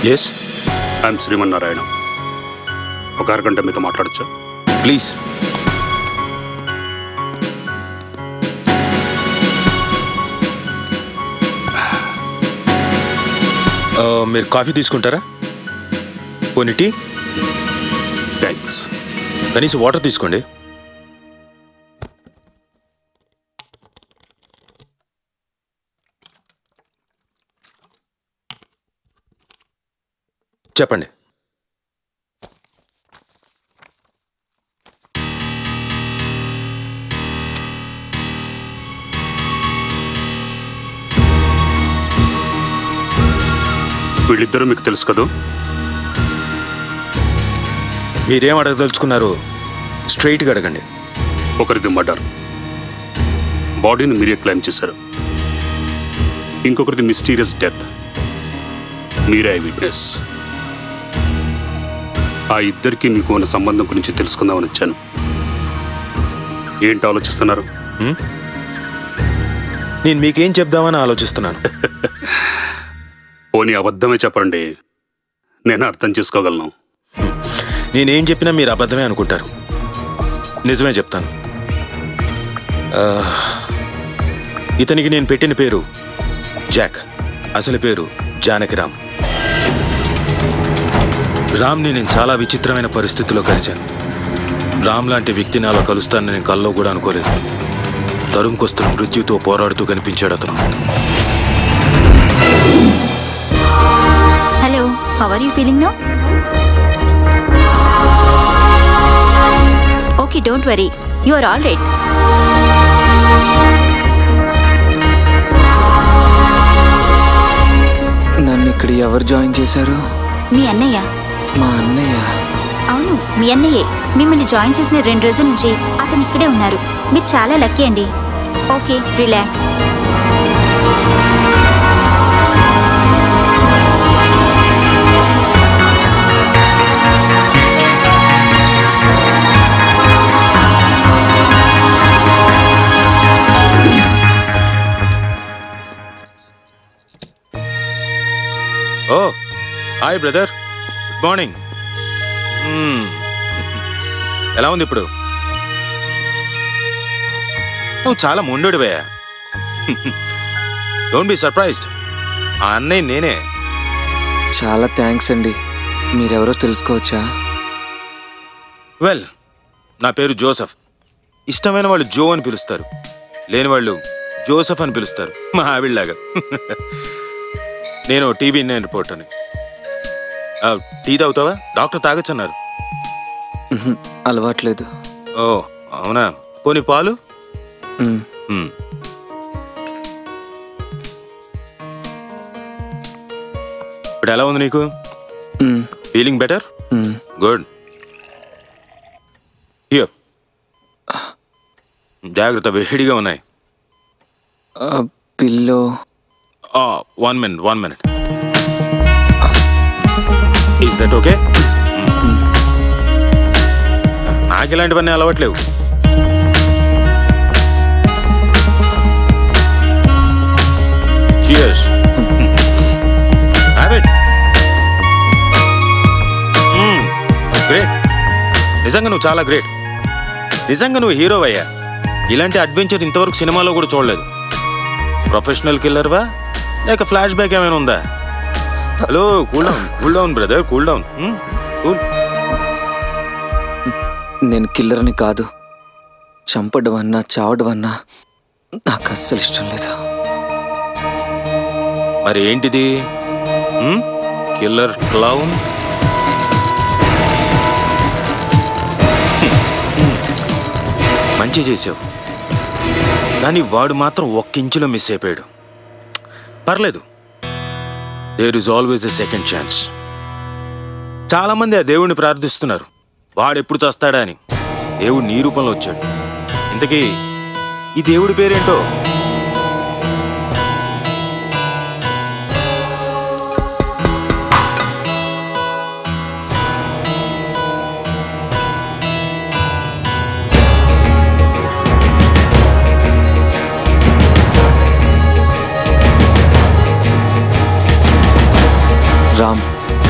Yes I'm Srimannarayana ఒక అరగంట మీతో మాట్లాడచ్చా ప్లీజ్ మీరు కాఫీ తీసుకుంటారా పోనీ టీ థ్యాంక్స్ కనీసం వాటర్ తీసుకోండి చెప్పండి వీళ్ళిద్దరూ మీకు తెలుసు కదా మీరేం అడగదలుచుకున్నారు స్ట్రైట్గా అడగండి ఒకరిది మర్డర్ బాడీని మీరే క్లైమ్ చేశారు ఇంకొకరిది మిస్టీరియస్ డెత్ మీరే ఐ విట్నెస్ ఆ ఇద్దరికి మీకు ఉన్న సంబంధం గురించి తెలుసుకుందామని వచ్చాను ఏంటి ఆలోచిస్తున్నారు నేను మీకేం చెప్దామని ఆలోచిస్తున్నాను పోనీ అబద్ధమే చెప్పండి నేను అర్థం చేసుకోగలను నేనేం చెప్పినా మీరు అబద్ధమే అనుకుంటారు నిజమే చెప్తాను ఆ, ఇతనికి నేను పెట్టిన పేరు జాక్ అసలు పేరు జానకిరామ్ రామ్ని నేను చాలా విచిత్రమైన పరిస్థితిలో కలిశాను రామ్ లాంటి వ్యక్తిని అలా కలుస్తానని నేను కల్లో కూడా అనుకోలేదు తరుముకొస్తున్న మృత్యుతో పోరాడుతూ కనిపించాడు అతను hello how are you feeling no okay don't worry you are all right నన్ను ఇక్కడ ఎవరు జాయిన్ చేశారు మీ అన్నయ్య మా అన్నయ్య అవును మీ అన్నయ్యే మిమ్మల్ని జాయిన్ చేసిన రెండు రోజుల నుంచి అతను ఇక్కడే ఉన్నారు మీరు చాలా లక్కీ అండి okay relax oh hi brother good morning hmm. ఎలా ఉంది ఇప్పుడు నువ్వు చాలా ముండోడివే డోంట్ బి సర్ప్రైజ్డ్ ఆ అన్నయ్య నేనే చాలా థ్యాంక్స్ అండి మీరెవరో తెలుసుకోవచ్చా వెల్ నా పేరు జోసఫ్ ఇష్టమైన వాళ్ళు జో అని పిలుస్తారు లేని వాళ్ళు జోసఫ్ అని పిలుస్తారు మా ఆవిడలాగా నేను టీవీ నైన్ రిపోర్టర్ని ఆ, టీ తాగుతావా డాక్టర్ తాగొచ్చన్నారు ఉహుం, అలవాట్లేదు ఓ అవునా పోనీ పాలు మ్, మ్మ్. ఇప్పుడు ఎలా ఉంది నీకు hmm, feeling better hmm. Good హియో జాగ్రత్త వేడిగా ఉన్నాయి ఆ, pillow one minute one minute is that okay నాకు ఇలాంటివన్నీ అలవాట్లేవు Cheers. Have it. Mm, great. నిజంగా నువ్వు చాలా గ్రేట్ నిజంగా నువ్వు హీరో అయ్యా ఇలాంటి అడ్వెంచర్ ఇంతవరకు సినిమాలో కూడా చూడలేదు ప్రొఫెషనల్ కిల్లర్వా లేక ఫ్లాష్ బ్యాక్ ఏమైనా ఉందా hello cool down cool down brother cool down cool నేను కిల్లర్ని కాదు చంపడం అన్నా చావడం అన్నా నాకు అస్సలు ఇష్టం లేదు మరి ఏంటిది కిల్లర్ క్లౌన్ మంచి చేసావు కానీ వాడు మాత్రం ఒక్క ఇంచులో మిస్ అయిపోయాడు పర్లేదు there is always a second chance చాలా మంది ఆ దేవుణ్ణి ప్రార్థిస్తున్నారు వాడు ఎప్పుడు చస్తాడా అని దేవుడు నీ రూపంలో వచ్చాడు ఇంతకీ ఈ దేవుడి పేరేంటో రామ్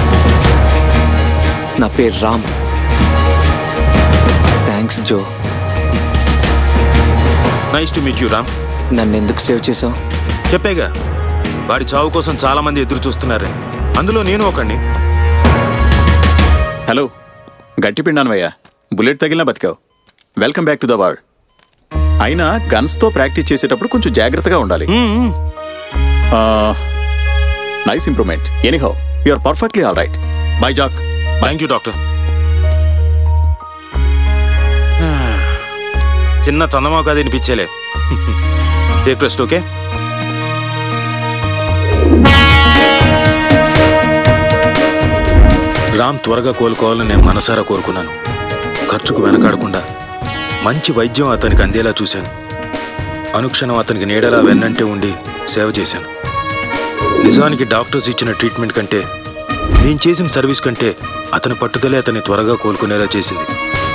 నా పేరు రామ్ థ్యాంక్స్ జో nice to meet you Ram నన్ను ఎందుకు సేవ్ చేసావు చెప్పేగా వాడి చావు కోసం చాలా మంది ఎదురు చూస్తున్నారని అందులో నేను ఒకండి హలో గట్టి పిండానవయ్యా బుల్లెట్ తగిలినా బతికావు welcome back to the world అయినా గన్స్తో ప్రాక్టీస్ చేసేటప్పుడు కొంచెం జాగ్రత్తగా ఉండాలి nice improvement anyhow you're perfectly all right bye జాక్ థ్యాంక్ యూ డాక్టర్ చిన్న చందమాక అది వినిపించేలే టేక్ రెస్ట్ ఓకే రామ్ త్వరగా కోలుకోవాలని నేను మనసారా కోరుకున్నాను ఖర్చుకు వెనకాడకుండా మంచి వైద్యం అతనికి అందేలా చూశాను అనుక్షణం అతనికి నీడలా వెన్నంటే ఉండి సేవ చేశాను నిజానికి డాక్టర్స్ ఇచ్చిన ట్రీట్మెంట్ కంటే నేను చేసిన సర్వీస్ కంటే అతని పట్టుదలే అతన్ని త్వరగా కోలుకునేలా చేసింది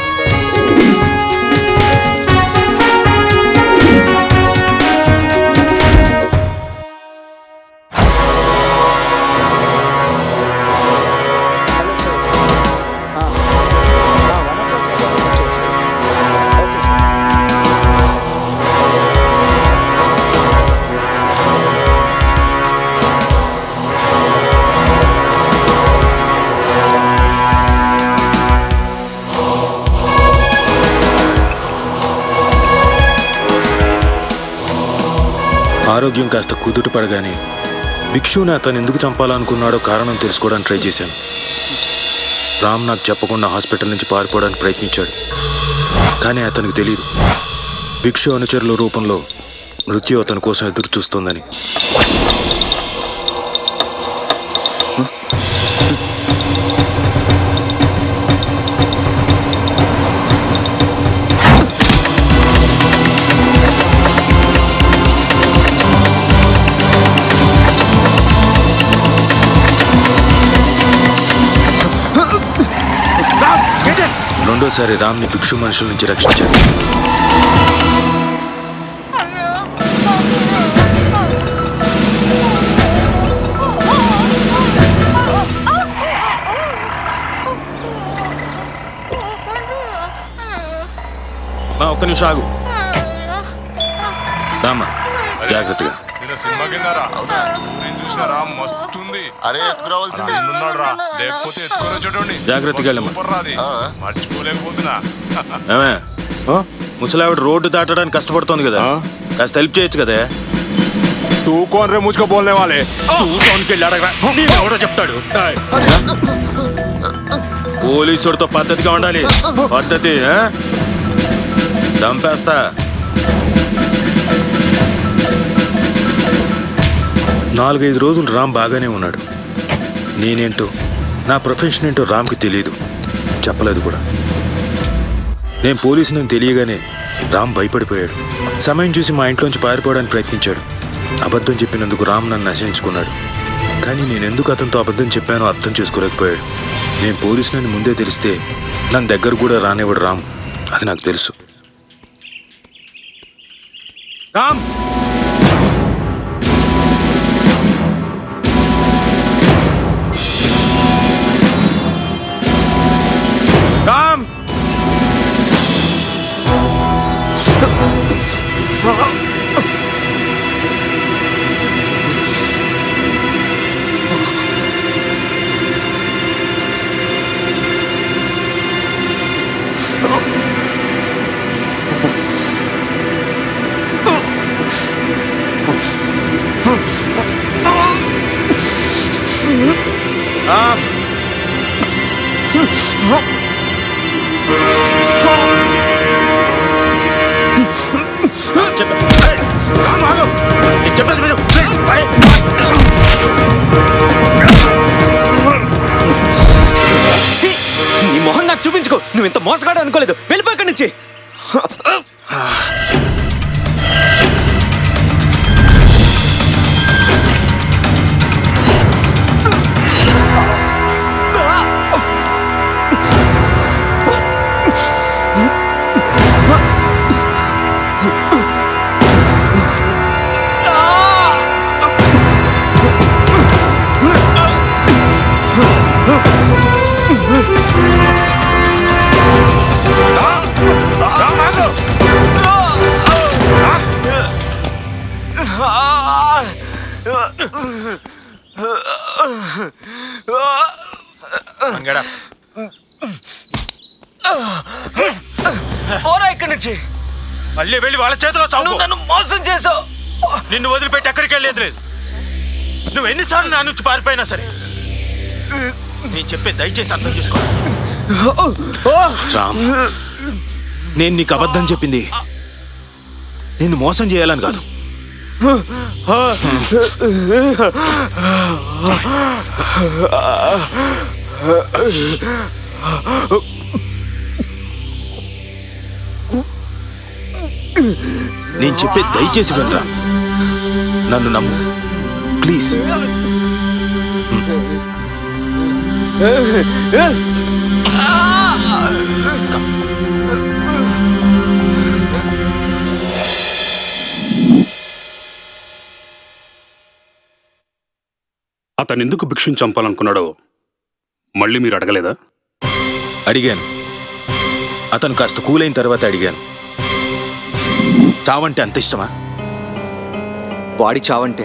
ఆరోగ్యం కాస్త కుదుట పడగానే భిక్షుని అతను ఎందుకు చంపాలనుకున్నాడో కారణం తెలుసుకోవడానికి ట్రై చేశాను రామ్ నాకు చెప్పకుండా హాస్పిటల్ నుంచి పారిపోవడానికి ప్రయత్నించాడు కానీ అతనికి తెలియదు భిక్షు అనుచరుల రూపంలో మృత్యు అతని కోసం ఎదురు చూస్తోందని రెండోసారి రామ్ని భిక్షు మనుషుల నుంచి రక్షించాడు మా ఒక్క నిమిషం ఆగు రామ్మా జాగ్రత్తగా నిన్న సినిమా కిందరా నేను చూసినారా మస్తుంది అరే ఎత్తుకురావాల్సింది ఉన్నాడు రా లేకపోతే ఎత్తుకొని వచ్చేటోడి జాగ్రత్తగా వెళ్ళమ్మా. సూపర్ రాది మర్చిపోలేకపోతున్నా ఏమే ముసలావిడ రోడ్డు దాటడానికి కష్టపడుతోంది కదా కాస్త హెల్ప్ చేయొచ్చు కదా తూకోన్ రే ముచ్చుకో బోల్నే వాళ్ళే ఎవడో చెప్తాడు పోలీసుడితో పద్ధతిగా ఉండాలి పద్ధతి ఆ? చంపేస్తా నాలుగైదు రోజులు రామ్ బాగానే ఉన్నాడు నేనేంటో నా ప్రొఫెషన్ ఏంటో రామ్కి తెలియదు చెప్పలేదు కూడా నేను పోలీసుని తెలియగానే రామ్ భయపడిపోయాడు సమయం చూసి మా ఇంట్లోంచి పారిపోవడానికి ప్రయత్నించాడు అబద్ధం చెప్పినందుకు రామ్ నన్ను నశించుకున్నాడు కానీ నేను ఎందుకు అతనితో అబద్ధం చెప్పానో అర్థం చేసుకోలేకపోయాడు నేను పోలీసునని ముందే తెలిస్తే నన్ను దగ్గర కూడా రానివ్వడు రామ్ అది నాకు తెలుసు రామ్ రామ్ రామ్ చెప్ప- ఏయ్, రామ్ ఆగు. నేను చెప్పేది విను. Please, bye. ఛీ! నీ మొహం నాకు చూపించుకో నువ్వు ఇంత మోసగాడు అనుకోలేదు వెళ్ళిపో ఇక్కడి నుంచి రామ్ ఆగు అంగడా పోరా ఇక్కడి నుంచి మళ్ళీ వెళ్ళి వాళ్ళ చేతిలో చావు నువ్వు నన్ను మోసం చేసావు నిన్ను వదిలిపెట్టి ఎక్కడికి వెళ్ళేది లేదు నువ్వు ఎన్నిసార్లు నా నుంచి పారిపోయినా సరే నేను చెప్పే దయచేసి అర్థం చేసుకో రామ్ నేను నీకు అబద్ధం చెప్పింది నిన్ను మోసం చేయాలని కాదు నేను చెప్పే దయచేసి వినరా నన్ను నమ్ము ప్లీజ్ అతను ఎందుకు భిక్షుని చంపాలనుకున్నాడో మళ్ళీ మీరు అడగలేదా అడిగాను అతను కాస్త కూలైన తర్వాత అడిగాను చావంటే అంత ఇష్టమా వాడి చావంటే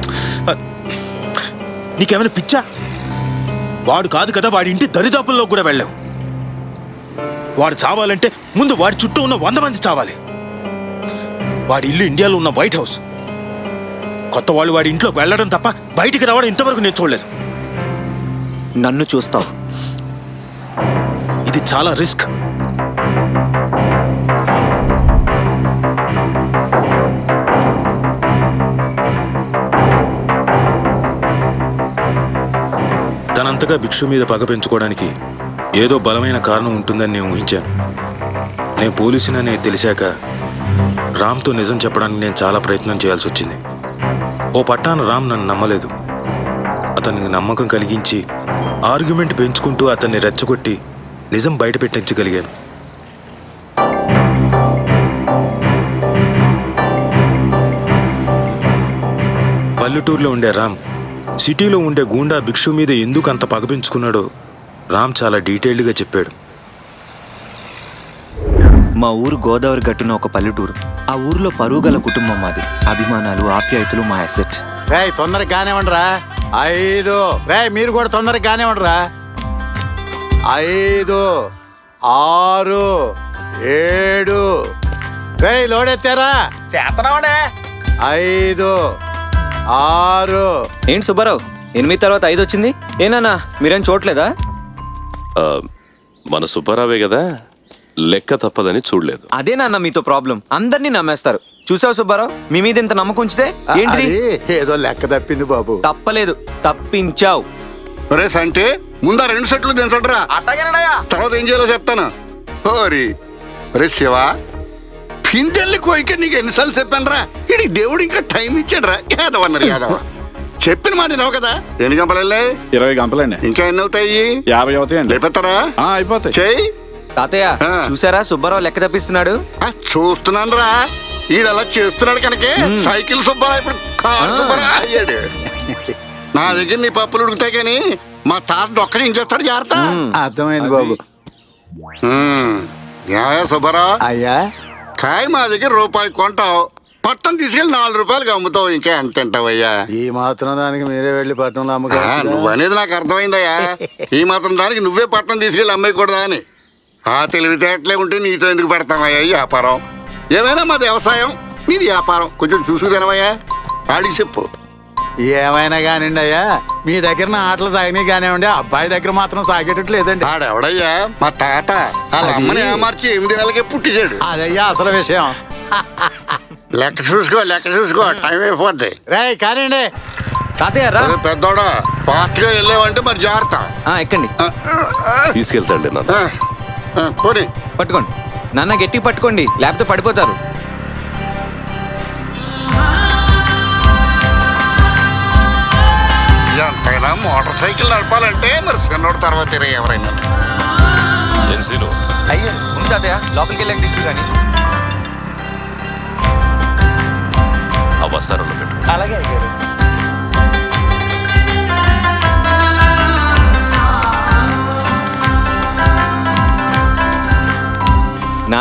నీకేమైనా పిచ్చా వాడు కాదు కదా వాడి ఇంటి దరిదాపుల్లో కూడా వెళ్ళావు వాడు చావాలంటే ముందు వాడి చుట్టూ ఉన్న వంద మంది చావాలి వాడి ఇల్లు ఇండియాలో ఉన్న వైట్ హౌస్ కొత్త వాళ్ళు వాడి ఇంట్లోకి వెళ్ళడం తప్ప బయటికి రావడం ఇంతవరకు నేను చూడలేదు నన్ను చూస్తావు ఇది చాలా రిస్క్ తనంతగా భిక్షు మీద పగ పెంచుకోవడానికి ఏదో బలమైన కారణం ఉంటుందని నేను ఊహించాను నేను పోలీసునని తెలిసాక రామ్తో నిజం చెప్పడానికి నేను చాలా ప్రయత్నం చేయాల్సి వచ్చింది ఓ పట్టాన రామ్ నన్ను నమ్మలేదు అతనికి నమ్మకం కలిగించి ఆర్గ్యుమెంట్ పెంచుకుంటూ అతన్ని రెచ్చగొట్టి నిజం బయట పెట్టించగలిగాను పల్లెటూరులో ఉండే రామ్ సిటీలో ఉండే గూండా భిక్షు మీద ఎందుకు అంత పగ పెంచుకున్నాడో రామ్ చాలా డీటెయిల్డ్గా చెప్పాడు మా ఊరు గోదావరి గట్టున ఒక పల్లెటూరు ఆ ఊర్లో పరువు గల కుటుంబం మాది అభిమానాలు ఆప్యాయతలు మా అసెట్ రేయ్ తొందరగా కానివ్వండిరా ఐదు రేయ్ మీరు కూడా తొందరగా కానివ్వండిరా ఐదు ఆరు ఏడు రేయ్ లోడెత్తారా చేతనావాడే ఐదు ఆరు ఏంటి సుబ్బారావు ఎనిమిది తర్వాత ఐదు వచ్చింది ఏనానా మీరేం చూడలేదా ఆ, మన సుబ్బారావే కదా లెక్క తప్పదని చూడలేదు అదే నాన్న మీతో ప్రాబ్లం అందరినీ నమ్మేస్తారు చూసావు సుబ్బారావు మీ మీద ఇంత నమ్మకం ఉంచితే ఏంటిది అది ఏదో లెక్క తప్పింది బాబు తప్పలేదు తప్పించావు ఒరే సంటే ముందా రెండు సెట్లు దించడరా అట్టగేనయ్యా తర్వాత ఏం చేయాలో చెప్తాను ఓరి ఒరే శివ పిందెల్లి కోయిక నీకు ఎన్నిసార్లు చెప్పానురా ఇడికి దేవుడు ఇంకా టైం ఇచ్చాడురా యాదవన్నారు యాదవ చెప్పిన మాట వినవు కదా ఎన్ని గంపలు వెళ్ళాయి ఇరవై గంపలండి ఇంకా ఎన్ని అవుతాయి యాభై అవుతాయండి లేపెత్తారా ఆ, అయిపోతాయి చెయ్యి తాతయ్య ఆ. చూసారా సుబ్బారావు లెక్క తప్పిస్తున్నాడు ఆ, చూస్తున్నాను రా ఈడు అలా చేస్తున్నాడు కనుకే సైకిల్ సుబ్బారా ఇప్పుడు కారు సుబ్బారా అయ్యాడు నా దగ్గర నీ పప్పులు ఉడుకుతాయి కానీ మా తాత డొక్కడి ఇంచేస్తాడు జాగ్రత్త అర్థమైంది బాబు ఉమ్. ఏమయ్యా సుబ్బారా అయ్యా కాయ మా దగ్గర రూపాయి కొంటావు పట్టం తీసుకెళ్ళి నాలుగు రూపాయలకి అమ్ముతావు ఇంకా ఎంత తింటావయ్యా ఈ మాత్రం దానికి మీరే వెళ్ళి పట్టణంలో ఆ, అమ్మకాలి నువ్వు అనేది నాకు అర్థమైందయ్యా ఈ మాత్రం దానికి నువ్వే పట్టణం తీసుకెళ్ళి అమ్మేయకూడదా అని ఆ తెలివితేటలే ఉంటే నీతో ఎందుకు పెడతామయ్యా ఈ వ్యాపారం ఏమైనా మాది వ్యవసాయం నీది వ్యాపారం కొంచెం చూసు తినవయ్యా ఆడికి చెప్పు ఏమైనా కానివ్వండి అయ్యా మీ దగ్గర నా ఆటలు సాగినాయి కానివ్వండి అబ్బాయి దగ్గర మాత్రం సాగేటట్లు లేదండి ఆడెవడయ్యా మా తాత వాళ్ళ అది- అమ్మని ఏమార్చి ఎనిమిది నెలలకే పుట్టించాడు అదయ్యా అసలు విషయం లెక్క చూసుకో లెక్క చూసుకో టైం అయిపోద్ది రేయ్ కానివ్వండి తాతయ్య రా అరే పెద్దోడా ఫాస్ట్ గా వెళ్ళావంటే మరి జాగ్రత్త ఆ, ఎక్కండి తీసుకెళ్తాండి నాన్న ఆ, ఆ, పోనీ పట్టుకోండి నాన్న గట్టి పట్టుకోండి లేకపోతే పడిపోతారు ఎంతైనా మోటార్ సైకిల్ నడపాలంటే మరి చిన్నోడు తర్వాత తిరిగి ఎవరైనా ఎన్సీను అయ్యా ఉంది తాతయ్య లోపలికి వెళ్ళాక తిట్టు కానీ ఆ వసారంలో పెట్టు అలాగే అయ్యారు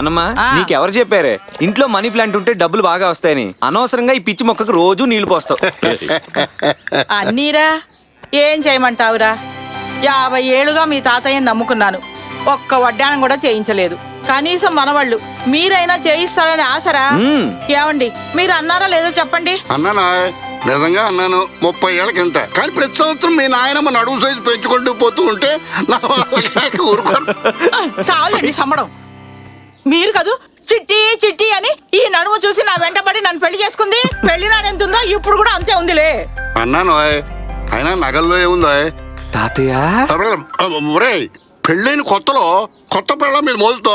నానమ్మ నీకెవరు చెప్పారే ఇంట్లో మనీ ప్లాంట్ ఉంటే డబ్బులు బాగా వస్తాయని అనవసరంగా ఈ పిచ్చి మొక్కకు రోజు నీళ్లు పోస్తావు అన్నీరా ఏం చేయమంటావురా యాభై ఏళ్ళుగా మీ తాతయ్యని నమ్ముకున్నాను ఒక్క వడ్డానం కూడా చేయించలేదు కనీసం మనవాళ్ళు మీరైనా చేయిస్తారని ఆశరా మ్మ్. ఏమండి మీరు అన్నారా లేదో చెప్పండి అన్నానా నిజంగా అన్నాను ముప్పై ఏళ్ళ కింద కానీ ప్రతి సంవత్సరం మీ నాయనమ్మ నడుము సైజు పెంచుకుంటూ పోతూ ఉంటే నా వాళ్ళకి ఊరుకోను చాలండి సమ్మడం మీరు కదూ చిట్టి చిట్టి అని ఈ నడుము చూసి నా వెంటబడి నన్ను పెళ్లి చేసుకుంది పెళ్లి నాడు ఎంత ఉందో ఇప్పుడు కూడా అంతే ఉందిలే అన్నాను ఓయ్. అయినా నగల్లో ఏముందో తాతయ్య ఒరేయ్ పెళ్ళైన కొత్తలో కొత్త పిల్ల మీద మోజుతో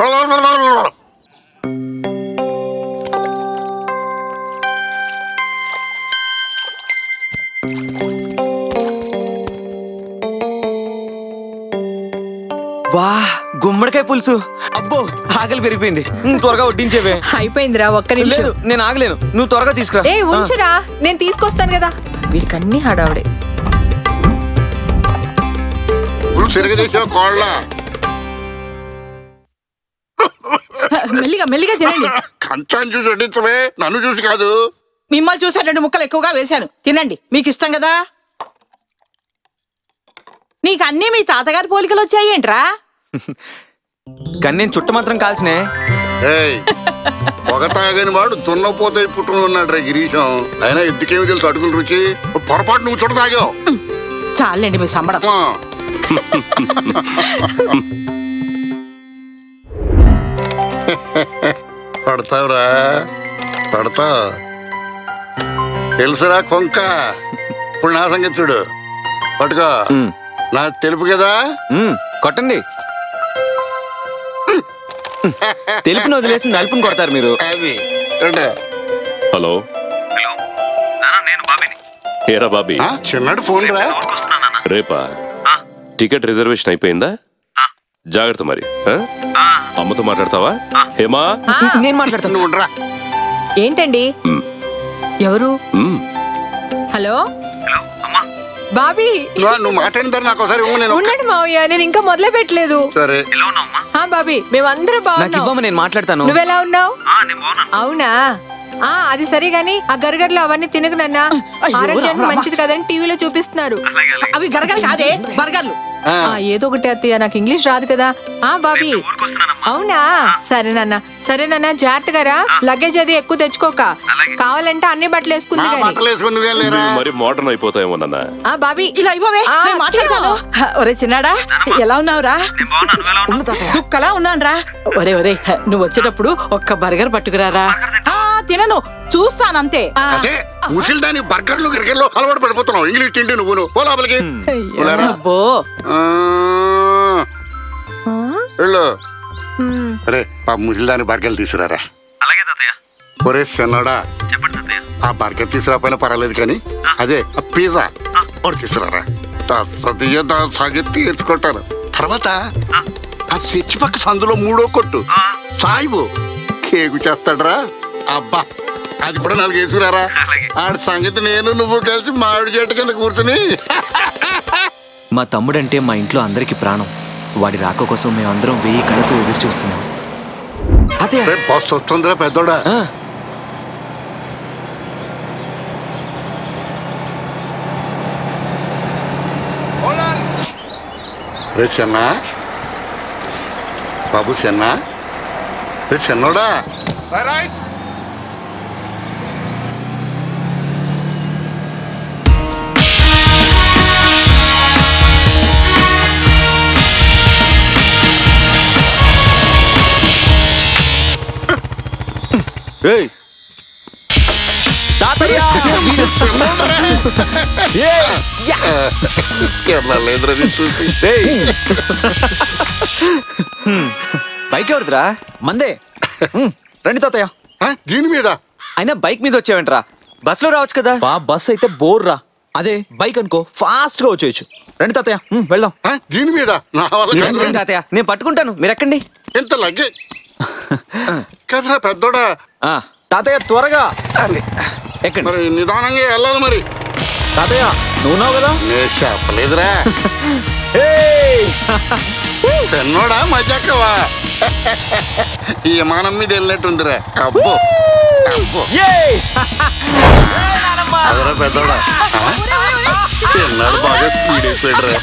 వా గుమ్మడికాయ పులుసు అబ్బో ఆకలి పెరిగిపోయింది ఉమ్, త్వరగా వడ్డించేవే అయిపోయిందిరా ఒక్క లేదు నిమిషం నేను ఆగలేను నువ్వు త్వరగా తీసుకురా ఏ ఉంచురా నేను తీసుకొస్తాను కదా వీడికన్నీ హడావుడే సిరగదీసావు కోళ్ళ మెల్లిగా మెల్లిగా తినండి కంచాన్ని చూసి వడ్డించవే నన్ను చూసి కాదు మిమ్మల్ని చూసా రెండు ముక్కలు ఎక్కువగా వేశాను తినండి మీకు ఇష్టం కదా నీకు అన్నీ మీ తాతగారి పోలికలు వచ్చాయేంట్రా కానీ నేను చుట్ట మాత్రం కాల్చినే ఏయ్ పొగ తాగని వాడు దున్నపోతే పుట్టుకుని ఉన్నాడు రే గిరీశం అయినా ఎందుకేమి తెలుసు అడుగుల రుచి పొరపాటు నువ్వు చుట్ట తాగావు చాలండి మీ సంబడం పడతావురా పడతావు తెలుసురా కొంక ఇప్పుడు నా సంగతి చూడు పట్టుకో నా తెలుపు కదా కొట్టండి తెలుపుని వదిలేసి నలుపుని కొడతారు మీరు అది ఏంటే? హలో ఏరా బాబీ చిన్నడు ఫోన్ రా రేపా టికెట్ రిజర్వేషన్ అయిపోయిందా జాగ్రత్త మరి ఆ? అమ్మతో మాట్లాడతావా హేమా నేను మాట్లాడతాను నువ్వు ఉండరా ఏంటండి ఎవరు మ్, హలో బాబీ నువ్వు- నువ్వు మాట్లాడిన తర్వాత నాకు ఒకసారి ఇవ్వు, నేను ఒక్క- ఉండండి మావయ్య నేను ఇంకా మొదలే పెట్టలేదు సరే హా బాబీ మేమందరం నాకు బాగున్నాం ఇవ్వమ్మ నేను మాట్లాడతాను నువ్వెలా ఉన్నావు అవునా ఆ అది సరే గాని ఆ గరగరలు అవన్నీ తినకు నాన్న ఆరోగ్యానికి రామ. మంచిది కదని టీవీలో చూపిస్తున్నారు అవి గరగలు కాదే బర్గర్లు ఆ, ఏదో ఒకటి అత్తయ్య నాకు ఇంగ్లీష్ రాదు కదా ఆ బాబీ అవునా సరే నాన్న సరే నాన్న జాగ్రత్తగా రా లగేజ్ అది ఎక్కువ తెచ్చుకోక కావాలంటే అన్ని బట్టలు వేసుకుంది గాని బట్టలు వేసుకుని నువ్వేం లేరా నువ్వు మరి మోడర్న్ అయిపోతాయేమో నాన్న ఆ బాబీ ఇలా ఇవ్వవే ఆ, నేను మాట్లాడతాను హ, ఒరే చిన్నాడా ఎలా ఉన్నావురా దుక్కలా ఉన్నానురా ఒరే ఒరే హ, నువ్వు వచ్చేటప్పుడు ఒక్క బర్గర్ పట్టుకురారా ఆ, తినను చూస్తానంతే ఆ, అదే ముసిల్ దాని బర్గర్లు గిరికెళ్ళు అలవాటు పడిపోతున్నావు ఇంగ్లీష్ తిండి నువ్వు పో లోపలికి వెళ్ళరా. అబ్బో ఆ, వెళ్ళు అరే ఆ ముసిల్ దాని బర్గర్లు తీసుకురారా ఒరే చిన్నడా ఆ బర్గర్ తీసుకురాపోయినా పర్వాలేదు కానీ అదే ఆ పిజ్జా ఒకటి తీసుకురారా సదియ దాని సంగతి తీర్చుకుంటాను తర్వాత ఆ చర్చి పక్క సందులో మూడో కొట్టు సాయిబు కేకు చేస్తాడరా అబ్బా అది కూడా నాలుగు వేసుకురారా ఆడి సంగతి నేను నువ్వు కలిసి మామిడి చెట్టు కింద కూర్చుని మా తమ్ముడంటే మా ఇంట్లో అందరికి ప్రాణం వాడి రాక కోసం మేమందరం వెయ్యి కళ్ళతో ఎదురు చూస్తున్నాం రేపు బస్సు వస్తుందిరా పెద్దోడా రే చెన్న బాబు చెన్న రే చెన్నోడా రైట్ ఏయ్ తాతయ్య లేదురా నీ చూసి ఏయ్ బైక్ ఎవరిదిరా మందే ఉమ్, రండి తాతయ్య దీని మీద అయినా బైక్ మీద వచ్చావేంట్రా బస్సులో రావచ్చు కదా బా బస్ అయితే బోర్ రా అదే బైక్ అనుకో ఫాస్ట్ గా వచ్చేయచ్చు రండి తాతయ్య ఉమ్, వెళ్దాం దీని మీద నా వల్ల మీరు కాదురా. ఎక్కండి తాతయ్య నేను పట్టుకుంటాను మీరు ఎక్కండి ఎంత లగ్గే కదరా పెద్దోడా తాతయ్య త్వరగా ఎక్కండి మరి నిదానంగా వెళ్ళాలి మరి తాతయ్య నువ్వు ఉన్నావు కదా నే చెప్పలేదురా చిన్నోడా మజాకవా ఈ విమానం మీద వెళ్ళినట్టుందిరా అబ్బో అబ్బో అదరా పెద్దోడా ఆ? చిన్నాడు బాగా స్పీడ్ అయిపోయాడురా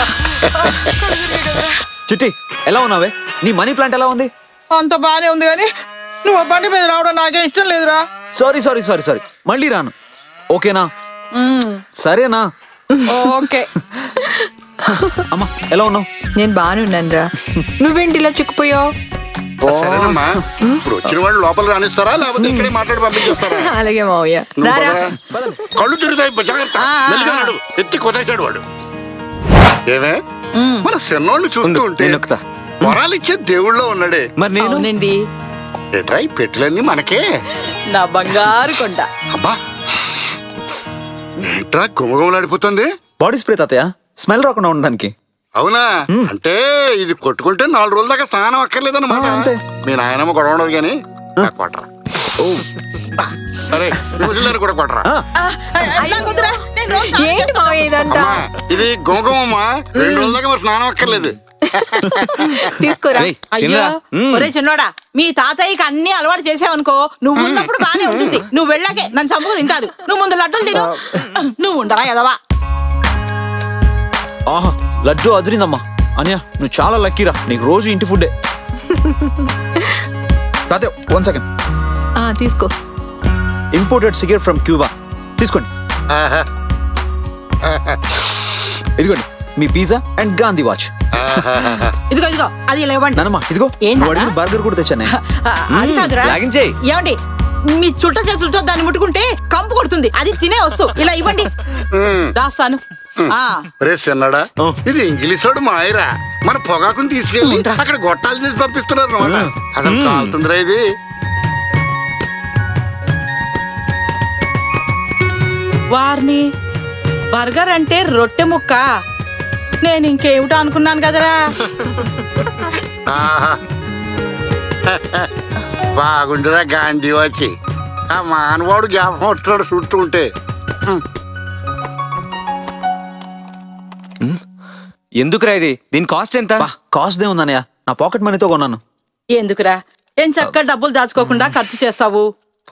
చిట్టి ఎలా ఉన్నావే నీ మనీ ప్లాంట్ ఎలా ఉంది అంత బానే ఉంది కానీ నువ్వు ఆ బండి మీద రావడం నాకేం ఇష్టం లేదురా సారీ సారీ సారీ సారీ మళ్ళీ రాను ఓకేనా మ్మ్. సరేనా ఓకే అమ్మా ఎలా ఉన్నావు నేను బాగానే ఉన్నాను రా నువ్వేంటి ఇలా చిక్కుపోయావు సరేనమ్మా ఇప్పుడు వచ్చిన వాళ్ళు లోపల రానిస్తారా లేకపోతే ఇక్కడే మాట్లాడి పంపించేస్తారా అలాగే మావయ్య నువ్వు రారా పదరా. కళ్ళు తిరుగుతాయి జాగ్రత్త మెల్లిగా నడు. ఎత్తి కొట్టేశాడు వాడు ఏమే మన చిన్నోడిని చూస్తూ ఉంటే వరాలు ఇచ్చే దేవుళ్ళో ఉన్నాడే మరి నేను అవునండి ఏట్రా ఈ పెట్టెలన్నీ మనకే నా బంగారు కొండ అబ్బా ఏంట్రా గుమగుమలాడిపోతుంది బాడీ స్ప్రే తాతయ్య స్మెల్ రాకుండా ఉండడానికి అవునా అంటే ఇది కొట్టుకుంటే నాలుగు రోజుల దాకా స్నానం అక్కర్లేదన్నమాట మీ నాయనమ్మ గొడవ ఉండదు కానీ నాకు కొట్టరా సరే ముసలిదాన్ని కూడా కొట్టరా నాకొద్దురా, నేను రోజు స్నానం ఏంటి మావయ్య ఇదంతా అమ్మా ఇది గుమగుమమ్మా రెండు రోజుల దాకా మరి స్నానం అక్కర్లేదు తీసుకోరా అయ్యో ఒరే చిన్నోడా మీ తాతయ్యకి అన్ని అలవాటు చేసావనుకో నువ్వు ఉన్నప్పుడు బానే ఉంటుంది నువ్వు వెళ్ళాకే నన్ను చంపుకు తింటాదు నువ్వు ముందు లడ్డూలు తిను నువ్వు ఉండరా ఎదవా ఆహా లడ్డు అదిరిందమ్మా అనియా నువ్వు చాలా లక్కీరా నీకు రోజు ఇంటి ఫుడ్డే తాతయ్య వన్ సెకండ్ ఆ, తీసుకో ఇంపోర్టెడ్ సిగరెట్ ఫ్రమ్ క్యూబా తీసుకోండి ఇదిగోండి మీ పిజ్జా అండ్ గాంధీ వాచ్ ఇదిగో ఇదిగో అది ఇలా ఇవ్వండి నానమ్మా ఇదిగో ఏంటి నువ్వు నాన్న? అడిగిన బర్గర్ కూడా తెచ్చాను నేను. ఆ, అది కాదురా లాగించేయ్. ఏమండి మీ చుట్ట చేతులతో దాన్ని ముట్టుకుంటే కంపు కొడుతుంది అది తినే వస్తువు ఇలా ఇవ్వండి దాస్తాను ఆ రే చిన్నడా ఇది ఇంగ్లీషోడు మాయరా మన పొగాకుని తీసుకెళ్ళి అక్కడ గొట్టాలు చేసి పంపిస్తున్నారు అన్నమాట అసలు కాలుతుందిరా ఇది వారిని బర్గర్ అంటే రొట్టె ముక్క నేను ఇంకేమిటో అనుకున్నాను కదరా ఆహా. బాగుందిరా గాంధీ వచ్చి ఆ మానవాడు జ్ఞాపకం వస్తున్నాడు చూస్తూ ఉంటే హ్మ్. ఎందుకురా ఇది దీని కాస్ట్ ఎంత కాస్ట్ దే ఉందన్నయ్య నా పాకెట్ మనీతో కొన్నాను ఎందుకురా ఏం చక్కగా డబ్బులు దాచుకోకుండా ఖర్చు చేస్తావు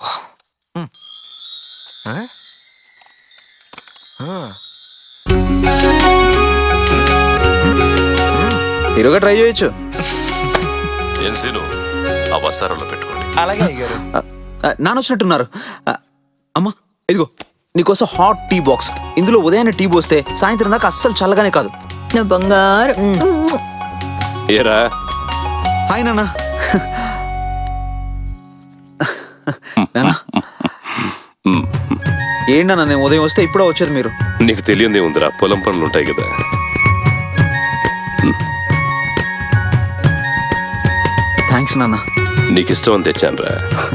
హీరోగా ట్రై చేయొచ్చు ఎన్సీను ఆ వసారంలో పెట్టుకోండి అలాగే నాన్న వచ్చినట్టున్నారు ఆ, అమ్మా ఇదిగో నీకోసం హాట్ టీ బాక్స్ ఇందులో ఉదయాన్నే టీ పోస్తే సాయంత్రం దాకా అస్సలు చల్లగానే కాదు నా బంగారు ఏరా హాయ్ నాన్న నాన్న ఏంటన్నా నేను ఉదయం వస్తే ఇప్పుడే వచ్చారు మీరు నీకు తెలియందే ఉందిరా పొలం పనులు ఉంటాయి కదా థ్యాంక్స్ నాన్న నీకు ఇష్టం అని తెచ్చానురా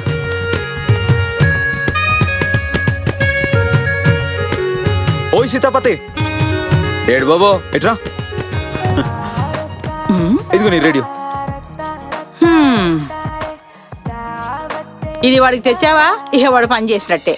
ఓయ్ సీతాపతి ఏడు బాబో ఎట్రా ఇదిగో నీ రేడియో హ్మ్. ఇది వాడికి తెచ్చావా ఇక వాడు పని చేసినట్టే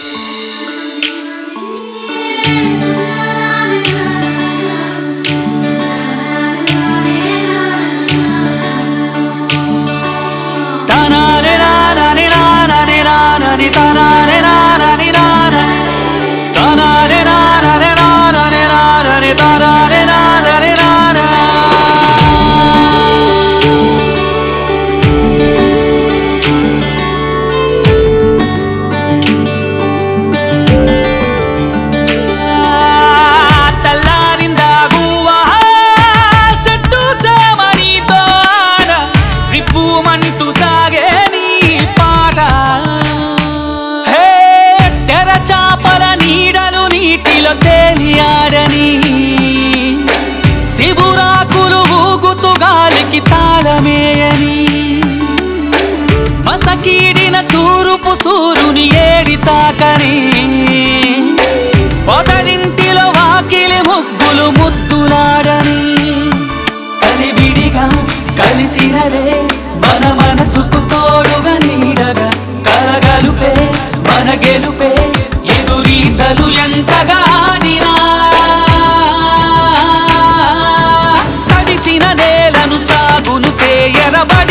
తెల్లారిందాగువా సెట్టు సేమనితో రిప్పుమంటూ సాగే నీ పాట హే తెర చాపల నీడలు నీటిలో తేలియాడని శివురాకులు ఊగుతూ గాలికి తాళమేయని మసకీడిన తూరుపు సూర్యుని ఏడి తాకని పొదరింటిలో వాకిలి ముగ్గులు ముద్దులాడని కలివిడిగా కలిసినదే మన మనసుకు తోడుగా నీడగా కలగలుపే మన గెలుపే ఎదురీతలు ఎంతగా ఆడినా తడిసిన నేలను సాగును చేయరబడి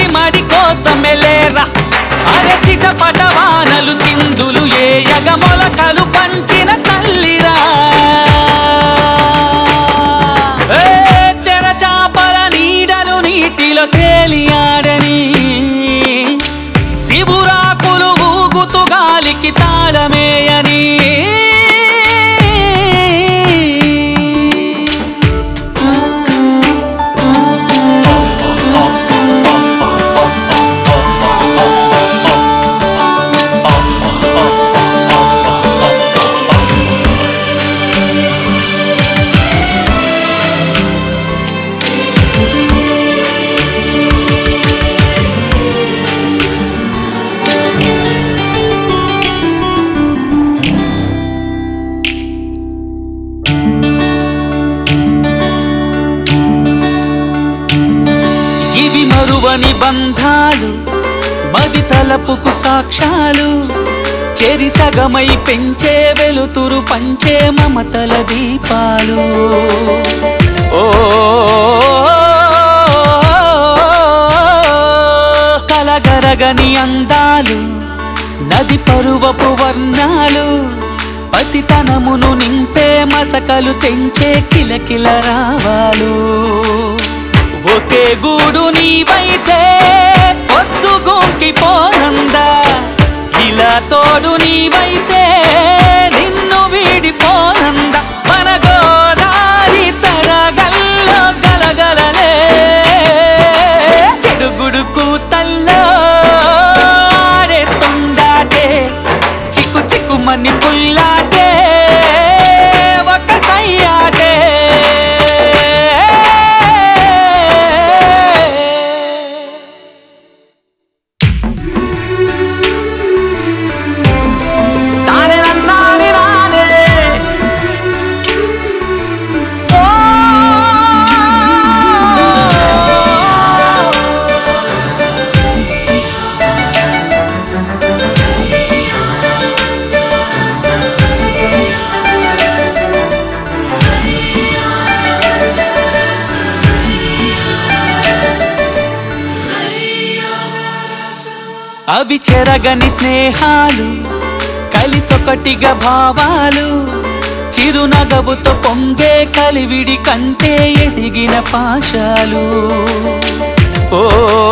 తెరువని బంధాలు మది తలపుకు సాక్ష్యాలు చెరి సగమై పెంచే వెలుతురు పంచే మమతల దీపాలు ఓ కలగరగని అందాలు నది పరువపు వర్ణాలు పసితనమును నింపే మసకలు తెంచే కిలకిల రావాలు ఒకే గూడు నీవైతే పొద్దు గోకి పోనందా ఇలా తోడు నీవైతే నిన్ను వీడిపోనందా మన గోదారి తరగల్లో గలగలలే చెడుగుడు కూతల్లో ఆడే తొండాటే చిక్కు చిక్కు మని పుల్లాటే ఒక సయ్యాటే తానే నన్నాని రానే అవి చెరగని స్నేహాలు కలిసొకటిగా భావాలు చిరునగవుతో పొంగే కలివిడి కంటే ఎదిగిన పాశాలు ఓ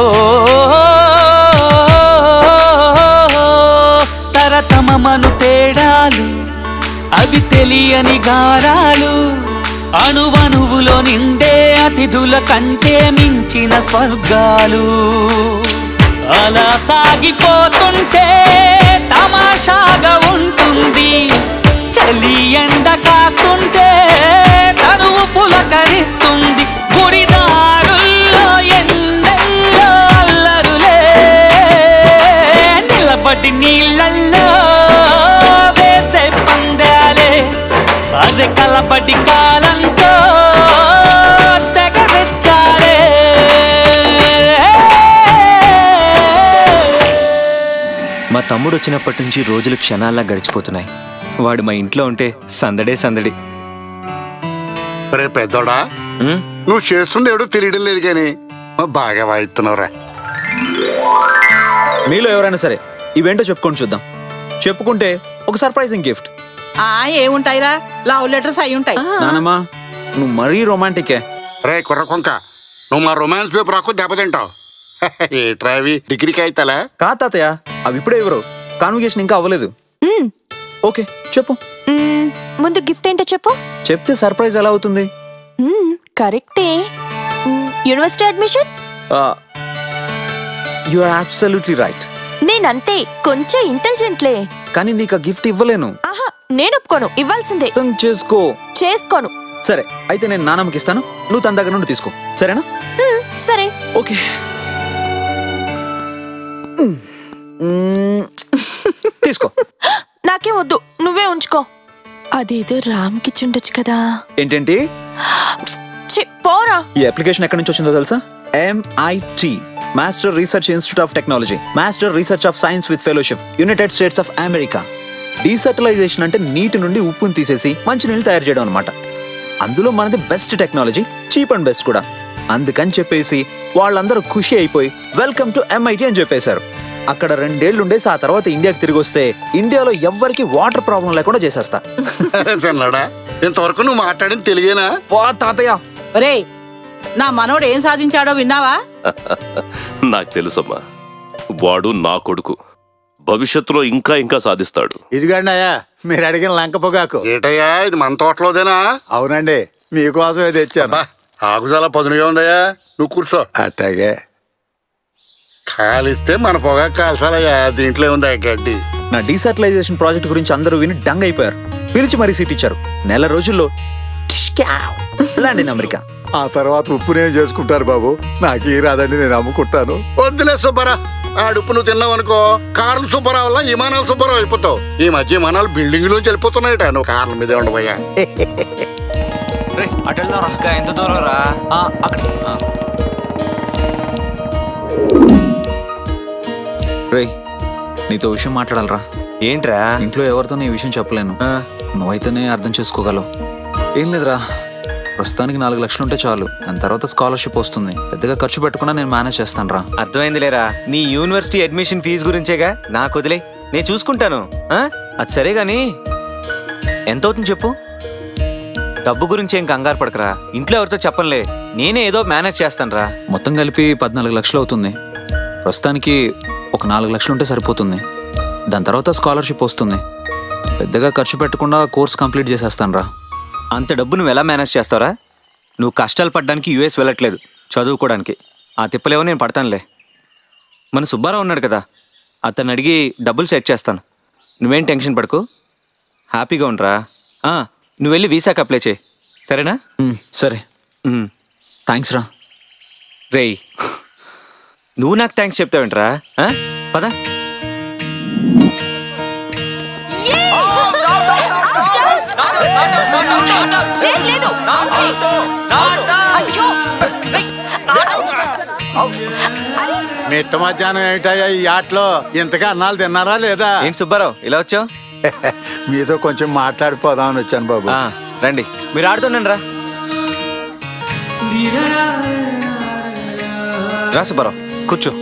తరతమమను తేడాలు అవి తెలియని గారాలు అణువణువులో నిండే అతిథుల కంటే మించిన స్వర్గాలు అలా సాగిపోతుంటే తమాషాగా ఉంటుంది చలి ఎండ కాస్తుంటే తనువు పులకరిస్తుంది గుడిదారుల్లో ఎండల్లో అల్లరులే నిలబడి నీళ్ళల్లో వేసే పందాలే అదే కలబడి కాలంతో తెగరెచ్చాలే మా తమ్ముడు వచ్చినప్పటి నుంచి రోజులు క్షణాల్లా గడిచిపోతున్నాయి వాడు మా ఇంట్లో ఉంటే సందడే సందడి రే పెద్దోడా నువ్వు చేస్తుంది ఎవడో తెలియడం లేదు కానీ మా బాగా వాయిస్తున్నావురా మీలో ఎవరైనా సరే ఇవేంటో చెప్పుకొని చూద్దాం చెప్పుకుంటే ఒక సర్ప్రైజింగ్ గిఫ్ట్ ఆ ఏముంటాయిరా లవ్ లెటర్స్ అయి ఉంటాయి నానమ్మా నువ్వు మరీ రొమాంటికే రే కుర్ర కొంక నువ్వు మా రొమాన్స్ పేపర్ రాకు దెబ్బతింటావు ఏట్రా అవి డిగ్రీకి అయితలా కా తాతయ్య అవి ఇప్పుడే ఎవరు కాన్వికేషన్ ఇంకా అవ్వలేదు ఓకే చెప్పు మ్మ్, ముందు గిఫ్ట్ ఏంటో చెప్పు చెప్తే సర్ప్రైజ్ ఎలా అవుతుంది మ్మ్, కరెక్టే hmm, university admission you are absolutely right నేనంతే కొంచెం ఇంటెలిజెంట్లే కానీ నీకు ఆ గిఫ్ట్ ఇవ్వలేను ఆహా నేను ఒప్పుకోను ఇవ్వాల్సిందే అర్థం చేసుకో చేసుకోను సరే అయితే నేను నానమ్మకి ఇస్తాను నువ్వు తన దగ్గర నుండి తీసుకో సరేనా మ్మ్, సరే ఓకే మ్మ్. తీసుకో నాకేం వద్దు నువ్వే ఉంచుకో అదేదో రామ్కి చుండొచ్చు కదా ఏంటేంటి ఛీ, పోరా ఈ అప్లికేషన్ ఎక్కడి నుంచి వచ్చిందో తెలుసా MIT master research institute of technology master research of science with fellowship United States of America desalination అంటే నీటి నుండి ఉప్పుని తీసేసి మంచి నీళ్ళు తయారు చేయడం అనమాట అందులో మనది best technology cheap and best కూడా అందుకని చెప్పేసి వాళ్ళందరూ ఖుషి అయిపోయి వెల్కమ్ టు ఎంఐటి అని చెప్పేశారు అక్కడ రెండేళ్లు ఉండేసి ఆ తర్వాత ఇండియాకి తిరిగి వస్తే ఇండియాలో ఎవ్వరికి వాటర్ ప్రాబ్లం లేకుండా చేసేస్తా అరే చిన్నడా ఇంతవరకు నువ్వు మాట్లాడింది తెలుగేనా తాతయ్య ఒరే నా మనోడు ఏం సాధించాడో విన్నావా నాకు తెలుసమ్మా వాడు నా కొడుకు భవిష్యత్తులో ఇంకా ఇంకా సాధిస్తాడు ఇదిగండి అయ్యా మీరు అడిగిన లంక పొగాకు ఏటయ్యా ఇది మన తోటలోదేనా అవునండి మీకోసమే తెచ్చాను ఆకు చాలా పదునుగా ఉందయ్యా నువ్వు కూర్చో అట్టాగే కాలిస్తే మన పొగ కాల్చాలయ్యా దీంట్లో ఉందా గడ్డి నా డీసెటలైజేషన్ ప్రాజెక్ట్ గురించి అందరూ విని డంగ్ అయిపోయారు పిలిచి మరీ సీట్ ఇచ్చారు నెల రోజుల్లో ల్యాండ్ ఇన్ అమెరికా ఆ తర్వాత ఉప్పునే చేసుకుంటారు బాబు నాకు ఈ రాదండి నేను అమ్ముకుంటాను వద్దులే సుబ్బరా ఆ ఉప్పు నువ్వు తిన్నావు అనుకో కార్లు సుబ్బరావు వల్ల విమానాలు సుబ్బరావు అయిపోతావు ఈ మధ్య విమానాలు బిల్డింగ్ లోంచి వెళ్ళిపోతున్నాయట నువ్వు కార్ల మీదే ఉండబోయా అటు వెళ్దాం రా ఎంత దూరం రా అక్కడ రేయ్ నీతో విషయం మాట్లాడాలరా ఏంట్రా ఇంట్లో ఎవరితో ఈ విషయం చెప్పలేను నువ్వైతేనే అర్థం చేసుకోగలవు ఏం లేదురా ప్రస్తుతానికి నాలుగు లక్షలు ఉంటే చాలు దాని తర్వాత స్కాలర్షిప్ వస్తుంది పెద్దగా ఖర్చు పెట్టకుండా నేను మేనేజ్ చేస్తాను రా అర్థమైంది లేరా నీ యూనివర్సిటీ అడ్మిషన్ ఫీజు గురించేగా నాకు వదిలే నేను చూసుకుంటాను ఆ? అది సరే గాని ఎంత అవుతుంది చెప్పు డబ్బు గురించి ఏం కంగారు పడకరా ఇంట్లో ఎవరితో చెప్పనులే నేనే ఏదో మేనేజ్ చేస్తాను రా మొత్తం కలిపి పద్నాలుగు లక్షలు అవుతుంది ప్రస్తుతానికి ఒక నాలుగు లక్షలు ఉంటే సరిపోతుంది దాని తర్వాత స్కాలర్షిప్ వస్తుంది పెద్దగా ఖర్చు పెట్టకుండా కోర్స్ కంప్లీట్ చేసేస్తాను రా అంత డబ్బు నువ్వు ఎలా మేనేజ్ చేస్తావురా నువ్వు కష్టాలు పడ్డానికి యూఎస్ వెళ్ళట్లేదు చదువుకోవడానికి ఆ తిప్పలేవో నేను పడతానులే మన సుబ్బారావు ఉన్నాడు కదా అతను అడిగి డబ్బులు సెట్ చేస్తాను నువ్వేం టెన్షన్ పడకు హ్యాపీగా ఉండరా ఆ, నువ్వు వెళ్ళి వీసాకి అప్లై చేయి సరేనా సరే థ్యాంక్స్ రా రేయ్ నువ్వు నాకు థ్యాంక్స్ చెప్తావేంట్రా ఆ? పద మిట్ట మధ్యాహ్నం ఏమిటయ్యా ఈ ఆటలో ఇంతగా అన్నాలు తిన్నారా లేదా ఏంటి సుబ్బారావు ఇలా వచ్చావు మీతో కొంచెం మాట్లాడిపోదామని వచ్చాను బాబు రండి మీరు ఆడుతున్నాను రా రా సుబ్బారావు కూర్చో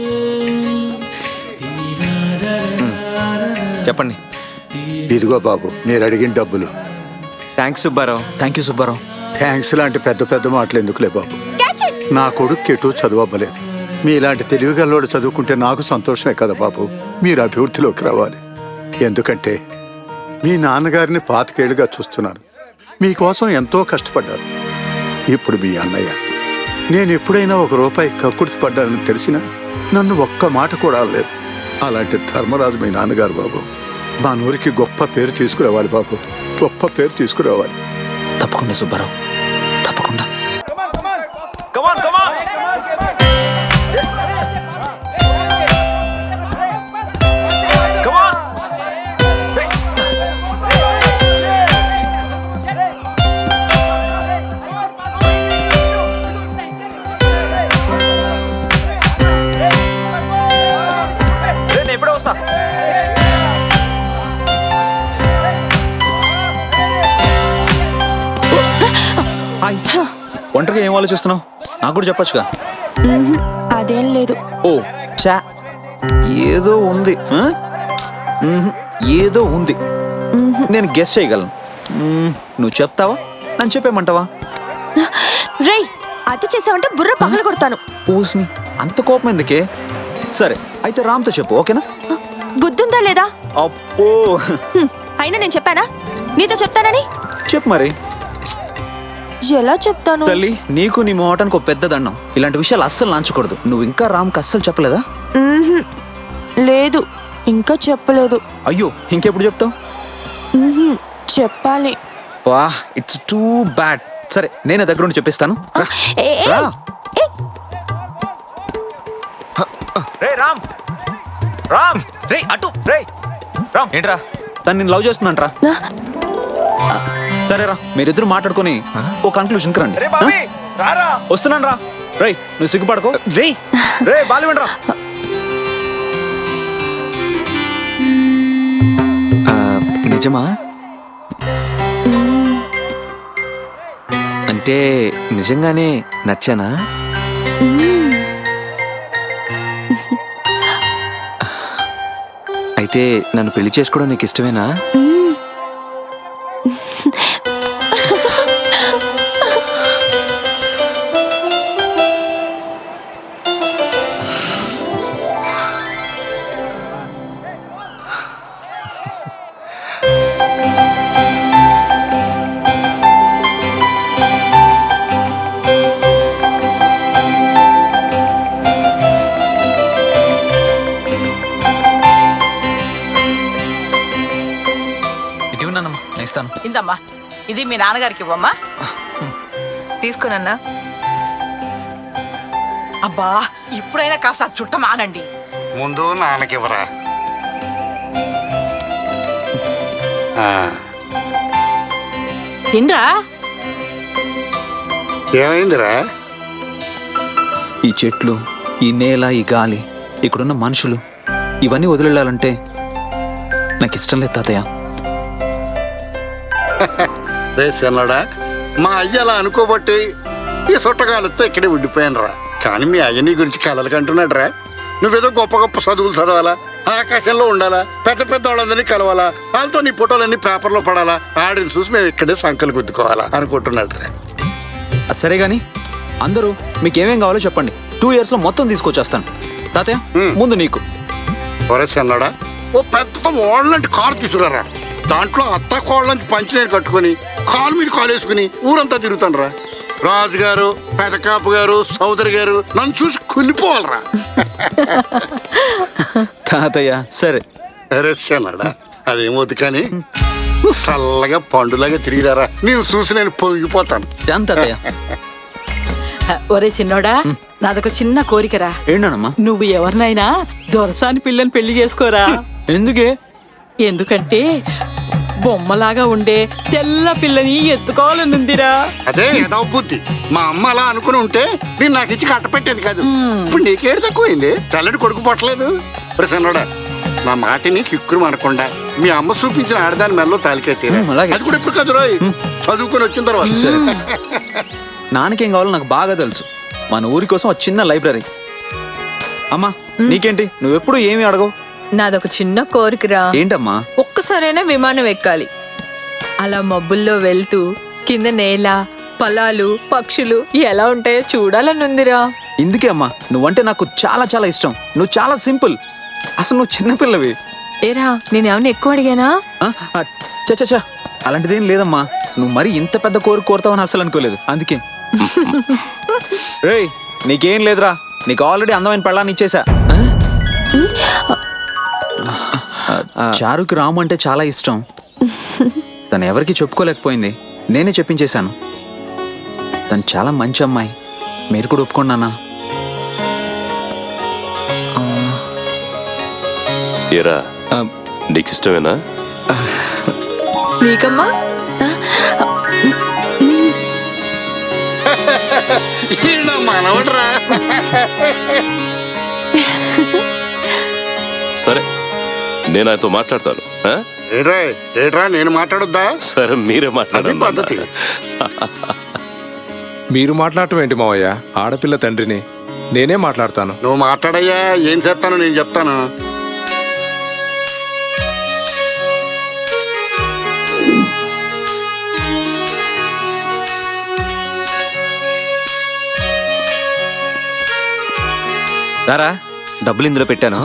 ఉమ్. చెప్పండి ఇదిగో బాబు మీరు అడిగిన డబ్బులు thanks Subbarao thank you Subbarao thanks లాంటి పెద్ద పెద్ద మాటలు ఎందుకులే బాబు నా కొడుకు ఎటు చదువబ్బలేదు మీలాంటి తెలివిగల్లోడు చదువుకుంటే నాకు సంతోషమే కదా బాబు మీరు అభివృద్ధిలోకి రావాలి ఎందుకంటే మీ నాన్నగారిని పాతికేళ్లుగా చూస్తున్నాను మీకోసం ఎంతో కష్టపడ్డారు ఇప్పుడు మీ అన్నయ్య నేను ఎప్పుడైనా ఒక రూపాయి కక్కుర్తి పడ్డానని తెలిసినా నన్ను ఒక్క మాట కూడా లేదు అలాంటి ధర్మరాజు మీ నాన్నగారు బాబు మా నూరికి గొప్ప పేరు తీసుకురావాలి బాబు గొప్ప పేరు తీసుకురావాలి తప్పకుండా సుబ్బారావు తప్పకుండా కమాన్ కమాన్ కమాన్ నేను ఎప్పుడో వస్తా ఒంటరిగా ఏం ఆలోచిస్తున్నావు నాకు కూడా చెప్పొచ్చుగా అదేం లేదు ఓ చా ఏదో ఉంది ఆ? మ్మ్హ్. ఏదో ఉంది నేను గెస్ చేయగలను మ్మ్. నువ్వు చెప్తావా నన్ను చెప్పేమంటావా రేయ్ అతి చేసావంటే బుర్ర పగల కొడతాను ఊసిని అంత కోపం ఎందుకే సరే అయితే రామ్తో చెప్పు ఓకేనా బుద్ధుందా లేదా అప్పో హ్మ్, అయినా నేను చెప్పానా నీతో చెప్తానని చెప్పు మరి ఎలా చెప్తాను తల్లి నీకు నీ మోటానికి ఒక పెద్ద దండం ఇలాంటి విషయాలు అస్సలు లాంచకూడదు నువ్వు ఇంకా రామ్కి అస్సలు చెప్పలేదా మ్మ్హ్. లేదు ఇంకా చెప్పలేదు అయ్యో ఇంకెప్పుడు చెప్తావు మ్మ్హ్. చెప్పాలి వా ఇట్స్ టూ బ్యాడ్ సరే నేనే దగ్గర ఉండి చెప్పిస్తాను రా. ఏ, ఏ, రా. రే రామ్ రామ్ రే అటు రే రామ్ ఏంట్రా తను నేను లవ్ చేస్తుందంట్రా సరేరా మీరిద్దరు మాట్లాడుకొని ఓ కన్క్లూషన్కి రండి రారా వస్తున్నాను రా రేయ్ నువ్వు సిగ్గుపడకో రే రే బాలివండి రా నిజమా అంటే నిజంగానే నచ్చానా అయితే నన్ను పెళ్లి చేసుకోవడం నీకు ఇష్టమేనా ఇటు ఉన్నానమ్మా నేను ఇస్తాను ఇందమ్మా ఇది మీ నాన్నగారికి ఇవ్వమ్మా తీసుకునన్నా అబ్బా ఇప్పుడైనా కాస్త ఆ చుట్ట మానండి ముందు నాన్నకివ్వరా ఆ, తినరా ఏమైందిరా ఈ చెట్లు ఈ నేల ఈ గాలి ఇక్కడున్న మనుషులు ఇవన్నీ వదిలేళ్ళాలంటే నాకు ఇష్టం లేదు తాతయ్య రేసన్నాడా మా అయ్య అలా అనుకోబట్టి ఈ సుట్టకాలతో ఇక్కడే ఉండిపోయాను రా కానీ మీ అయ్య నీ గురించి కలలు కంటున్నాడు రా నువ్వేదో గొప్ప గొప్ప చదువులు చదవాలా ఆకాశంలో ఉండాలా పెద్ద పెద్ద వాళ్ళందరినీ కలవాలా వాళ్ళతో నీ ఫోటోలన్నీ పేపర్లో పడాలా ఆడిని చూసి మేము ఇక్కడే సంకలు గుద్దుకోవాలా అనుకుంటున్నాడు రా అది సరే గాని అందరూ మీకు ఏమేం కావాలో చెప్పండి టూ ఇయర్స్ లో మొత్తం తీసుకొచ్చేస్తాను తాతయ్య ముందు నీకు ఒరేసి అన్నాడా ఓ పెద్ద వాళ్ళంటి కారు తీసుకురారా దాంట్లో అత్త కోళ్ళంటి పంచి నేను కట్టుకొని కాలు మీద కాలు వేసుకుని ఊరంతా తిరుగుతాను రా రాజుగారు పెదకాపు గారు సోదరి గారు నన్ను చూసి కుళ్ళిపోవాలరా తాతయ్య సరే అరేసి అన్నాడా అదేమవుతుంది కానీ నువ్వు చల్లగా పండులాగా తిరిగిరారా నేను చూసి నేను పొంగిపోతాను తాతయ్య హ, ఒరే చిన్నోడా నాదొక చిన్న కోరికరా ఏంటనమ్మా నువ్వు ఎవరినైనా దొరసాని పిల్లని పెళ్లి చేసుకోరా ఎందుకే ఎందుకంటే బొమ్మలాగా ఉండే తెల్ల పిల్లని ఎత్తుకోవాలనుందిరా అదే ఏదో బుద్ధి మా అమ్మ అలా అనుకుని ఉంటే నేను నాకు ఇచ్చి కట్టపెట్టేది కాదు ఇప్పుడు నీకేడు తక్కువైంది తెల్లటి కొడుకు పట్టలేదు ప్రసన్నడా నా మాటిని కిక్కురు అనకుండా మీ అమ్మ చూపించిన ఆడదాని మెల్లో తాలికెట్టి అది కూడా ఇప్పుడు కాదు రోయ్ చదువుకొని వచ్చిన తర్వాత నాన్నకేం కావాలో నాకు బాగా తెలుసు మన ఊరి కోసం ఒక చిన్న లైబ్రరీ అమ్మా నీకేంటి నువ్వెప్పుడు ఏమి అడగవు నాదొక చిన్న కోరికరా ఏంటమ్మా ఒక్కసారైనా విమానం ఎక్కాలి అలా మబ్బుల్లో వెళ్తూ కింద నేల పొలాలు పక్షులు ఎలా ఉంటాయో చూడాలనుందిరా ఇందుకే అమ్మా నువ్వంటే నాకు చాలా చాలా ఇష్టం నువ్వు చాలా సింపుల్ అసలు నువ్వు చిన్నపిల్లవి ఏరా నేనేమన్నా ఎక్కువ అడిగానా చచ్చా అలాంటిదేం లేదమ్మా నువ్వు మరి ఇంత పెద్ద కోరిక కోరుతావని అసలు అనుకోలేదు అందుకే రేయ్ నీకేం లేదురా నీకు ఆల్రెడీ అందమైన పెళ్ళాన్ని ఇచ్చేసా చారుకి రాము అంటే చాలా ఇష్టం తను ఎవరికి చెప్పుకోలేకపోయింది నేనే చెప్పించేశాను తను చాలా మంచి అమ్మాయి మీరు కూడా ఒప్పుకోండి నాన్న ఏరా నీకు ఇష్టమేనా నీకమ్మా ఈయన మనవడరా సరే నేను ఆయనతో మాట్లాడతాను ఆ? ఏట్రా ఏట్రా నేను మాట్లాడొద్దా సరే మీరే అది మాట్లాడండి పద్ధతి మీరు మాట్లాడటం ఏంటి మావయ్య ఆడపిల్ల తండ్రిని నేనే మాట్లాడతాను నువ్వు మాట్లాడయ్యా ఏం చేస్తానో నేను చెప్తాను రారా డబ్బులు ఇందులో పెట్టాను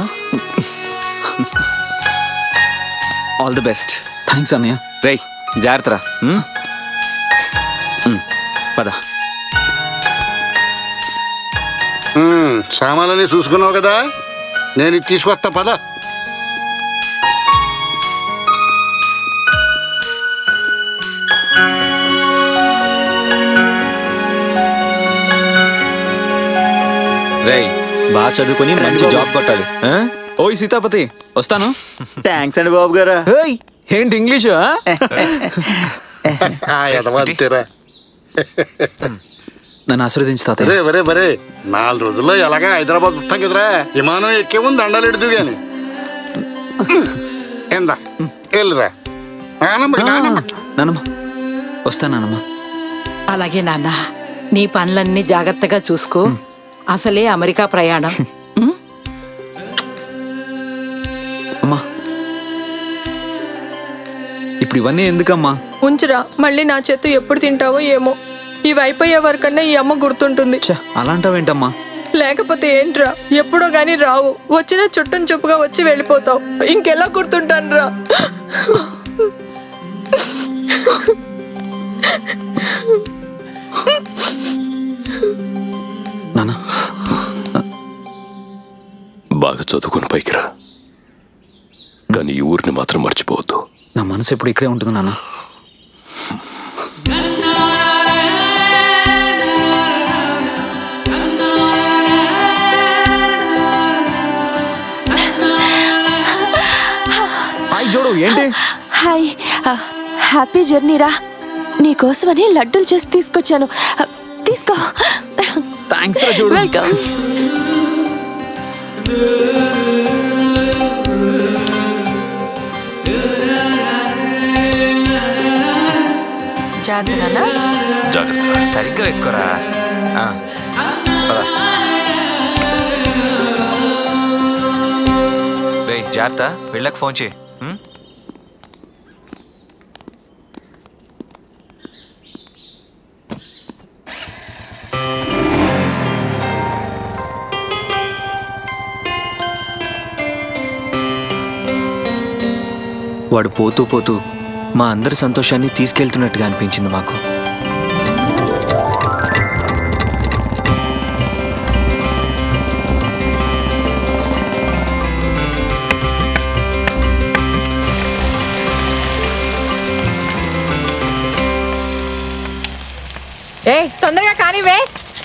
ఆల్ ది బెస్ట్ థ్యాంక్స్ అన్నయ్య రేయ్ జాగ్రత్తరా ఉమ్? ఉమ్, పద ఉమ్, సామాన్లన్నీ చూసుకున్నావు కదా నేను ఇది తీసుకొస్తా పద రేయ్ బాగా చదువుకొని మంచి జాబ్ కొట్టాలి ఆ? ఓయ్ సీతాపతి వస్తాను థ్యాంక్స్ అండి బాబు గారు ఏయ్, ఏంటి ఇంగ్లీషు ఆ? ఆ, ఎదవంతేరా నన్ను ఆశీర్వదించు తాతయ్య రే వరే వరే నాలుగు రోజుల్లో ఎలాగా హైదరాబాద్ వస్తాం కదరా విమానం ఎక్కే ముందు దండాలు ఎడుతూ గాని ఎందా వెళ్ళురా నానమ్మ నానమ్మ నానమ్మ వస్తాను నానమ్మ అలాగే నాన్న నీ పనులన్నీ జాగ్రత్తగా చూసుకో అసలే అమెరికా ప్రయాణం అమ్మా ఇప్పుడు ఇవన్నీ ఎందుకమ్మా ఉంచురా మళ్ళీ నా చేతు ఎప్పుడు తింటావో ఏమో ఇవి అయిపోయే వరకన్నా ఈ అమ్మ గుర్తుంటుంది అలాంటావేంటమ్మా లేకపోతే ఏంట్రా ఎప్పుడో గాని రావు వచ్చిన చుట్టం చుప్పుగా వచ్చి వెళ్ళిపోతావు ఇంకెలా గుర్తుంటాను రా బాగా చదువుకుని పైకి రా కానీ ఈ ఊరిని మాత్రం మర్చిపోవద్దు నా మనసు ఎప్పుడు ఇక్కడే ఉంటుంది నాన్న హాయ్ జోడు ఏంటి హాయ్ హ్యాపీ జర్నీ రా నీకోసమని లడ్డూలు చేసి తీసుకొచ్చాను ఆ, తీసుకో థ్యాంక్స్ రా జోడు వెల్కమ్ జాగ్రత్త నాన్న జాగ్రత్త సరిగ్గా వేసుకోరా ఆ, పద. రేయ్, జాగ్రత్త వెళ్ళకి ఫోన్ చేయి ఉం? వాడు పోతూ పోతూ మా అందరి సంతోషాన్ని తీసుకెళ్తున్నట్టుగా అనిపించింది మాకు ఏ తొందరగా కానివే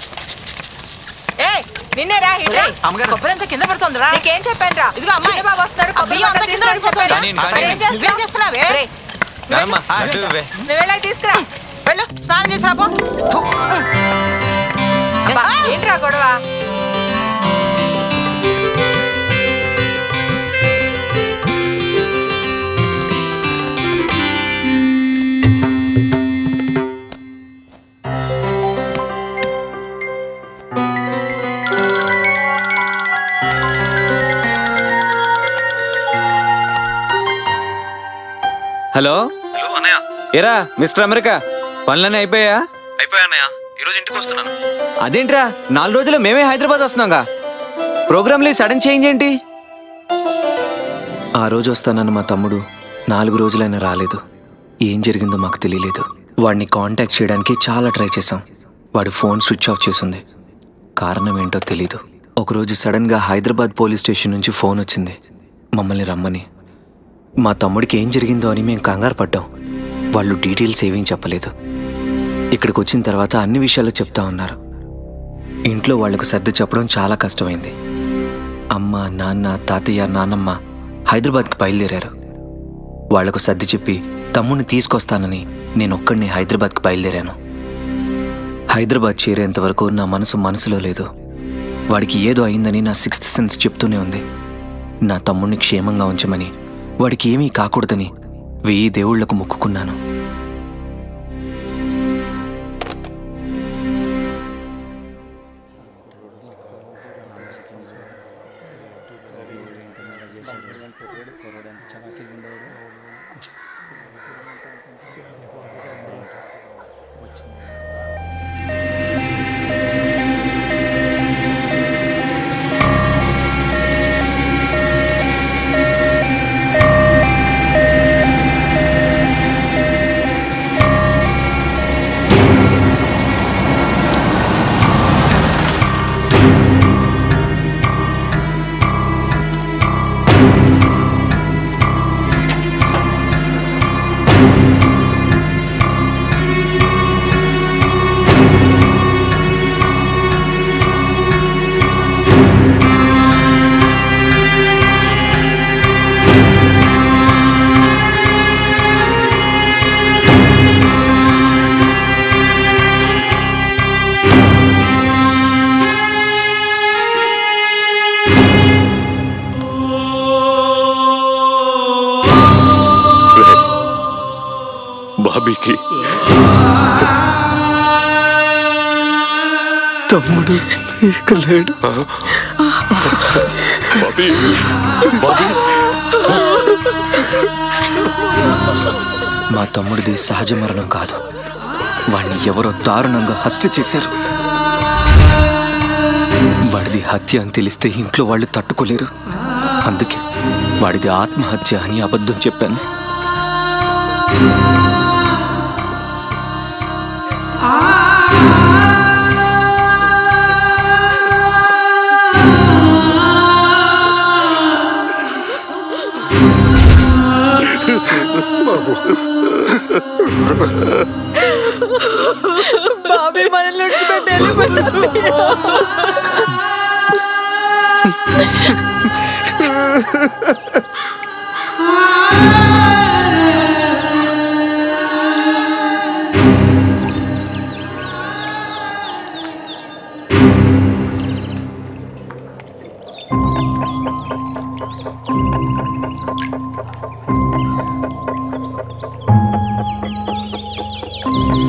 ఏ నిన్నేరా ఇట్రా కొబ్బరి అంతా కింద పడుతుందిరా నీకేం చెప్పానురా ఇదిగో అమ్మాయి చిన్న బాబు వస్తున్నాడు ఆ కొబ్బరి బియ్యం అంతా బట్టలు కింద తీసుకురా పడిపోతుంది. చెప్పానా? కానీ, మరి ఏం కానీ. చేస్తావ్? నువ్వేం చేస్తున్నావే? రేయ్, నానమ్మ, లడ్డు ఇవ్వే. నువ్వు వెళ్ళాక తీసుకురా వెళ్ళు స్నానం చేసి రాపో అబ్బా, ఏంట్రా గొడవ హలో హలో అన్నయ్య ఏరా మిస్టర్ అమెరికా పనులన్నీ అయిపోయా అయిపోయా అన్నయ్య ఈరోజు ఇంటికి వస్తున్నాను అదేంట్రా నాలుగు రోజులు మేమే హైదరాబాద్ వస్తున్నాగా ప్రోగ్రాంలో సడన్ చేంజ్ ఏంటి ఆ రోజు వస్తానన్న మా తమ్ముడు నాలుగు రోజులైనా రాలేదు ఏం జరిగిందో మాకు తెలియలేదు వాడిని కాంటాక్ట్ చేయడానికి చాలా ట్రై చేశాం వాడి ఫోన్ స్విచ్ ఆఫ్ చేసింది కారణం ఏంటో తెలీదు ఒకరోజు సడన్గా హైదరాబాద్ పోలీస్ స్టేషన్ నుంచి ఫోన్ వచ్చింది మమ్మల్ని రమ్మని మా తమ్ముడికి ఏం జరిగిందో అని మేము కంగారు పడ్డాం వాళ్ళు డీటెయిల్స్ ఏమీ చెప్పలేదు ఇక్కడికి వచ్చిన తర్వాత అన్ని విషయాలు చెప్తా ఉన్నారు ఇంట్లో వాళ్లకు సర్ది చెప్పడం చాలా కష్టమైంది అమ్మ నాన్న తాతయ్య నాన్నమ్మ హైదరాబాద్కి బయలుదేరారు వాళ్లకు సర్ది చెప్పి తమ్ముడిని తీసుకొస్తానని నేను ఒక్కడిని హైదరాబాద్కి బయలుదేరాను హైదరాబాద్ చేరేంత వరకు నా మనసు మనసులో లేదు వాడికి ఏదో అయిందని నా సిక్స్త్ సెన్స్ చెప్తూనే ఉంది నా తమ్ముడిని క్షేమంగా ఉంచమని వాడికి ఏమీ కాకూడదని వెయ్యి దేవుళ్లకు మొక్కుకున్నాను బాబీకి తమ్ముడు ఇక లేడు బాబీ బాబీ మా తమ్ముడిది సహజ మరణం కాదు వాణ్ణి ఎవరో దారుణంగా హత్య చేశారు వాడిది హత్య అని తెలిస్తే ఇంట్లో వాళ్ళు తట్టుకోలేరు అందుకే వాడిది ఆత్మహత్య అని అబద్ధం చెప్పాను బాబీ మనల్ని విడిచిపెట్టి వెళ్ళిపోతుంది ఆ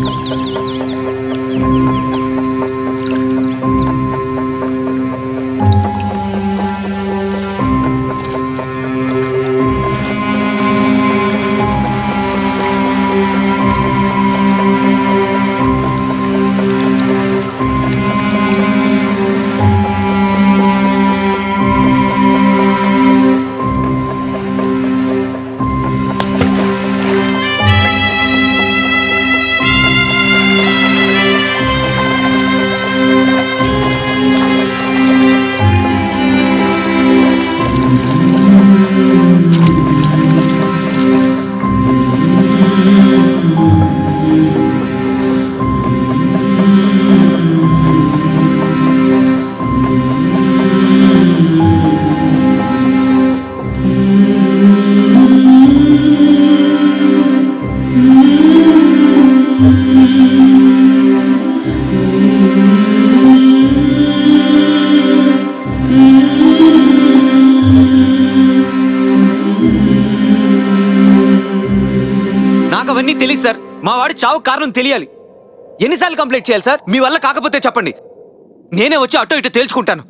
ప్లీజ్ సార్ మా వాడి చావు కారణం తెలియాలి ఎన్నిసార్లు కంప్లైంట్ చేయాలి సార్ మీ వల్ల కాకపోతే చెప్పండి నేనే వచ్చి అటో ఇటో తేల్చుకుంటాను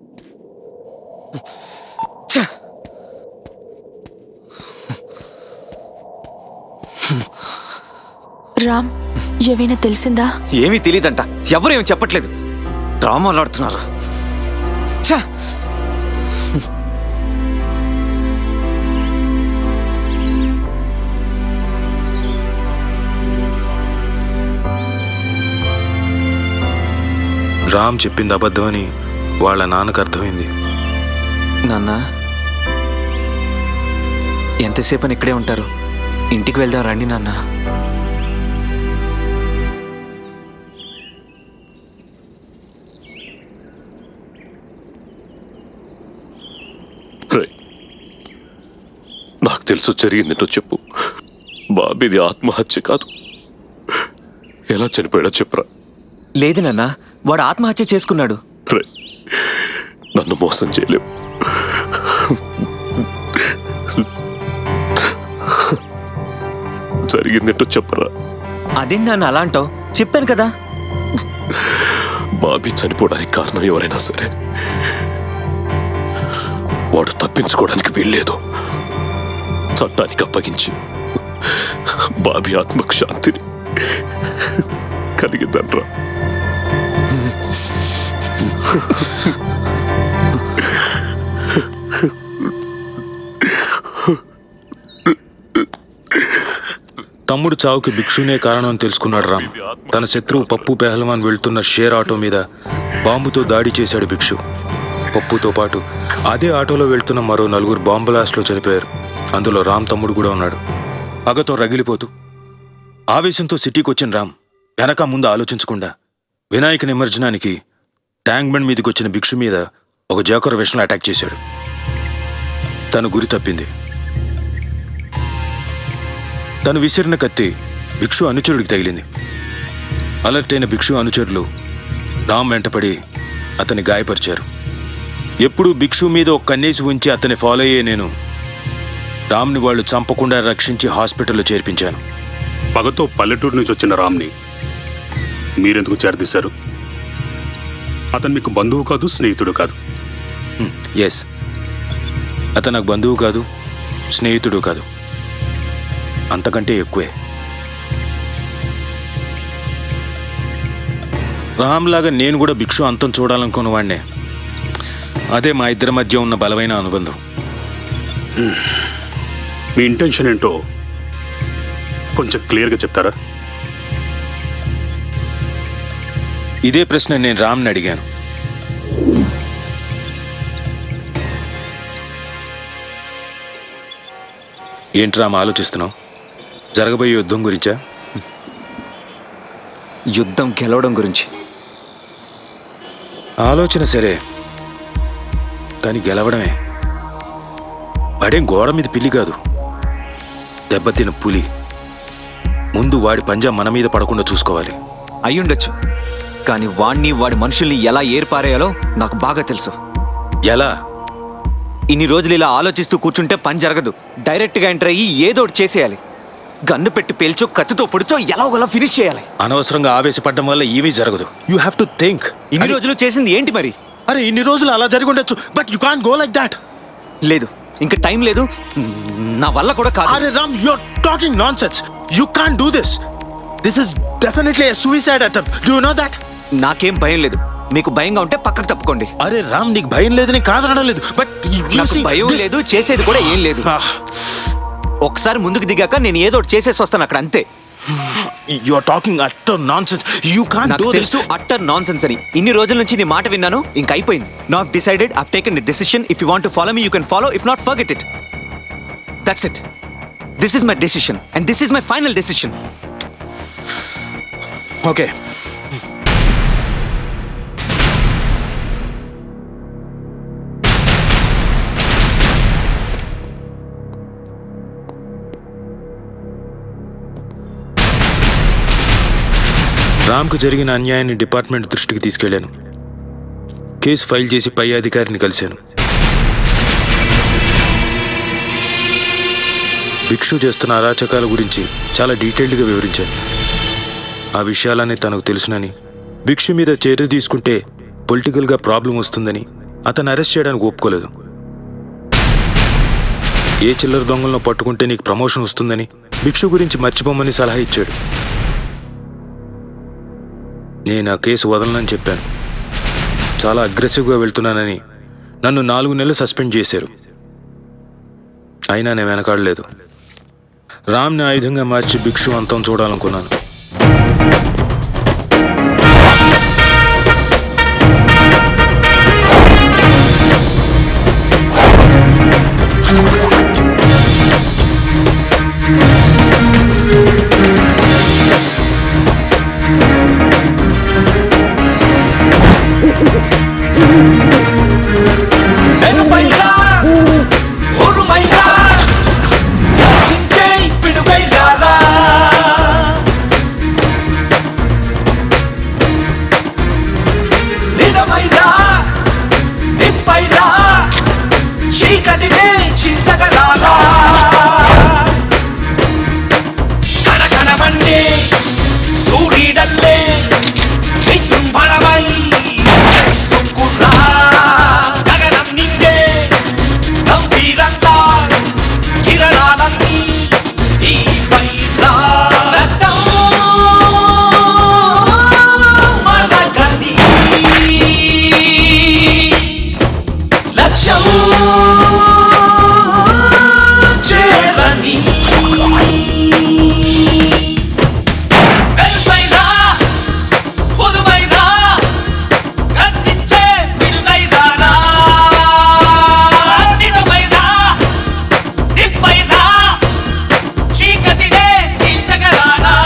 ఛ! రామ్ ఏమైనా తెలిసిందా ఏమీ తెలియదంట ఎవరు ఏమి చెప్పట్లేదు డ్రామాలు ఆడుతున్నారు ఛ! రామ్ చెప్పింది అబద్ధమని వాళ్ళ నాన్నకు అర్థమైంది నాన్న ఎంతసేపు అని ఇక్కడే ఉంటారు ఇంటికి వెళ్దాం రండి నాన్న రేయ్, నాకు తెలుసు జరిగిందేంటో చెప్పు బాబీది ఆత్మహత్య కాదు ఎలా చనిపోయాడో చెప్పురా లేదు నాన్న వాడు ఆత్మహత్య చేసుకున్నాడు రే నన్ను మోసం చేయలేవు జరిగిందేంటో చెప్పరా అదేం నాన్న అలా అంటావు చెప్పాను కదా బాబీ చనిపోవడానికి కారణం ఎవరైనా సరే వాడు తప్పించుకోవడానికి వీల్లేదు చట్టానికి అప్పగించి బాబీ ఆత్మకు శాంతిని కలిగిద్దన్రా తమ్ముడు చావుకి భిక్షునే కారణం అని తెలుసుకున్నాడు రామ్ తన శత్రువు పప్పు పెహల్వాన్ వెళ్తున్న షేర్ ఆటో మీద బాంబుతో దాడి చేశాడు భిక్షు పప్పుతో పాటు అదే ఆటోలో వెళ్తున్న మరో నలుగురు బాంబు బ్లాస్ట్లో చనిపోయారు అందులో రామ్ తమ్ముడు కూడా ఉన్నాడు పగతో రగిలిపోతూ ఆవేశంతో సిటీకి వచ్చిన రామ్ వెనక ముందు ఆలోచించకుండా వినాయక నిమజ్జనానికి ట్యాంక్ బండ్ మీదకి వచ్చిన భిక్షు మీద ఒక జోకర్ విషయంలో అటాక్ చేశాడు తను గురి తప్పింది తను విసిరిన కత్తి భిక్షు అనుచరుడికి తగిలింది అలర్ట్ అయిన భిక్షు అనుచరులు రామ్ వెంటపడి అతన్ని గాయపరిచారు ఎప్పుడూ భిక్షు మీద ఒక కన్నేసి ఉంచి అతన్ని ఫాలో అయ్యే నేను రామ్ని వాళ్ళు చంపకుండా రక్షించి హాస్పిటల్లో చేర్పించాను పగతో పల్లెటూరు నుంచి వచ్చిన రామ్ని మీరెందుకు చేరదీశారు అతను మీకు బంధువు కాదు స్నేహితుడు కాదు ఎస్ అతను నాకు బంధువు కాదు స్నేహితుడు కాదు అంతకంటే ఎక్కువే రామ్లాగా నేను కూడా భిక్షు అంతం చూడాలనుకున్న వాడినే అదే మా ఇద్దరి మధ్య ఉన్న బలమైన అనుబంధం మీ ఇంటెన్షన్ ఏంటో కొంచెం క్లియర్గా చెప్తారా ఇదే ప్రశ్న నేను రామ్ని అడిగాను ఏంటి రామ్ ఆలోచిస్తున్నావు జరగబోయే యుద్ధం గురించా యుద్ధం గెలవడం గురించి ఆలోచన సరే కానీ గెలవడమే వాడేం గోడ మీద పిల్లి కాదు దెబ్బతిన పులి ముందు వాడి పంజా మన మీద పడకుండా చూసుకోవాలి అయ్యుండొచ్చు కానీ వాణ్ణి వాడి మనుషుల్ని ఎలా ఏర్పారేయాలో నాకు బాగా తెలుసు ఎలా ఇన్ని రోజులు ఇలా ఆలోచిస్తూ కూర్చుంటే పని జరగదు డైరెక్ట్గా ఎంటర్ అయ్యి ఏదో ఒకటి చేసేయాలి గన్ను పెట్టి పేల్చో కత్తితో పొడిచో ఎలా ఒకలా ఫినిష్ చేయాలి అనవసరంగా ఆవేశపడడం వల్ల ఏమీ జరగదు యూ హ్యావ్ టు థింక్ ఇన్ని రోజులు చేసింది ఏంటి మరి అరే ఇన్ని రోజులు అలా జరిగి ఉండొచ్చు but you can't go like that లేదు ఇంకా టైం లేదు నా వల్ల కూడా కాదు అరే Ram you are talking nonsense you can't do this this is definitely a suicide attempt do know that నాకేం భయం లేదు మీకు భయంగా ఉంటే పక్కకు తప్పుకోండి అరే రామ్ నీకు భయం లేదని కాదనడం లేదు బట్ నాకు భయం లేదు చేసేది కూడా ఏం లేదు ఒకసారి ముందుకు దిగాక నేను ఏదో ఒకటి చేసేసి వస్తాను అక్కడ అంతే you are talking utter nonsense you can't నాకు డూ దిస్ తెలుసు అట్టర్ నాన్ సెన్స్ అని ఇన్ని రోజుల నుంచి నీ మాట విన్నాను ఇంక అయిపోయింది not decided I've taken decision if you want follow me you can follow if not forget it that's it this is my decision and this is my final decision okay రామ్కు జరిగిన అన్యాయాన్ని డిపార్ట్మెంట్ దృష్టికి తీసుకెళ్లాను case file చేసి పై అధికారిని కలిశాను భిక్షు చేస్తున్న అరాచకాల గురించి చాలా డీటెయిల్డ్గా వివరించాను ఆ విషయాలన్నీ తనకు తెలుసునని భిక్షు మీద చర్య తీసుకుంటే పొలిటికల్గా ప్రాబ్లం వస్తుందని అతను అరెస్ట్ చేయడానికి ఒప్పుకోలేదు ఏ చిల్లర దొంగలను పట్టుకుంటే నీకు ప్రమోషన్ వస్తుందని భిక్షు గురించి మర్చిపోమని సలహా ఇచ్చాడు నేను ఆ కేసు వదలనని చెప్పాను చాలా అగ్రెసివ్గా వెళ్తున్నానని నన్ను నాలుగు నెలలు సస్పెండ్ చేశారు అయినా నేను వెనకాడలేదు రామ్ని ఆయుధంగా మార్చి భిక్షు అంతం చూడాలనుకున్నాను వెనుపైరా ఉరుమైరా చించే పిడుగైరారా నిజమైరా నిప్పైరా చీకటినే చించగరారా కనకనమన్నే సూర్యుడల్లే విజృంభణమై సుక్కురా గగనం నిండే గంభీరంగా కిరణాలన్నీ ఈ పైన రక్తం మరగని లక్ష్యం చేరని వెలుపైనా ఉరుమైనా రచించే పిడుగైరానా నిజమైనా నిప్పైనా చీకటినే చీల్చగరానా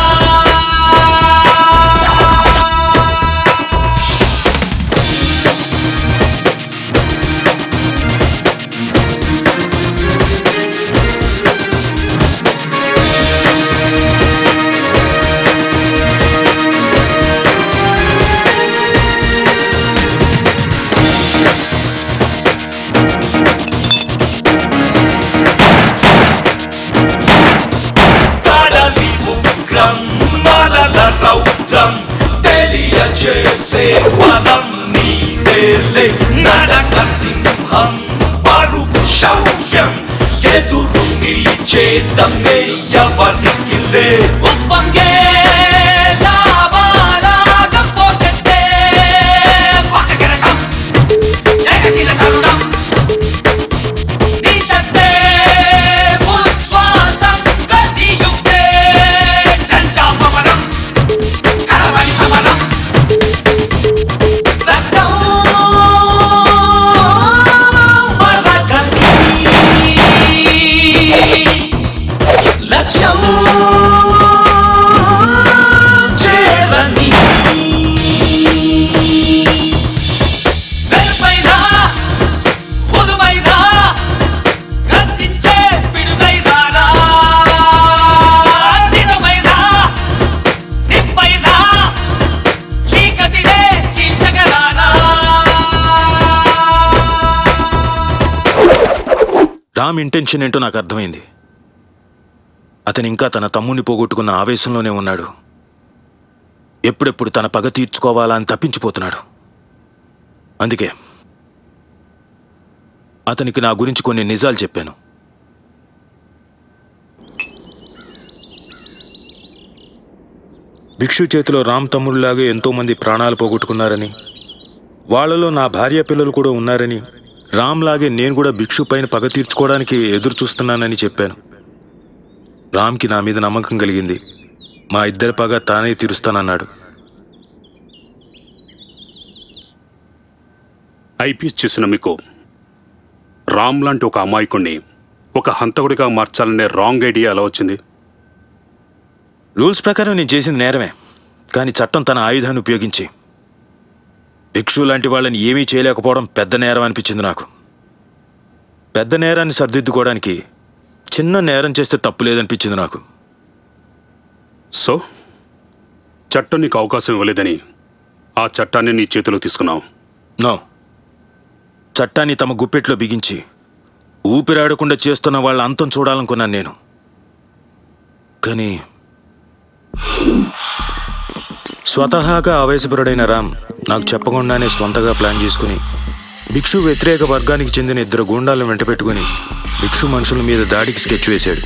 కడలి ఉగ్రం మరల రౌద్రం తెలియజేసే వరం నీదేలే నడక సింహం పరుగు శౌర్యం ఎదురు నిలిచేదమే ఎవరికి లే ఉప్పంగే లావాలాగా పోటెత్తే పటకెరకం ఎగసిన తరుణం నిశబ్దే ఉచ్ఛ్వాసం గతియుక్తే చంచాపవనం కరవని సమరం రక్తం మరగని లక్ష్యం చేరని వెలుపైనా ఉరుమైనా రచించే పిడుగైరానా నిజమైనా నిప్పైనా చీకటినే చీల్చగరానా రామ్ ఇంటెన్షన్ ఏంటో నాకు అర్థమైంది అతను ఇంకా తన తమ్ముని పోగొట్టుకున్న ఆవేశంలోనే ఉన్నాడు ఎప్పుడెప్పుడు తన పగ తీర్చుకోవాలా అని తప్పించిపోతున్నాడు అందుకే అతనికి నా గురించి కొన్ని నిజాలు చెప్పాను భిక్షు చేతిలో రామ్ తమ్ముడిలాగే ఎంతోమంది ప్రాణాలు పోగొట్టుకున్నారని వాళ్ళలో నా భార్య పిల్లలు కూడా ఉన్నారని రామ్ లాగే నేను కూడా భిక్షు పైన పగ తీర్చుకోవడానికి ఎదురు చూస్తున్నానని చెప్పాను రామ్కి నా మీద నమ్మకం కలిగింది మా ఇద్దరి పగ తానే తీరుస్తానన్నాడు ఐపీఎస్ చేసిన మీకు రామ్ లాంటి ఒక అమాయకుణ్ణి ఒక హంతకుడిగా మార్చాలనే రాంగ్ ఐడియా ఎలా వచ్చింది రూల్స్ ప్రకారం నేను చేసింది నేరమే కానీ చట్టం తన ఆయుధాన్ని ఉపయోగించి భిక్షు లాంటి వాళ్ళని ఏమీ చేయలేకపోవడం పెద్ద నేరం అనిపించింది నాకు పెద్ద నేరాన్ని సర్దిద్దుకోవడానికి చిన్న నేరం చేస్తే తప్పు లేదనిపించింది నాకు సో చట్టం నీకు అవకాశం ఇవ్వలేదని ఆ చట్టాన్ని నీ చేతిలో తీసుకున్నావు నో చట్టాన్ని తమ గుప్పెట్లో బిగించి ఊపిరాడకుండా చేస్తున్న వాళ్ళ అంతం చూడాలనుకున్నాను నేను కానీ స్వతహాగా ఆవేశపరుడైన రామ్ నాకు చెప్పకుండానే స్వంతగా ప్లాన్ చేసుకుని భిక్షు వ్యతిరేక వర్గానికి చెందిన ఇద్దరు గూండాలను వెంటబెట్టుకుని భిక్షు మనుషుల మీద దాడికి స్కెచ్ వేశాడు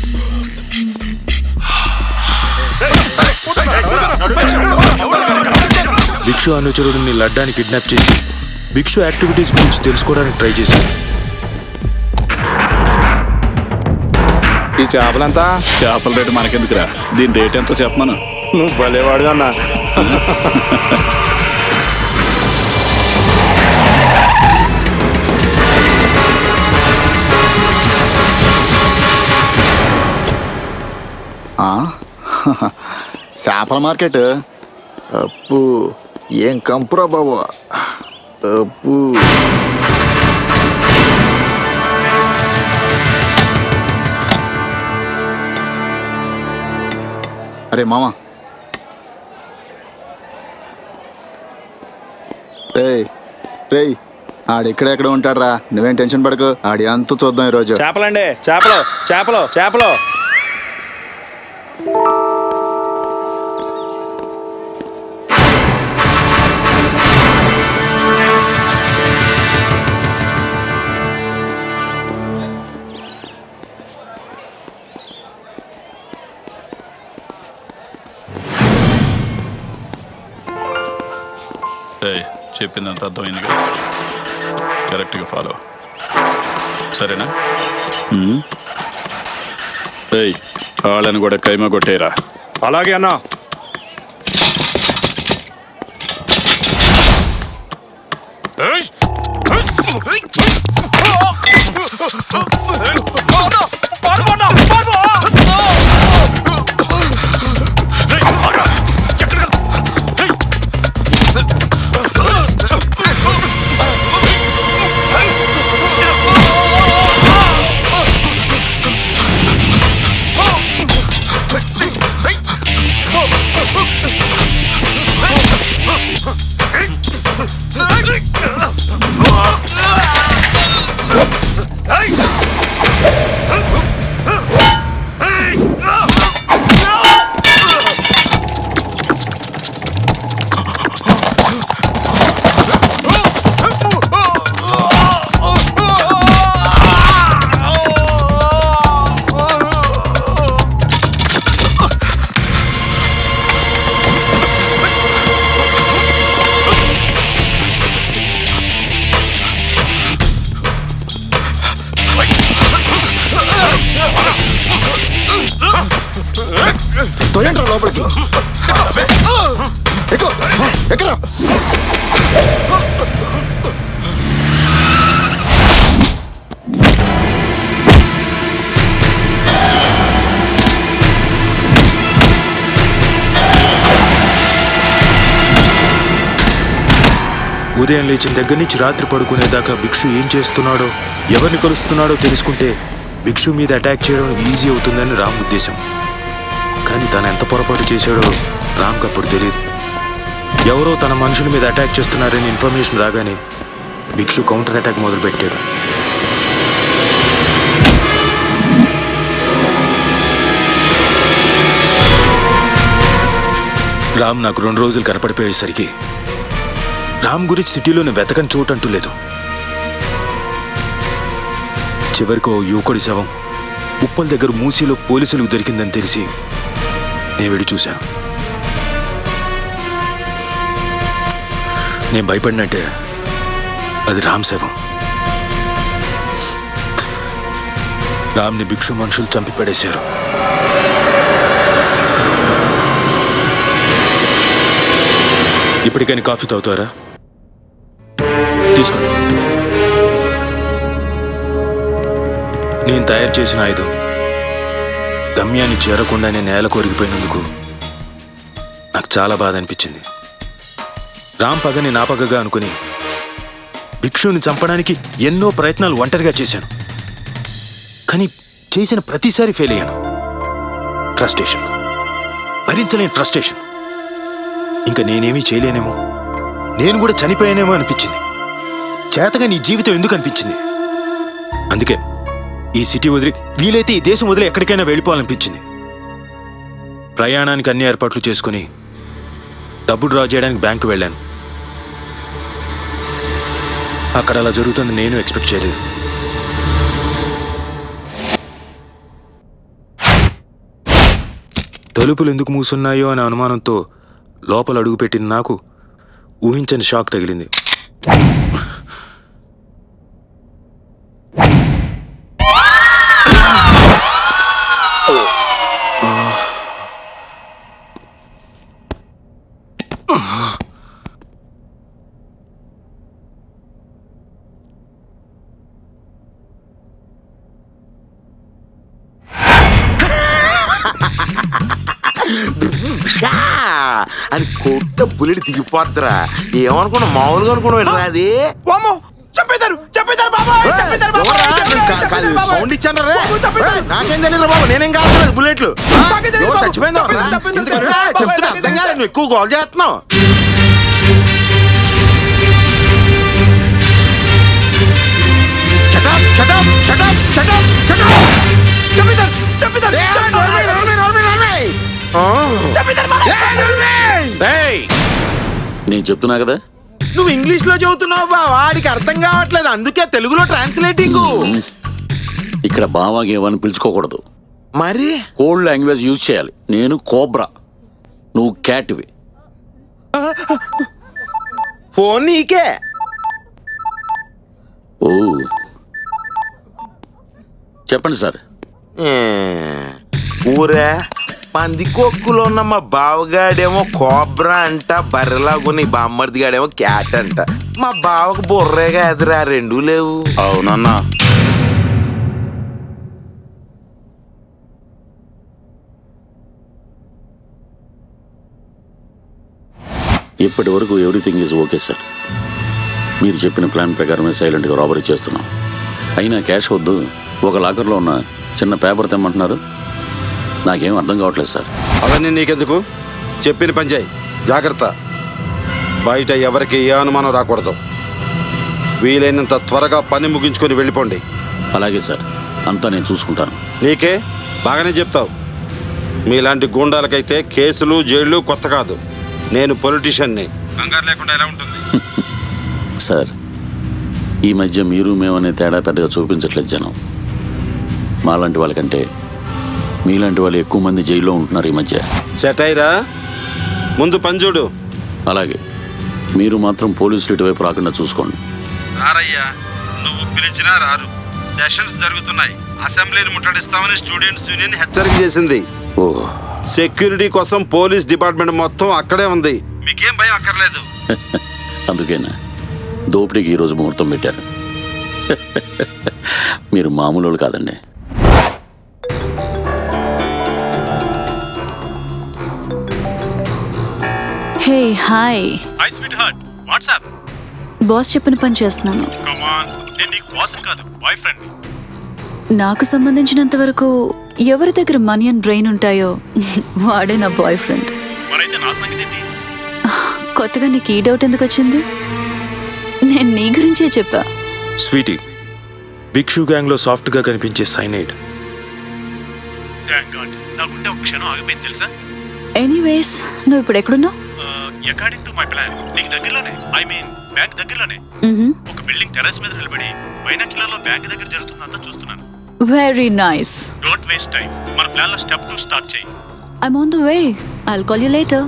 భిక్షు అనుచరుడిని లడ్డాని కిడ్నాప్ చేసి భిక్షు యాక్టివిటీస్ గురించి తెలుసుకోవడానికి ట్రై చేశాడు ఈ చేపలంతా చేపల రేటు మనకెందుకురా దీని రేట్ ఎంతో చెప్పమను నువ్వు భలేవాడుగా అన్నా ఆ? చేపల మార్కెట్ అప్పు ఏం కంపురా బాబు అప్పు అరే మామ రేయ్ రేయ్ ఆడిక్కడెక్కడ ఉంటాడ్రా నువ్వేం టెన్షన్ పడకు ఆడి అంతు చూద్దాం ఈరోజు చేపలండి చేపలు చేపలు చేపలు ఏయ్ చెప్పిందంత అర్థమైంది కదా కరెక్ట్గా ఫాలో సరేనా ఉమ్. ఏయ్ వాళ్ళని కూడా కైమా కొట్టేరా అలాగే అన్నా తోయండ్రా లోపలికి ఎక్కువ ఎక్కరా ఉదయం లేచిన దగ్గర నుంచి రాత్రి పడుకునేదాకా భిక్షు ఏం చేస్తున్నాడో ఎవరిని కలుస్తున్నాడో తెలుసుకుంటే భిక్షు మీద అటాక్ చేయడం ఈజీ అవుతుందని రామ్ ఉద్దేశం కానీ తను ఎంత పొరపాటు చేశాడో రామ్కి అప్పుడు తెలియదు ఎవరో తన మనుషుల మీద అటాక్ చేస్తున్నారని ఇన్ఫర్మేషన్ రాగానే భిక్షు కౌంటర్ అటాక్ మొదలుపెట్టాడు రామ్ నాకు రెండు రోజులు కనపడిపోయేసరికి రామ్ గురించి సిటీలోని వెతకని చోటు అంటూ లేదు చివరికి ఓ యువకుడి శవం ఉప్పల్ దగ్గర మూసీలో పోలీసులకు దొరికిందని తెలిసి నేను వెళ్ళి చూశాను నేను భయపడినట్టే అది రామ్ శవం రామ్ని భిక్షు మనుషులు చంపి పడేశారు ఇప్పటికైనా కాఫీ తాగుతారా తీసుకోండి నేను తయారు చేసిన ఆయుధం గమ్యాన్ని చేరకుండానే నేల కొరిగిపోయినందుకు నాకు చాలా బాధ అనిపించింది రామ్ పగని నా పగగా అనుకుని భిక్షుని చంపడానికి ఎన్నో ప్రయత్నాలు ఒంటరిగా చేశాను కానీ చేసిన ప్రతిసారి ఫెయిల్ అయ్యాను ఫ్రస్ట్రేషన్ భరించలేని ఫ్రస్ట్రేషన్ ఇంకా నేనేమీ చేయలేనేమో నేను కూడా చనిపోయానేమో అనిపించింది చేతగా నీ జీవితం ఎందుకు అనిపించింది అందుకే ఈ సిటీ వదిలి వీలైతే ఈ దేశం వదిలి ఎక్కడికైనా వెళ్ళిపోవాలనిపించింది ప్రయాణానికి అన్ని ఏర్పాట్లు చేసుకుని డబ్బు డ్రా చేయడానికి బ్యాంకు వెళ్ళాను అక్కడ అలా జరుగుతుంది నేను ఎక్స్పెక్ట్ చేయలేదు తలుపులు ఎందుకు మూసున్నాయో అనే అనుమానంతో లోపల అడుగుపెట్టిన నాకు ఊహించని షాక్ తగిలింది షా! అని కొట్ట బుల్లెట్ దిగిపోద్దురా ఏమనుకున్నా మామూలుగా అనుకున్నావు అది చంపేశారు చంపేశారు బాబా సౌండ్ ఇచ్చాను రే నాకేం తెలియదు బాబు నేనేం కాదు బుల్లెట్లు ఎవరు చచ్చిపోయిందా ఎవరా? ఇంతకీ రా, చెప్తున్నా అర్థం కాలేదు నువ్వు ఎక్కువ గోల్ చేస్తున్నావు Shut up, shut up, shut up, shut up, shut up. చంపేశారు చంపేశారు ఏ, నోర్మై, నోర్మై, నోర్మై, నోర్మై. ఆ. ఏ, నోర్మై. ఏయ్! నేను చెప్తున్నా కదా నువ్వు ఇంగ్లీష్ లో చదువుతున్నావు బా వాడికి అర్థం కావట్లేదు అందుకే తెలుగులో ట్రాన్స్లేటింగ్ ఇక్కడ బావా గేవని పిలుచుకోకూడదు మరి కోల్డ్ లాంగ్వేజ్ యూజ్ చేయాలి నేను కోబ్రా నువ్వు క్యాట్వి ఫోన్ నీకే ఓ చెప్పండి సార్ ఏ, ఊరే పంది కొక్కులో ఉన్న మా బావగాడేమో కోబ్రా అంట బర్రెలాగున్న ఈ బామ్మర్ది గాడేమో క్యాట్ అంట మా బావకు బుర్రే కాదురా రెండూ లేవు అవునన్నా ఇప్పటి వరకు ఎవ్రీథింగ్ ఈజ్ ఓకే సార్ మీరు చెప్పిన ప్లాన్ ప్రకారమే సైలెంట్గా రాబరీ చేస్తున్నాం అయినా క్యాష్ వద్దు ఒక లాకర్లో ఉన్న చిన్న పేపర్ తెమ్మంటున్నారు నాకేం అర్థం కావట్లేదు సార్ అవన్నీ నీకెందుకు చెప్పిన పని చేయి జాగ్రత్త బయట ఎవరికి ఏ అనుమానం రాకూడదు వీలైనంత త్వరగా పని ముగించుకొని వెళ్ళిపోండి అలాగే సార్ అంతా నేను చూసుకుంటాను నీకే బాగానే చెప్తావు మీలాంటి గూండాలకైతే కేసులు జైళ్ళు కొత్త కాదు నేను పొలిటీషియన్ని కంగారు లేకుండా ఎలా ఉంటుంది సార్ ఈ మధ్య మీరు మేమనే తేడా పెద్దగా చూపించట్లేదు జనం మాలాంటి వాళ్ళకంటే మీలాంటి వాళ్ళు ఎక్కువ మంది జైల్లో ఉంటున్నారు ఈ మధ్య సెట్ అయ్యరా ముందు పని చూడు అలాగే మీరు మాత్రం పోలీసులు ఇటువైపు రాకుండా చూసుకోండి రారయ్యా నువ్వు పిలిచినా రారు సెషన్స్ జరుగుతున్నాయి అసెంబ్లీని ముట్టడిస్తామని స్టూడెంట్స్ యూనియన్ హెచ్చరిక చేసింది ఓ సెక్యూరిటీ కోసం పోలీస్ డిపార్ట్మెంట్ మొత్తం అక్కడే ఉంది మీకేం భయం అక్కర్లేదు అందుకేనా దోపిడీకి ఈరోజు ముహూర్తం పెట్టారు మీరు మామూలు వాళ్ళు కాదండి hey hi hi sweetheart what's up boss చెప్పిన పని చేస్తున్నాను కమాన్ నేను నీకు బాస్ కాదు బాయ్ ఫ్రెండ్ నాకు సంబంధించినంత వరకు ఎవరి దగ్గర మనీ అండ్ బ్రెయిన్ ఉంటాయో వాడే నా బాయ్ ఫ్రెండ్ మరైతే నా సంగతి ఏంటి కొత్తగా నీకు ఈ డౌట్ ఎందుకు వచ్చింది నేను నీ గురించే చెప్పా స్వీటీ భిక్షు గ్యాంగ్లో సాఫ్ట్గా కనిపించే సైనైడ్ థ్యాంక్ గాడ్ నా గుండె ఒక క్షణం ఆగిపోయింది తెలుసా ఎనీవేస్ నువ్వు ఇప్పుడు ఎక్కడున్నావు అకార్డింగ్ టు మై ప్లాన్ నీకు దగ్గరలోనే ఐ మీన్ బ్యాంక్ దగ్గరలోనే మ్హూ. ఒక బిల్డింగ్ టెర్రస్ మీద నిలబడి పైన కిలోలో బ్యాంక్ దగ్గర జరుగుతుందంతా చూస్తున్నాను very nice don't waste time మన ప్లాన్ లో స్టెప్ టూ స్టార్ట్ చేయి I'm on the way I'll call you later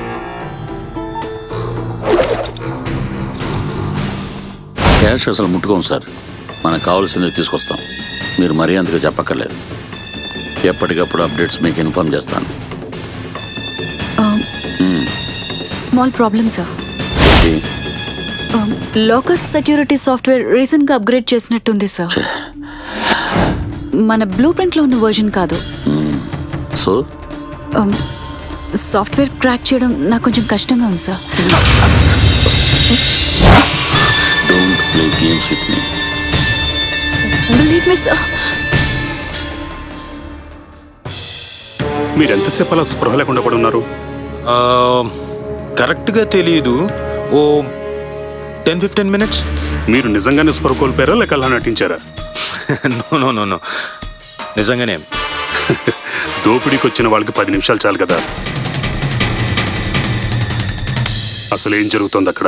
cash అసలు ముట్టుకోం సార్ మనకు కావాల్సింది తీసుకొస్తాం మీరు మరీ అంతగా చెప్పక్కర్లేదు ఎప్పటికప్పుడు అప్డేట్స్ మీకు ఇన్ఫార్మ్ చేస్తాను మ్మ్. స్మాల్ ప్రాబ్లమ్ సార్ ఏంటి? లోకస్ సెక్యూరిటీ సాఫ్ట్వేర్ రీసెంట్ గా అప్గ్రేడ్ చేసినట్టుంది సార్ మన బ్లూ ప్రింట్ లో ఉన్న వర్జన్ కాదు సో సాఫ్ట్వేర్ క్రాక్ చేయడం నాకు కొంచెం కష్టంగా ఉంది sir don't play games with me believe me sir మీరు ఎంతసేపు అలా స్పృహ లేకుండా కూడా ఉన్నారు ఆ, కరెక్ట్గా తెలియదు ఓ టెన్ ఫిఫ్టీన్ మినిట్స్ మీరు నిజంగానే స్పృహ కోల్పోయారా లేక అలా నటించారా నో నో నో నో నిజంగానే దోపిడీకి వచ్చిన వాళ్ళకి పది నిమిషాలు చాలు కదా అసలు ఏం జరుగుతోంది అక్కడ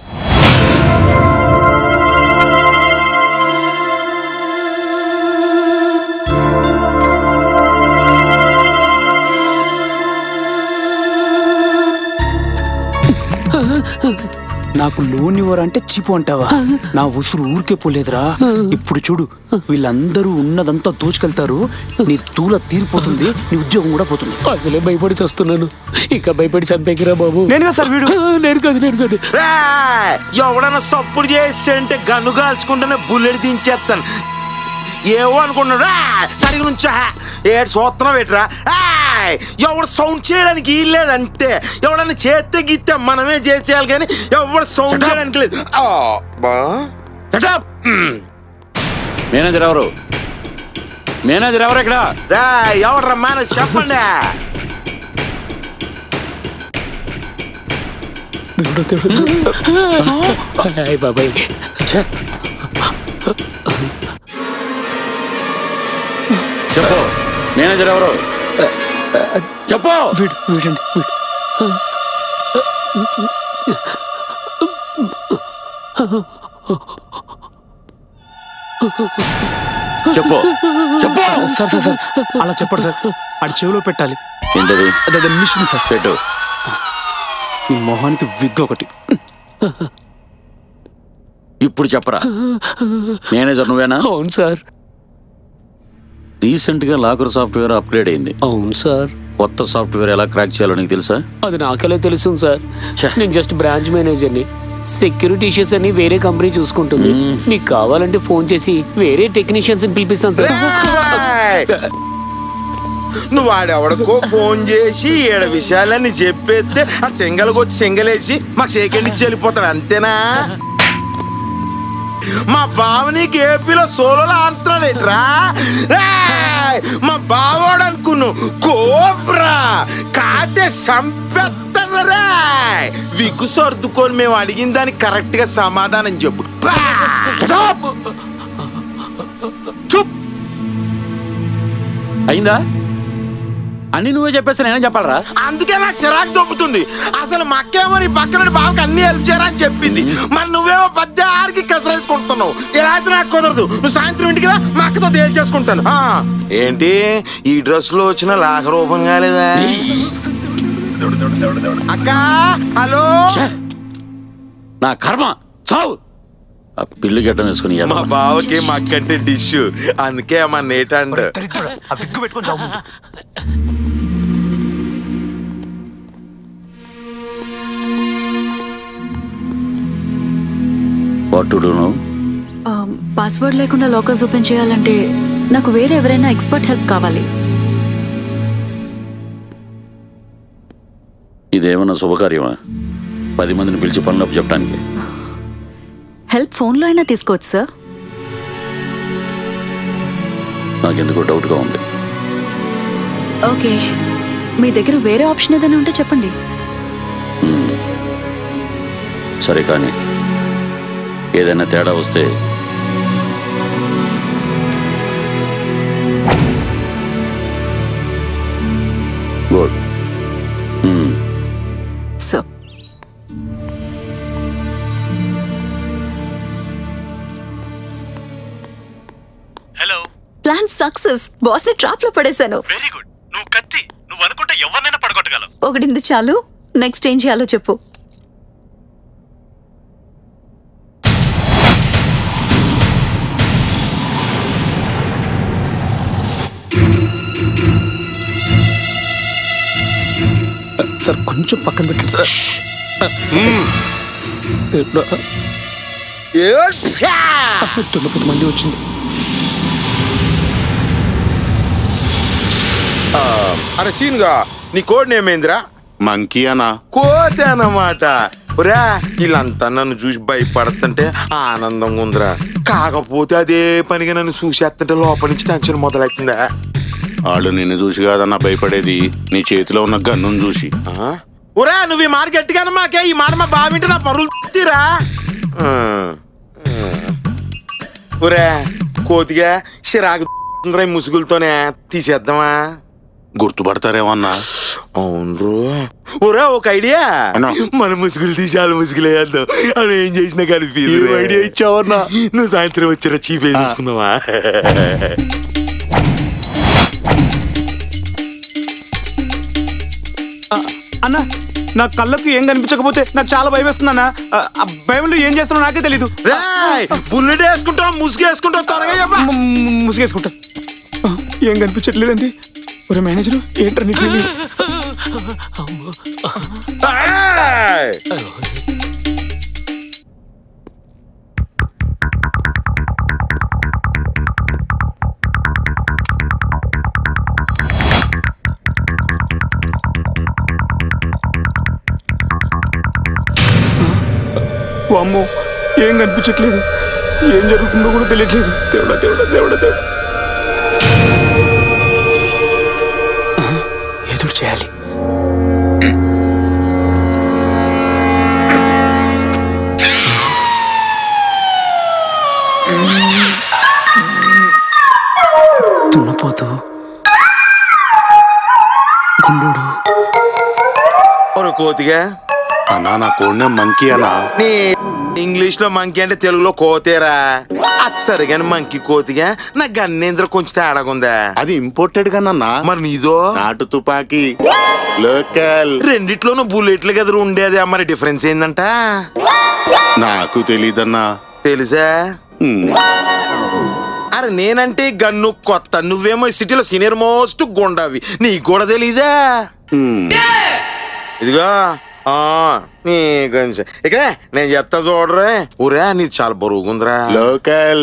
నాకు లోన్ ఇవ్వరంటే చీపు అంటావా నా ఉసురు ఊరికే పోలేదురా ఇప్పుడు చూడు వీళ్ళందరూ ఉన్నదంతా దోచుకెళ్తారు నీ తూల తీరిపోతుంది నీ ఉద్యోగం కూడా పోతుంది అసలే భయపడి చేస్తున్నాను ఇంకా భయపడి చంపేకిరా బాబు నేను కదా సార్ వీడు నేను కాదు నేను కాదు రేయ్! ఎవడన్నా సప్పుడు చేసి అంటే గన్ను కాల్చుకుంటేనే బుల్లెట్ దించేస్తాను ఏవో అనుకున్నాడు రేయ్! సరిగా నుంచా ఏడు సూత్రం పెట్టరా ఏయ్! ఎవడు సౌండ్ చేయడానికి లేదు అంతే ఎవడన్నా చేస్తే గిత్తే మనమే చేసేయాలి కానీ ఎవడు సౌండ్ చేయడానికి లేదు ఆ, బా. Shut up! మ్. మేనేజర్ ఎవరు మేనేజర్ ఎవరు ఇక్కడ రేయ్, ఎవర్రా మేనేజ్ చెప్పండి హాయ్ బాబాయ్ చెప్పు మేనేజర్ ఎవరు చెప్పు వీడు వీడండి వీడు చెప్పు చెప్పు సార్ సార్ సార్ అలా చెప్పండి సార్ అది చెవిలో పెట్టాలి ఏంటది అదే మిషన్ సార్ పెట్టు మీ మొహానికి విగ్ ఒకటి ఇప్పుడు చెప్పరా మేనేజర్ నువ్వేనా అవును సార్ రీసెంట్ గా లాకర్ సాఫ్ట్వేర్ అప్గ్రేడ్ అయింది అవును సార్ కొత్త సాఫ్ట్వేర్ ఎలా క్రాక్ చేయాలో నీకు తెలుసా అది నాకెలా తెలుసు సార్ నేను జస్ట్ బ్రాంచ్ మేనేజర్ని సెక్యూరిటీ ఇష్యూస్ అని వేరే కంపెనీ చూసుకుంటుంది నీకు కావాలంటే ఫోన్ చేసి వేరే టెక్నీషియన్స్ పిలిపిస్తాను సార్ రేయ్! నువ్వు వాడెవడికో ఫోన్ చేసి ఏడ విషయాలన్నీ చెప్పేస్తే ఆ సింగల్కి వచ్చి సింగలేసి మాకు సెకండ్ ఇచ్చి వెళ్ళిపోతాడు అంతేనా మా బావనికి ఏపీలో సోలోలో ఆడుతున్నాడేట్రా రేయ్! మా బావోడు అనుకున్నావు కోబ్రా కాటే సంపెత్తను రే విగ్గు సర్దుకొని మేము అడిగిన దానికి కరెక్ట్ గా సమాధానం చెప్పు పా! అయిందా అన్ని నువ్వే చెప్పేస్తే నేనేం చెప్పాలరా అందుకే నాకు చిరాకు దొబ్బుతుంది అసలు మా అక్కేమో నీ పక్కన బావకి అన్ని హెల్ప్ చేయరని చెప్పింది మరి నువ్వేమో పద్దె ఆడికి కసరేసుకుంటున్నావు ఇలా అయితే నాకు కుదరదు నువ్వు సాయంత్రం ఇంటికి రా మా అక్కతో తేల్చేసుకుంటాను ఆ, ఏంటి ఈ డ్రెస్ లో వచ్చిన లాగ రూపం కాలేదా అక్క హలో నా కర్మ చావు ఆ పిల్లి గడ్డం వేసుకుని మా ఎదవ. బావకి మా అక్కంటే డిష్ అందుకే మా నేటండ్ ఆ విగ్గు పెట్టుకొని చావు what to do no password లేకుండా లాకర్స్ ఓపెన్ చేయాలంటే నాకు వేరే ఎవరైనా ఎక్స్పర్ట్ హెల్ప్ కావాలి ఇదేమన్నా శుభకార్యమా పది మందిని పిలిచి పనులు చెప్పడానికి హెల్ప్ ఫోన్లో అయినా తీసుకోవచ్చు సార్ నాకెందుకో డౌట్గా ఉంది ఓకే మీ దగ్గర వేరే ఆప్షన్ ఏదైనా ఉంటే చెప్పండి మ్మ్. సరే కానీ ఏదైనా తేడా వస్తే good hmm. So hello plan success boss ని ట్రాప్ లో పడేశాను వెరీ గుడ్ నువ్వు కత్తి నువ్వు అనుకుంటే ఎవరినైనా పడగొట్టగలవు ఒకటింది చాలు నెక్స్ట్ ఏం చేయాలో చెప్పు సార్ కొంచెం పక్కన పెట్టండి సార్ దున్నపోతు మంది వచ్చింది ఆ, అరే సీన్గా నీ కోడ్ నేమ్ ఏందిరా మంకీ అనా కోతే అన్నమాట ఒరా వీళ్ళంతా నన్ను చూసి భయపడుతుంటే ఆనందంగా ఉందిరా కాకపోతే అదే పనిగా నన్ను చూసేస్తుంటే లోపల నుంచి టెన్షన్ మొదలవుతుందా వాళ్ళు నిన్ను చూసి కాదన్నా భయపడేది నీ చేతిలో ఉన్న గన్నును చూసి ఒరా నువ్వు ఈ మాట గట్టిగానే మాకే ఈ మాట మా బావింటే నా పరులు తీరా ఒరే కోతిగా చిరాకు ఉందిరా ఈ ముసుగులతోనే తీసేద్దామా గుర్తుపడతారేమన్నా అవును ఒరే ఒక ఐడియా మన ముసుగులు తీసి వాళ్ళ ముసుగులు వేద్దాం అవి ఏం చేసినా కనిపించదు ఏం ఐడియా ఇచ్చావన్నా నువ్వు సాయంత్రం వచ్చిన చీపే తీసుకుందామా అన్న నా కళ్ళకు ఏం కనిపించకపోతే నాకు చాలా భయం వేస్తుంది అన్న ఆ, ఆ భయంలో ఏం చేస్తానో నాకే తెలీదు బుల్లెట్ వేసుకుంటావు ముసుగు వేసుకుంటావు త్వరగా చెప్పు. ముసుగేసుకుంటా ఆ, ఏం కనిపించట్లేదండి ఒరే మేనేజరు ఏంట్రా నీ ఫీలింగ్ ఏయ్! అమ్మో ఏం కనిపించట్లేదు ఏం జరుగుతుందో కూడా తెలియట్లేదు దేవుడా దేవుడా దేవుడా దేవుడా ఏదో చేయాలి తున్నపోతూ గుండోడు ఒరే కోతిగా అన్నా నా కోడినే మంకీ అన్నా నీ ఇంగ్లీష్ లో మంకీ అంటే తెలుగులో కోతేరా అది సరిగాని మంకీ కోతిగా నా గన్నేంద్ర కొంచెం తేడాగుందా అది ఇంపోర్టెడ్ కన్నా మరి నీదో నాటు తుపాకీ లోకల్ రెండిట్లోనూ బుల్లెట్లు కదా ఉండేది మరి డిఫరెన్స్ ఏందంట నాకు తెలీదన్నా తెలుసా అరే నేనంటే గన్ను కొత్త నువ్వేమో ఈ సిటీలో సీనియర్ మోస్ట్ గుండావి నీకు కూడా తెలీదా ఇదిగో ఆ, నీ గురించి ఇక్కడ నేను చెప్తా చూడరే ఊరే నీది చాలా బరువుగుందిరా local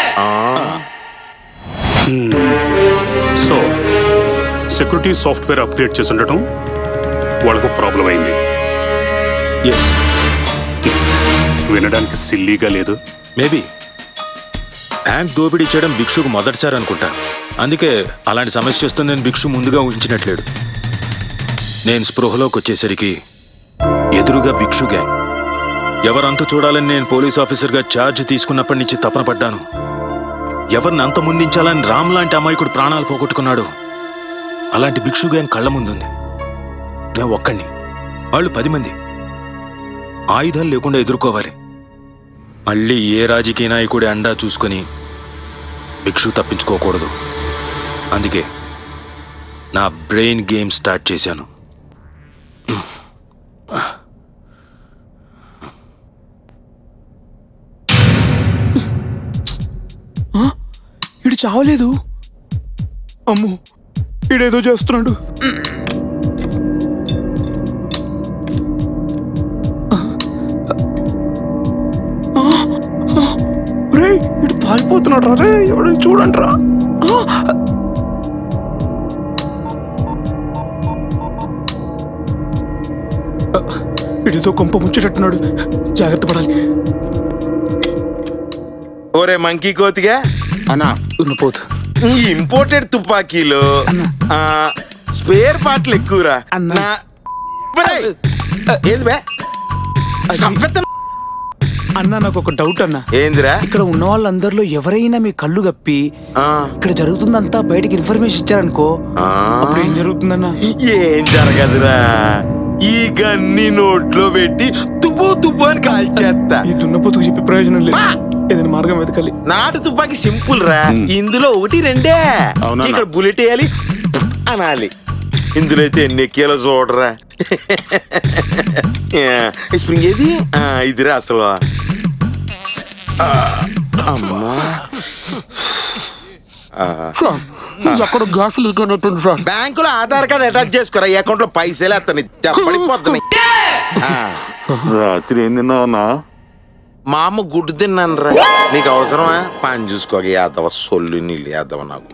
so security software upgrade చేసి ఉండటం వాళ్ళకు ప్రాబ్లం అయింది ఎస్ వినడానికి సిల్లీగా లేదు మేబీ బ్యాంక్ దోపిడీ చేయడం భిక్షుకు మొదటిసారి అనుకుంటా అందుకే అలాంటి సమస్య వస్తుందని భిక్షు ముందుగా ఊహించినట్లేడు నేను స్పృహలోకి వచ్చేసరికి ఎదురుగా భిక్షు గ్యాంగ్ ఎవరంతు చూడాలని నేను పోలీస్ ఆఫీసర్గా ఛార్జ్ తీసుకున్నప్పటి నుంచి తపన పడ్డాను ఎవరిని అంత ముందించాలని రామ్ లాంటి అమాయకుడు ప్రాణాలు పోగొట్టుకున్నాడు అలాంటి భిక్షు గ్యాంగ్ కళ్ళ ముందుంది నేను ఒక్కడిని వాళ్ళు పది మంది ఆయుధాలు లేకుండా ఎదుర్కోవాలి మళ్ళీ ఏ రాజకీయ నాయకుడి అండా చూసుకొని భిక్షు తప్పించుకోకూడదు అందుకే నా బ్రెయిన్ గేమ్ స్టార్ట్ చేశాను ఇడు చావలేదు అమ్మో ఈడేదో చేస్తున్నాడు రే ఇటు పారిపోతున్నాడు రా రే ఎవడో చూడండి రా ఇడితో కొంప ముంచేటట్టున్నాడు జాగ్రత్త పడాలి ఓరే మంకీ కోతిగా అన్నా ఉన్నపోతు ఈ ఇంపోర్టెడ్ తుపాకీలో ఆ, స్పేర్ పార్ట్లు ఎక్కువరా నా ఒరేయ్, ఏంది బే సంపెత్త అన్న నాకు ఒక డౌట్ అన్న ఏందిరా ఇక్కడ ఉన్న వాళ్ళందరిలో ఎవరైనా మీ కళ్ళు కప్పి ఇక్కడ జరుగుతుందంతా బయటికి ఇన్ఫర్మేషన్ ఇచ్చారనుకో అప్పుడు ఏం జరుగుతుందన్న ఏం జరగదురా ఈ గన్ని నోట్లో పెట్టి తుప్పు తుప్పు అని కాల్చేస్తా ఈ దున్నపోతుకు చెప్పి ప్రయోజనం లేదు ఏదైనా మార్గం వెతకాలి నాటు తుపాకీ సింపుల్ రా ఇందులో ఒకటి రెండే ఇక్కడ బుల్లెట్ వేయాలి అనాలి ఇందులో అయితే ఎన్ని ఎక్కేలో చూడరా యా, ఈ స్ప్రింగ్ ఏది ఆ, ఇదిరా అసలు ఆ, అమ్మా ఆ. ఎక్కడ గ్యాస్ లీక్ అయినట్టుంది సార్ బ్యాంకులో ఆధార్ కార్డ్ అటాచ్ చేసుకోరా ఈ అకౌంట్ లో పైసలు అతని పడిపోతున్నాయి రాత్రి ఏం తిన్నావన్నా మా అమ్మ గుడ్డు తిన్నాను రా నీకు అవసరమా పని చూసుకోక యాదవ సొల్లు నీళ్ళు యాదవ నాకు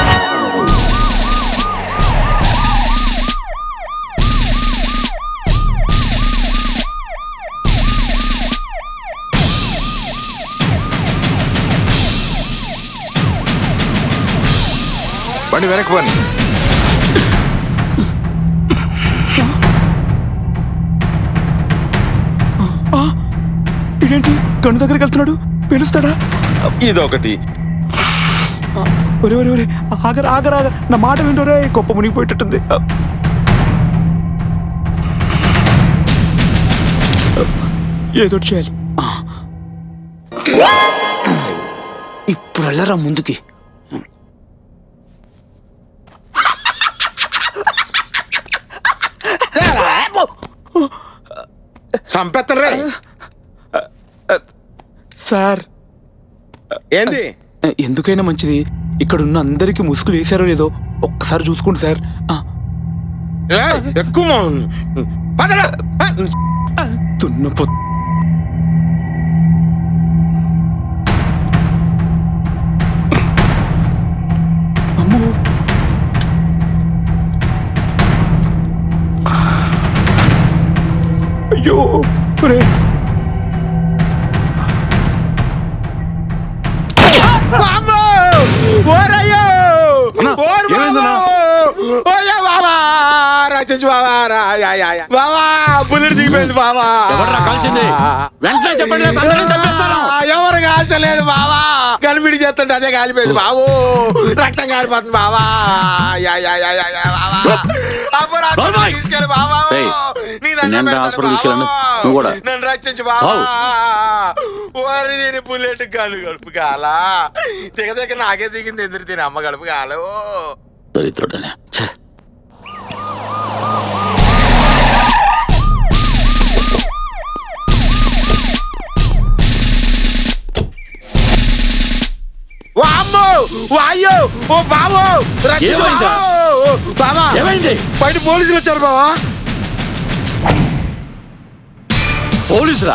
బండి వెనక్కి పోని ఇదేంటి గన్ను దగ్గరికి వెళ్తున్నాడు పిలుస్తాడా ఇదొకటి ఒరే ఒరే ఒరే ఆగర ఆగర ఆగర నా మాట వింటోరే గొప్ప మునిగిపోయేటట్టుంది ఏదో ఒకటి చేయాలి ఇప్పుడు వెళ్ళరా ముందుకి చంపేస్తారే సార్ ఏంది ఎందుకైనా మంచిది ఇక్కడ ఉన్న అందరికి ముసుగులు వేసారో లేదో ఒక్కసారి చూసుకోండి సార్ ఆ, ఎక్కువ దున్నపో అమ్మో అయ్యో ఒరే ఓరయ్యో ఓరు ఓయా బాబా రచించు బాబా రా యా యా యా బాబా బుల్లెట్ దిగిపోయింది బాబా ఎవడ్రా కాల్చింది? వెంటనే చెప్పండి, లేకపోతే అందరినీ చంపేస్తాను. ఎవరు కాల్చలేదు బాబా కలిపిడి చేస్తుంటే అదే కాలిపోయింది బాబు రక్తం కాలిపోతుంది బాబా యా యా యా యా యా బాబా అబ్బో రాత్రి తీసుకెళ్ళి బాబా ఏయ్, నీ దండం నేను పెడతాను హాస్పిటల్ బాబా. తీసుకెళ్ళండి నువ్వు కూడా నన్ను రక్షించు బాబా ఓరి దీని బుల్లెట్ కాలు గడుపు కాలా దిగ దిగ నాకే దిగింది ఎందుకు దీని అమ్మ గడుపు కాలు దరిద్రుడనే ఛే. వామ్మో వాయ్యో ఓ బాబో రక్షించు ఏమైందా? బాబో. బాబా ఏమైంది? బయట పోలీసులు వచ్చారు బాబా పోలీసురా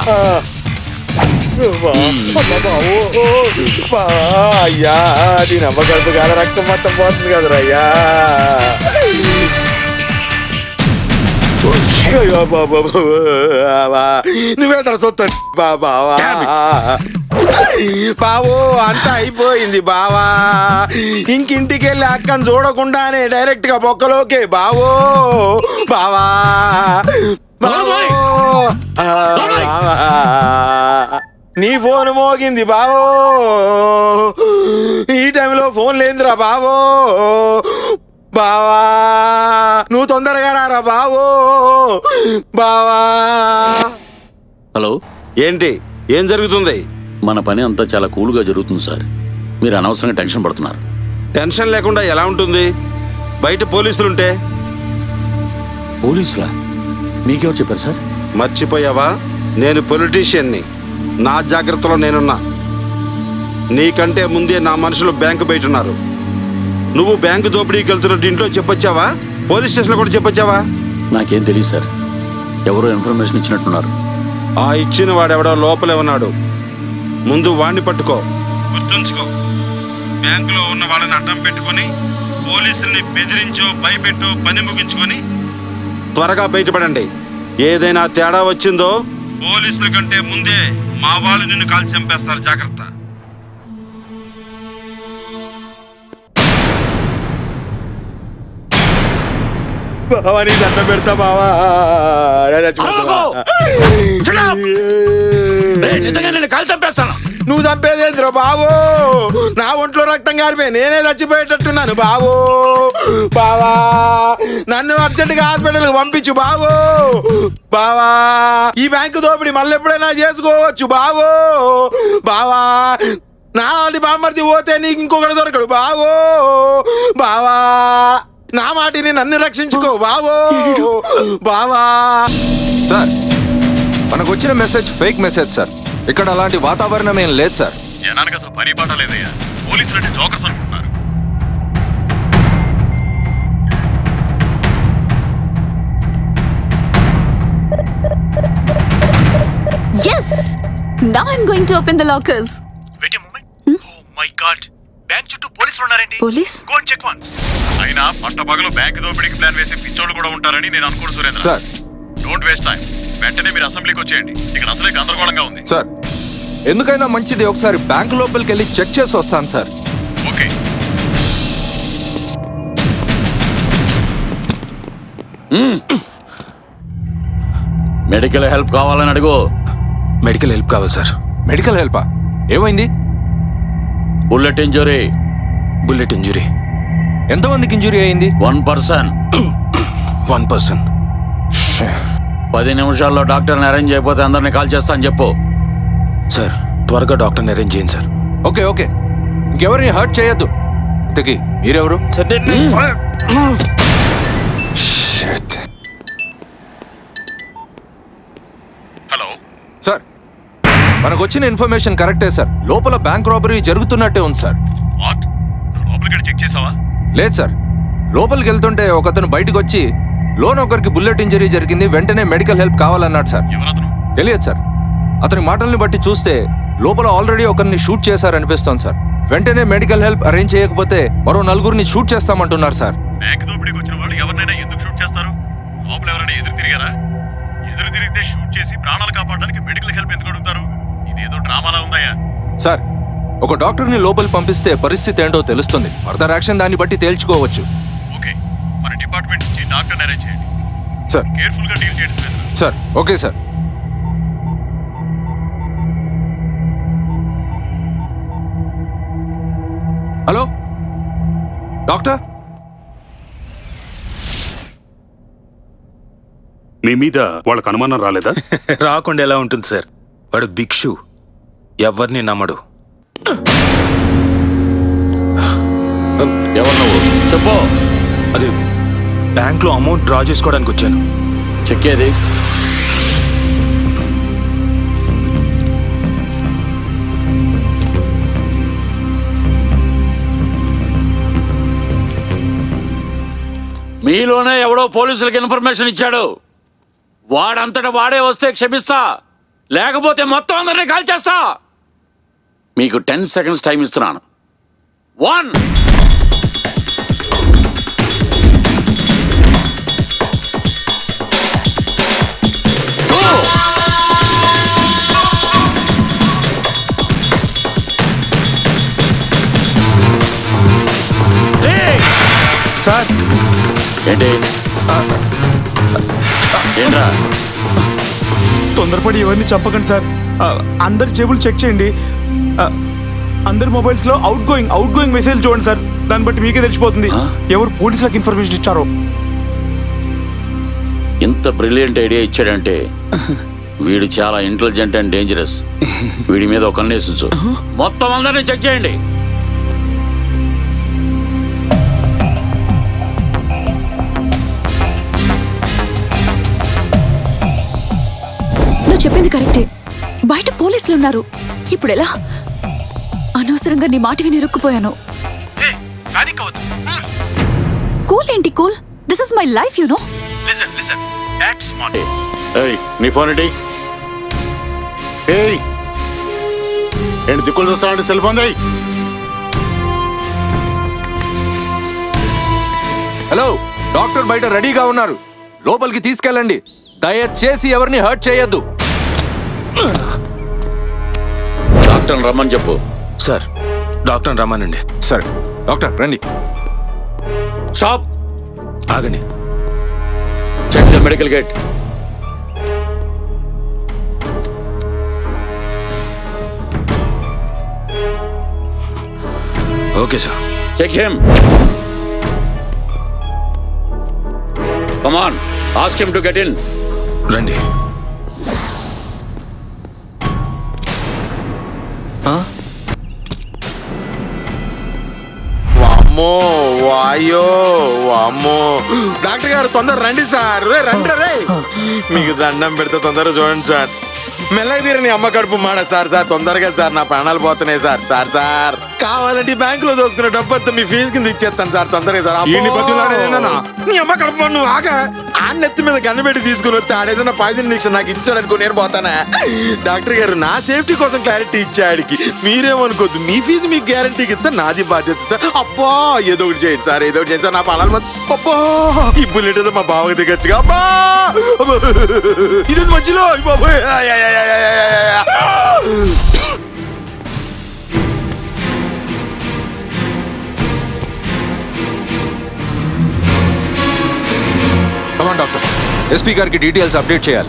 అయ్యా దీని అమ్మ గడుపు కాల రక్తం మొత్తం పోతుంది కదరా అయ్యా అయ్యో బాబా బాబా నువ్వే తన సొత్త బాబా బావో అంతా అయిపోయింది బావా ఇంకింటికి వెళ్ళి అక్కని చూడకుండానే డైరెక్ట్ గా బొక్కలోకే బావో బావా బావో. ఆ, బావా. నీ ఫోన్ మోగింది బావో ఈ టైంలో ఫోన్ లేదురా బావో బావా నువ్వు తొందరగా రారా బావో బావా హలో ఏంటి ఏం జరుగుతుంది మన పని అంతా చాలా కూల్గా జరుగుతుంది సార్ మీరు అనవసరంగా టెన్షన్ పడుతున్నారు టెన్షన్ లేకుండా ఎలా ఉంటుంది బయట పోలీసులుంటే పోలీసులా మీకెవరు చెప్పారు సార్ మర్చిపోయావా నేను పొలిటీషియన్ని నా జాగ్రత్తలో నేనున్నా నీకంటే ముందే నా మనుషులు బ్యాంకు బయట ఉన్నారు నువ్వు బ్యాంకు దోపిడీకి వెళ్తున్నట్టు ఇంట్లో చెప్పొచ్చావా పోలీస్ స్టేషన్లో కూడా చెప్పొచ్చావా నాకేం తెలియదు సార్ ఎవరో ఇన్ఫర్మేషన్ ఇచ్చినట్టున్నారు ఆ ఇచ్చిన వాడెవడో లోపలే ఉన్నాడు ముందు వాణ్ణి పట్టుకో గుర్తుంచుకో బ్యాంకులో ఉన్న వాళ్ళని అడ్డం పెట్టుకొని పోలీసుల్ని బెదిరించో భయపెట్టో పని ముగించుకొని త్వరగా బయటపడండి ఏదైనా తేడా వచ్చిందో పోలీసుల కంటే ముందే మా వాళ్ళు నిన్ను కాల్చి చంపేస్తారు జాగ్రత్త బావా నీ దండం పెడతా బావా రా చచ్చిపోతా. నిజంగా నేను కాల్ చంపేస్తాను నువ్వు చంపేదేంద్ర బావో నా ఒంట్లో రక్తం గారిపోయి నేనే చచ్చిపోయేటట్టున్నాను బావో బావా నన్ను అర్జెంటుగా హాస్పిటల్కి పంపించు బావో బావా ఈ బ్యాంకు దోపిడీ మళ్ళీ ఎప్పుడైనా చేసుకోవచ్చు బావో బావా నా లాంటి బామ్మర్ది పోతే నీకు ఇంకొకటి దొరకడు బావో బావా నా మాటిని నన్ను రక్షించుకో బావో బావా సార్ మనకు వచ్చిన మెసేజ్ ఫేక్ మెసేజ్ సార్ ఇక్కడ అలాంటి వాతావరణం ఏం లేదు సార్ జనానికి అసలు పని పాట లేదయ్యా పోలీసులు అంటే జోకర్స్ అనుకుంటున్నారు Yes! Now I'm going to open the lockers. My God bank చుట్టూ పోలీసులు ఉన్నారేంటి police go and check once అయినా పట్టపగలు బ్యాంక్ దోపిడీకి ప్లాన్ వేసే పిచ్చోళ్ళు కూడా ఉంటారని నేను అనుకోను Surendra sir don't waste time వెంటనే మీరు అసెంబ్లీకి వచ్చేయండి ఇక్కడ అసలే గందరగోళంగా ఉంది సార్ ఎందుకైనా మంచిది ఒకసారి బ్యాంక్ లోపలికి వెళ్ళి చెక్ చేసి వస్తాను సార్ ఓకే మెడికల్ హెల్ప్ కావాలని అడుగు మెడికల్ హెల్ప్ కావాలి సార్ మెడికల్ హెల్పా ఏమైంది బుల్లెట్ ఇంజరీ బుల్లెట్ ఇంజురీ ఎంతమందికి ఇంజురీ అయింది వన్ పర్సన్ వన్ పర్సన్ పది నిమిషాల్లో డాక్టర్ని అరేంజ్ చేయకపోతే అందరిని కాల్ చేస్తాను చెప్పు సార్ త్వరగా డాక్టర్ని అరేంజ్ చేయండి సార్ ఓకే ఓకే ఇంకెవరిని హర్ట్ చేయొద్దు ఇంతకీ మీరెవరు సార్ హలో సార్ మనకు వచ్చిన ఇన్ఫర్మేషన్ కరెక్టే సార్ లోపల బ్యాంక్ రాబరీ జరుగుతున్నట్టే ఉంది సార్ వాట్ నువ్వు లోపలికి చెక్ చేసావా లేదు సార్ లోపలికి వెళ్తుంటే ఒకతను బయటకు వచ్చి లోన్ ఒకరికి బుల్లెట్ ఇంజరీ జరిగింది వెంటనే మెడికల్ హెల్ప్ కావాలన్నాడు సార్ తెలియదు సార్ అతని మాటల్ని బట్టి చూస్తే లోపల ఆల్రెడీ ఒకరిని షూట్ చేశారనిపిస్తోంది సార్ వెంటనే మెడికల్ హెల్ప్ అరేంజ్ చేయకపోతే మరో నలుగురిని షూట్ చేస్తామంటున్నారు సార్ బ్యాంక్ దోపిడీకి వచ్చిన వాళ్ళు ఎవరినైనా ఎందుకు షూట్ చేస్తారు లోపల ఎవరైనా ఎదురు తిరిగారా ఎదురు తిరిగితే షూట్ చేసి ప్రాణాలు కాపాడడానికి మెడికల్ హెల్ప్ ఎందుకు అడుగుతారు ఇదేదో డ్రామాలా ఉందయ్యా సార్ ఒక డాక్టర్ని లోపలికి పంపిస్తే పరిస్థితి ఏంటో తెలుస్తుంది ఫర్దర్ యాక్షన్ దాన్ని బట్టి తేల్చుకోవచ్చు ఓకే మన డిపార్ట్మెంట్ నుంచి డాక్టర్ని అరేంజ్ చేయండి సార్ కేర్ఫుల్ గా డీల్ చేయండి Shweta. Sir okay sir hello doctor మీ మీద వాళ్ళకి అనుమానం రాలేదా రాకుండా ఎలా ఉంటుంది సార్ వాడు భిక్షు ఎవరిని నమ్మడు ఎవరు నువ్వు చెప్పు అదే బ్యాంక్లో అమౌంట్ డ్రా చేసుకోవడానికి వచ్చాను చెక్కేది మీలోనే ఎవడో పోలీసులకు ఇన్ఫర్మేషన్ ఇచ్చాడు వాడంతట వాడే వస్తే క్షమిస్తా లేకపోతే మొత్తం అందరినీ కాల్ చేస్తా మీకు టెన్ సెకండ్స్ టైం ఇస్తున్నాను వన్ సార్ ఏంటి ఏంట్రా తొందరపడి ఎవరిని చంపకండి సార్ ఆ, అందరి జేబులు చెక్ చేయండి ఆ, అందరి మొబైల్స్ లో outgoing outgoing message చూడండి సార్ దాన్ని బట్టి మీకే తెలిసిపోతుంది ఎవరు పోలీసులకు ఇన్ఫర్మేషన్ ఇచ్చారో ఇంత బ్రిలియంట్ ఐడియా ఇచ్చాడంటే వీడు చాలా ఇంటెలిజెంట్ అండ్ డేంజరస్ వీడి మీద ఒక కన్నేసించు మొత్తం అందరినీ చెక్ చేయండి నువ్వు చెప్పింది కరెక్టే బయట పోలీసులు ఉన్నారు ఇప్పుడు ఎలా అనవసరంగా నీ మాట విని ఇరుక్కుపోయాను కూల్ ఏంటి cool this is my life you know listen listen act smart ఏయ్ నీ ఫోన్ ఏంటి ఏయ్ ఏంటి దిక్కులు చూస్తావంటే సెల్ ఫోన్ దేయ్ హలో డాక్టర్ బయట రెడీగా ఉన్నారు లోపలికి తీసుకెళ్ళండి దయచేసి ఎవరిని హర్ట్ చేయొద్దు డాక్టర్ రమ్మని చెప్పు సార్ డాక్టర్ రమ్మానండి సరే డాక్టర్ రండి స్టాప్ ఆగండి check the medical gate okay sir check him come on ask him to get in రండి వామ్మో వాయో వామ్మో డాక్టర్ గారు తొందర రండి సార్ రే రండి రే మీకు దండం పెడితే తొందరగా చూడండి సార్ మెల్లగా తీర నీ అమ్మ కడుపు మాడ సార్ సార్ తొందరగా సార్ నా ప్రాణాలు పోతున్నాయి సార్ సార్ సార్ కావాలంటే ఈ బ్యాంకులో దోసుకున్న డబ్బు అంతా మీ ఫీజు కింద ఇచ్చేస్తాను సార్ తొందరగా సార్ అబ్బో! ఈయన్ని బతిమలాడేదేందన్నా? నీ అమ్మ కడుపు మాడ నువ్వు ఆగా ఆ నెత్తి మీద గన్ను పెట్టి తీసుకుని వస్తే ఆడేదన్నా పాయిజన్ ఇంజక్షన్ నాకు ఇచ్చాడు అనుకో నేను పోతానా డాక్టర్ గారు నా సేఫ్టీ కోసం క్లారిటీ ఇచ్చాడికి మీరేమనుకోద్దు మీ ఫీజు మీకు గ్యారంటీకి ఇస్తే నాది బాధ్యత సార్ అబ్బా ఏదో ఒకటి చేయండి సార్ ఏదో ఒకటి చేయండి సార్ నా పాలాలు మొత్తం అబ్బా ఈ బుల్లెట్ ఏదో మా బావకి దిగచ్చుగా అబ్బా అబ్బా! ఇది మధ్యలో అయ్ బాబోయ్! ఆయ్, ఆయ్, ఆయ్, ఆయ్, ఆయ్, ఆయ్, ఆయ్. కమాన్ డాక్టర్ ఎస్పీ గారికి డీటెయిల్స్ అప్డేట్ చేయాలి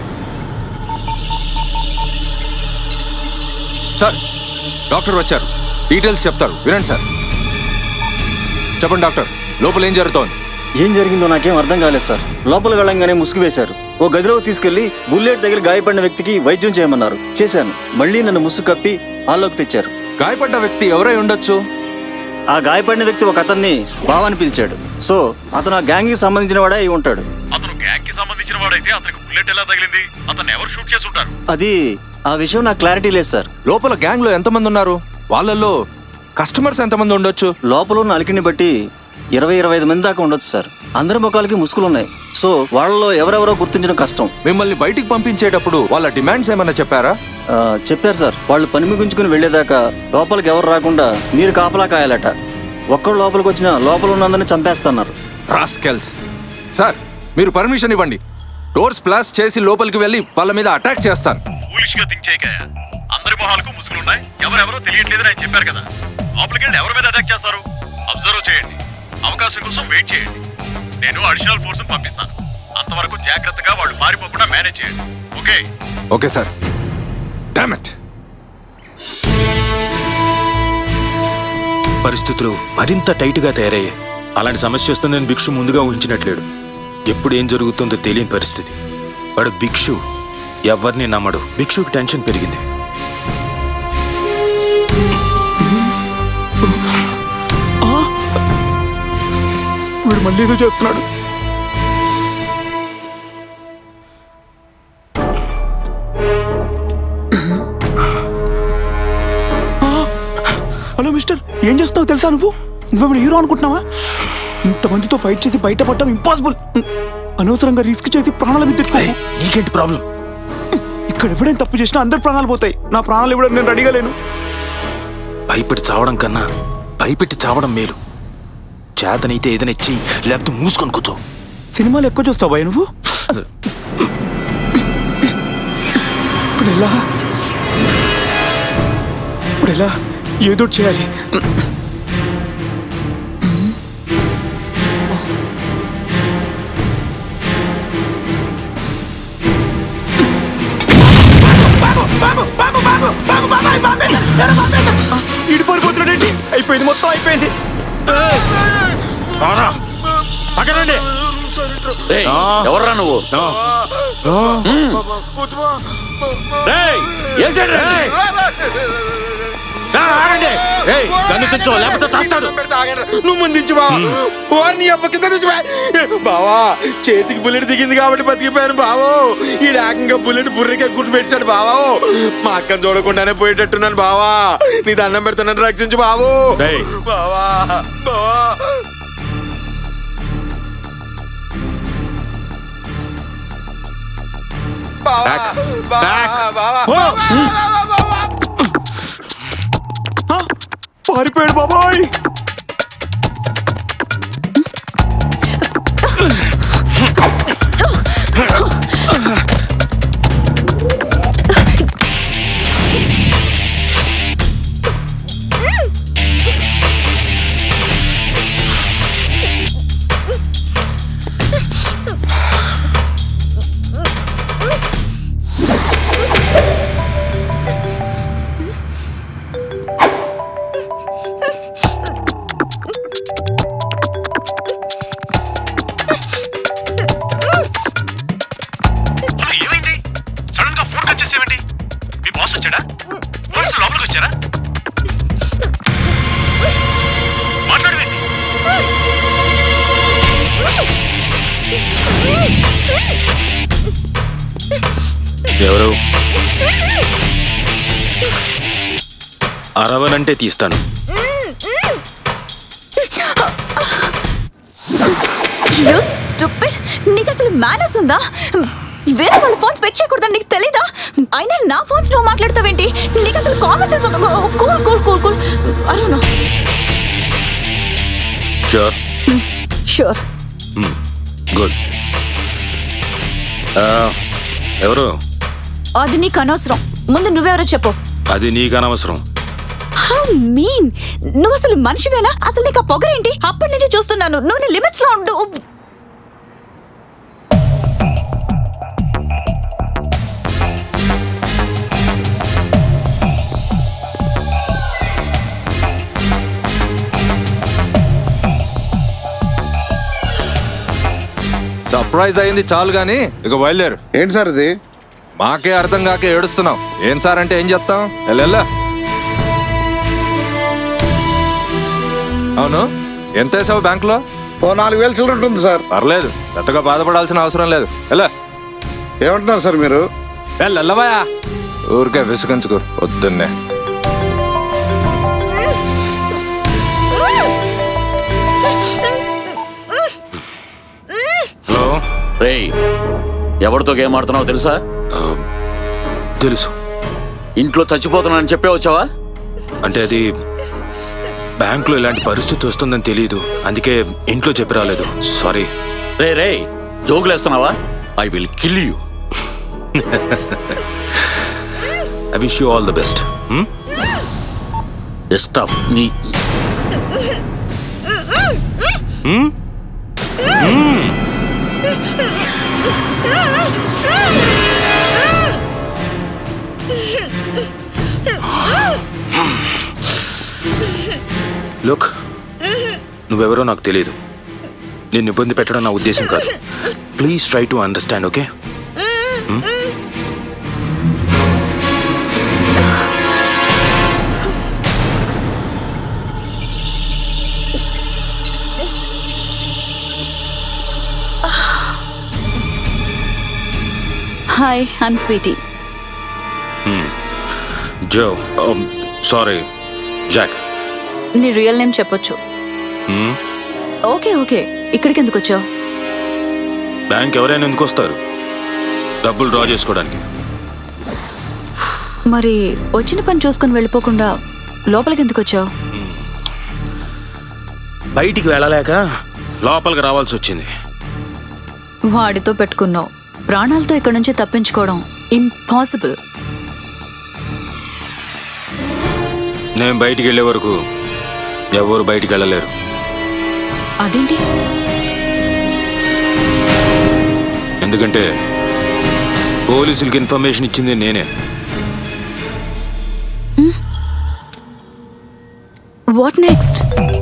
సార్ డాక్టర్ వచ్చారు డీటెయిల్స్ చెప్తారు వినండి సార్ చెప్పండి డాక్టర్ లోపల ఏం జరుగుతోంది ఏం జరిగిందో నాకేం అర్థం కాలేదు సార్ లోపల వెళ్ళంగానే ముసుగు వేశారు ఓ గదిలోకి తీసుకెళ్లి బుల్లెట్ దగ్గర గాయపడిన వ్యక్తికి వైద్యం చేయమన్నారు చేశాను మళ్ళీ నన్ను ముసుగు కప్పి హాల్లోకి తెచ్చారు గాయపడ్డ వ్యక్తి ఎవరై ఉండొచ్చు ఆ గాయపడిన వ్యక్తి ఒక అతన్ని బావని పిలిచాడు సో అతను ఆ గ్యాంగ్ కి సంబంధించిన వాడే అయి ఉంటాడు అతను గ్యాంగ్ కి సంబంధించిన వాడైతే అతనికి బుల్లెట్ ఎలా తగిలింది అతను ఎవరు షూట్ చేసి ఉంటారు అది ఆ విషయం నాకు క్లారిటీ లేదు సార్ లోపల గ్యాంగ్ లో ఎంతమంది ఉన్నారు వాళ్ళల్లో కస్టమర్స్ ఎంతమంది ఉండొచ్చు లోపల ఉన్న అలికిని బట్టి ఇరవై ఇరవై ఐదు మంది దాకా ఉండొచ్చు సార్ అందరి ముఖాలకి ముసుగులు ఉన్నాయి సో వాళ్ళలో ఎవరెవరో గుర్తించడం కష్టం మిమ్మల్ని బయటికి పంపించేటప్పుడు వాళ్ళ డిమాండ్స్ ఏమన్నా చెప్పారా ఆ, చెప్పారు సార్ వాళ్ళు పని ముగించుకుని వెళ్ళేదాకా లోపలికి ఎవరు రాకుండా మీరు కాపలా కాయాలట ఒక్కడు లోపలికి వచ్చినా లోపల ఉన్నందరినీ చంపేస్తున్నారు రాస్కెల్స్ సార్ మీరు పర్మిషన్ ఇవ్వండి డోర్స్ ప్లాస్ చేసి లోపలికి వెళ్ళి వాళ్ళ మీద అటాక్ చేస్తాను ఫూలిష్ గా థింక్ చేయకయ్యా అందరి మొహాలకు ముసుగులున్నాయి ఎవరెవరో తెలియట్లేదని ఆయన చెప్పారు కదా లోపలికి వెళ్ళి ఎవరి మీద అటాక్ చేస్తారు అబ్జర్వ్ చేయండి అవకాశం కోసం వెయిట్ చేయండి నేను అడిషనల్ ఫోర్స్ పంపిస్తాను అంతవరకు జాగ్రత్తగా వాళ్ళు పారిపోకుండా మేనేజ్ చేయండి ఓకే ఓకే సార్ డామెట్ పరిస్థితులు మరింత టైట్గా తయారయ్యాయి అలాంటి సమస్య వస్తుందని భిక్షు ముందుగా ఊహించినట్లేడు ఎప్పుడు ఏం జరుగుతుందో తెలియని పరిస్థితి వాడు భిక్షు ఎవరిని నమ్మడు భిక్షుకి టెన్షన్ పెరిగింది వీడు మళ్ళీ ఏదో చేస్తున్నాడు ఆ! హలో మిస్టర్ ఏం చేస్తున్నావు తెలుసా నువ్వు నువ్వు హీరో అనుకుంటున్నావా ఇంతమందితో ఫైట్ చేసి బయటపడడం ఇంపాసిబుల్ అనవసరంగా రిస్క్ చేసి ప్రాణాల మీద తెచ్చుకో నీకేంటి ప్రాబ్లం ఇక్కడ ఎవడైనా తప్పు చేసినా అందరు ప్రాణాలు పోతాయి నా ప్రాణాలు ఇవ్వడం నేను రెడీగా లేను భయపెట్టి చావడం కన్నా భయపెట్టి చావడం మేలు చేతనైతే ఏదైనా ఇచ్చి లేకపోతే మూసుకొని కూర్చో సినిమాలు ఎక్కువ చూస్తావు భయ నువ్వు ఇప్పుడు ఎలా ఇప్పుడు ఎలా ఏదో ఒకటి చేయాలి ఇడిపోయిపోతున్నాడండి అయిపోయింది మొత్తం అయిపోయింది పక్కనండి ఎవర్రా నువ్వు రేయ్, ఏసేండి రా. రా, ఆగండి ఏయ్, గన్ను తెచ్చో లేకపోతే చస్తాడు నువ్వు ముందు బా వారిని అప్ప కింద నుంచి బావా చేతికి బుల్లెట్ దిగింది కాబట్టి బతికిపోయాను బావో ఈ ఏకంగా బుల్లెట్ బుర్రకే గుర్తు పెట్టాడు బావా మా అక్కను చూడకుండానే పోయేటట్టున్నాను బావా నీ దండం పెడుతున్నాను రక్షించు బావు ఏయ్. బావా బావా బావా బావా బావా పారిపోయాడు బాబాయ్ అరే, ఏమైంది సడన్ గా ఫోన్ కట్ చేసేవేంటి మీ బాస్ వచ్చాడా పోలీసులు లోపలికి వచ్చారా మాట్లాడవేంటి ఎవరు అరవనంటే తీస్తాను You stupid! నీకు అసలు మేనస్ ఉందా వేరే వాళ్ళ ఫోన్స్ పెక్ చేయకూడదని నీకు తెలీదా అయినా నా ఫోన్స్ నువ్వు మాట్లాడతావేంటి నీకు అసలు కామన్ సెన్స్ ఉందా cool cool cool cool Arun sure sure good ఎవరు అది నీకు అనవసరం ముందు నువ్వెవరో చెప్పు అది నీకు అనవసరం హౌ మీన్ నువ్వు అసలు మనిషివేనా అసలు నీకు ఆ పొగరేంటి అప్పటి నుంచి చూస్తున్నాను నువ్వు నీ లిమిట్స్ లో ఉండు సర్ప్రైజ్ అయింది చాలు గాని ఇక బయలుదేరు ఏంటి సార్ ఇది మాకే అర్థం కాక ఏడుస్తున్నాం ఏం సార్ అంటే ఏం చెప్తాం వెళ్ళా అవును ఎంత వేసావు బ్యాంకులో ఓ నాలుగు వేలు చిల్లర ఉంటుంది సార్ పర్లేదు పెద్దగా బాధపడాల్సిన అవసరం లేదు ఎలా ఏమంటున్నారు సార్ మీరు వెళ్ళవయా ఊరికే విసుగించుకో పొద్దున్నే హలో రేయ్ ఎవరితో గేమ్ ఆడుతున్నావో తెలుసా తెలుసు ఇంట్లో చచ్చిపోతున్నానని చెప్పే వచ్చావా అంటే అది బ్యాంకులో ఇలాంటి పరిస్థితి వస్తుందని తెలియదు అందుకే ఇంట్లో చెప్పి రాలేదు సారీ రే రే జోకులేస్తున్నావా I will kill you I wish you all the best best of నీ లుక్ నువ్వెవరో నాకు తెలియదు నిన్ను ఇబ్బంది పెట్టడం నా ఉద్దేశం కాదు please try to understand okay hi I'm Sweety Joe sorry Jack నీ రియల్ నేమ్ చెప్పొచ్చు ఓకే ఓకే ఇక్కడికి ఎందుకు వచ్చావు బ్యాంక్ ఎవరైనా ఎందుకు వస్తారు డబ్బులు డ్రా చేసుకోవడానికి మరి వచ్చిన పని చూసుకొని వెళ్ళిపోకుండా లోపలికి ఎందుకు వచ్చావు బయటికి వెళ్ళలేక లోపలికి రావాల్సి వచ్చింది వాడితో పెట్టుకున్నావు ప్రాణాలతో ఇక్కడ నుంచి తప్పించుకోవడం ఇంపాసిబుల్ నేను బయటికి వెళ్ళే వరకు ఎవరు బయటికి వెళ్ళలేరు అదేంటి ఎందుకంటే పోలీసులకి ఇన్ఫర్మేషన్ ఇచ్చింది నేనే వాట్ నెక్స్ట్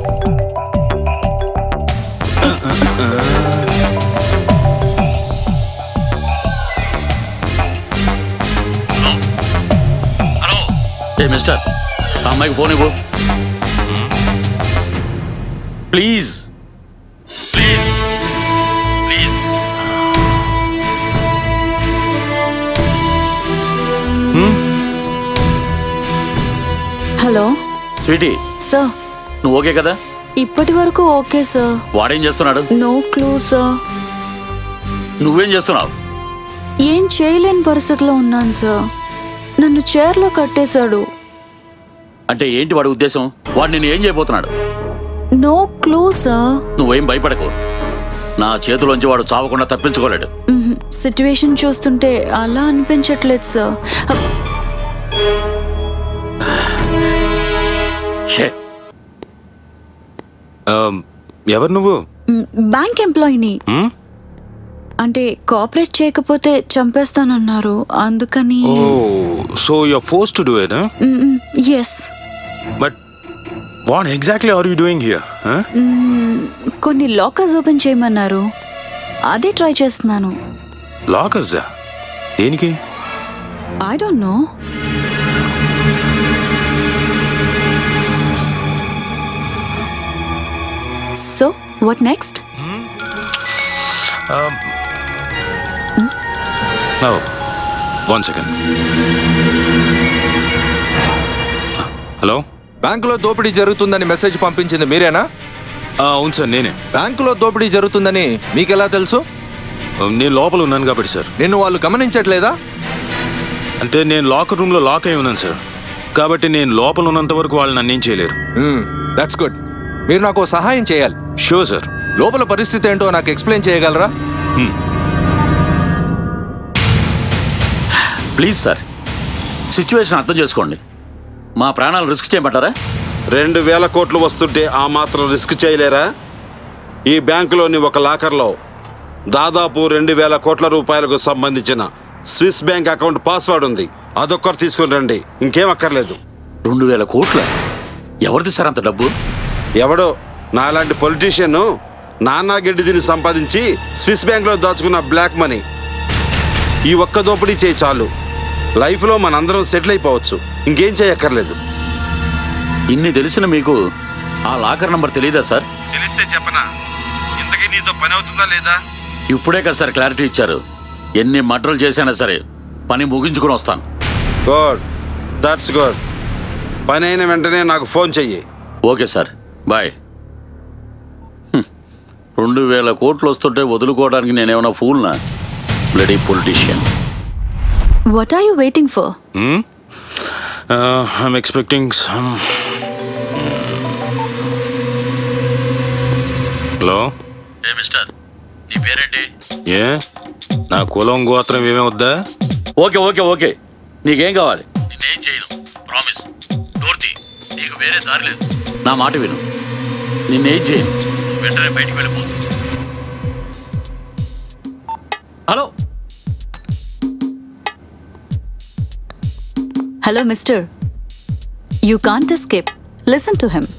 ఏ మిస్టర్ ఆ అమ్మాయికి ఫోన్ ఇవ్వు ప్లీజ్ హలో స్వీటీ సార్ నువ్వు ఓకే కదా ఇప్పటి వరకు ఓకే సార్ వాడేం చేస్తున్నాడు నో క్లూ సార్ నువ్వేం చేస్తున్నావు ఏం చేయలేని పరిస్థితిలో ఉన్నాను సార్ నన్ను చైర్లో కట్టేశాడు అంటే ఏంటి వాడి ఉద్దేశం వాడు నిన్ను ఏం చేయబోతున్నాడు నో క్లూ సార్ నువ్వేం భయపడకు నా చేతిలోంచి వాడు చావకుండా తప్పించుకోలేడు సిచ్యువేషన్ చూస్తుంటే అలా అనిపించట్లేదు సార్ ఛే ఎవరు నువ్వు బ్యాంక్ ఎంప్లాయీని Hmm? అంటే కోఆపరేట్ చేయకపోతే చంపేస్తానన్నారు అందుకని oh so you're force to do it yes but what exactly are you doing here కొన్ని లాకర్స్ ఓపెన్ చేయమన్నారు అదే ట్రై చేస్తున్నాను లాకర్సా దేనికి I don't know so what next one second hello బ్యాంకులో దోపిడీ జరుగుతుందని మెసేజ్ పంపించింది మీరేనా అవును సార్ నేనే బ్యాంకులో దోపిడీ జరుగుతుందని మీకెలా తెలుసు నేను లోపల ఉన్నాను కాబట్టి సార్ నిన్ను వాళ్ళు గమనించట్లేదా అంటే నేను లాకర్ రూమ్లో లాక్ అయి ఉన్నాను సార్ కాబట్టి నేను లోపల ఉన్నంత వరకు వాళ్ళు నన్ను ఏం చేయలేరు దట్స్ గుడ్ మీరు నాకు ఓ సహాయం చేయాలి షూర్ సార్ లోపల పరిస్థితి ఏంటో నాకు ఎక్స్ప్లెయిన్ చేయగలరా ప్లీజ్ సార్ సిచ్యువేషన్ అర్థం చేసుకోండి మా ప్రాణాలు రిస్క్ చేయమంటారా రెండు వేల కోట్లు వస్తుంటే ఆ మాత్రం రిస్క్ చేయలేరా ఈ బ్యాంకులోని ఒక లాకర్లో దాదాపు రెండు వేల కోట్ల రూపాయలకు సంబంధించిన స్విస్ బ్యాంక్ అకౌంట్ పాస్వర్డ్ ఉంది అదొక్కటి తీసుకుని రండి ఇంకేం అక్కర్లేదు రెండు వేల కోట్ల ఎవరిది సార్ అంత డబ్బు ఎవడో నాలాంటి పొలిటీషియన్ నానా గడ్డి తిని సంపాదించి స్విస్ బ్యాంక్లో దాచుకున్న బ్లాక్ మనీ ఈ ఒక్క దోపిడీ చేయి చాలు లైఫ్లో మనందరం సెటిల్ అయిపోవచ్చు ఇంకేం చేయక్కర్లేదు ఇన్ని తెలిసిన మీకు ఆ లాకర్ నంబర్ తెలియదా సార్ తెలిస్తే చెప్పనా ఇంతకీ నీతో పని అవుతుందా లేదా ఇప్పుడే కదా సార్ క్లారిటీ ఇచ్చారు ఎన్ని మటర్లు చేసినా సరే పని ముగించుకుని వస్తాను గుడ్ దట్స్ గుడ్ పని అయిన వెంటనే నాకు ఫోన్ చెయ్యి ఓకే సార్ బాయ్ హ్మ్. రెండు వేల కోట్లు వస్తుంటే వదులుకోవడానికి నేనేమన్నా ఫూల్నా bloody politician what are you waiting for Hmm? Uh, I'm expecting some. Hello ఏ మిస్టర్ నీ పేరేంటి ఏ నా కులం గోత్రం ఏమీ వద్దా ఓకే ఓకే ఓకే నీకేం కావాలి నేనేం చేయను ప్రామిస్ డోర్తి నీకు వేరే దారి లేదు నా మాట విను నిన్నేం చేయను వెంటనే బయటికి వెళ్ళిపో hello hello mister you can't escape listen to him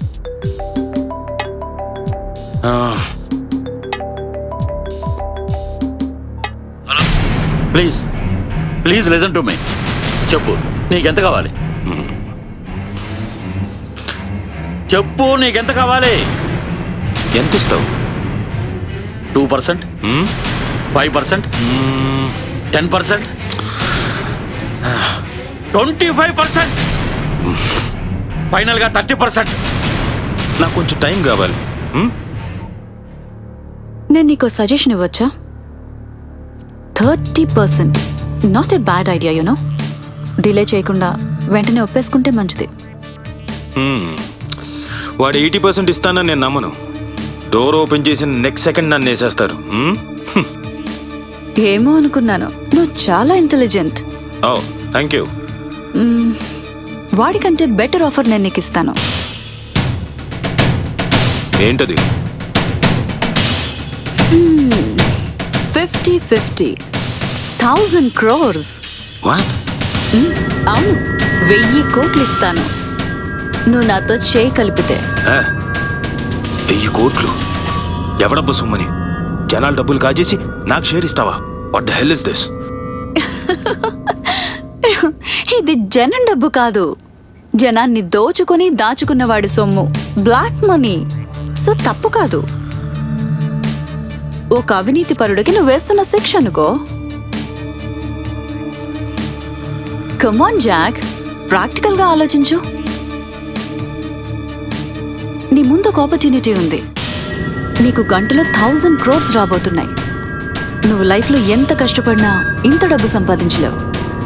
please please listen to me చెప్పు నీకెంత కావాలి చెప్పు నీకెంత కావాలి ఎంత ఇస్తావు two percent five percent ten percent twenty five percent ఫైనల్గా థర్టీ పర్సెంట్ నాకు కొంచెం టైం కావాలి నేను నీకు సజెషన్ ఇవ్వచ్చా thirty percent not a bad idea you know delay చేయకుండా వెంటనే ఒప్పేసుకుంటే మంచిది Hmm. వాడు ఎయిటీ పర్సెంట్ ఇస్తానని నేను నమ్మను డోర్ ఓపెన్ చేసిన నెక్స్ట్ సెకండ్ నన్ను వేసేస్తారు Hmm? ఏమో అనుకున్నాను నువ్వు చాలా ఇంటెలిజెంట్ ఓ థ్యాంక్ యూ వాడికంటే బెటర్ ఆఫర్ నేను నీకు ఇస్తాను ఏంటది fifty fifty thousand crores what అవును వెయ్యి కోట్లు ఇస్తాను నువ్వు నాతో చేయి కలిపితే ఆ, వెయ్యి కోట్లు ఎవడబ్బ సొమ్మని జనాలు డబ్బులు కాజేసి నాకు షేర్ ఇస్తావా what the hell is this ఇది జనం డబ్బు కాదు జనాన్ని దోచుకొని దాచుకున్నవాడి సొమ్ము బ్లాక్ మనీ సో తప్పు కాదు ఒక అవినీతి పరుడికి నువ్వు వేస్తున్న శిక్ష అనుకో కమాన్ జాక్ ప్రాక్టికల్ గా ఆలోచించు నీ ముందు ఒక ఆపర్చునిటీ ఉంది నీకు గంటలో థౌజండ్ క్రోర్స్ రాబోతున్నాయి నువ్వు లైఫ్లో ఎంత కష్టపడినా ఇంత డబ్బు సంపాదించలేవు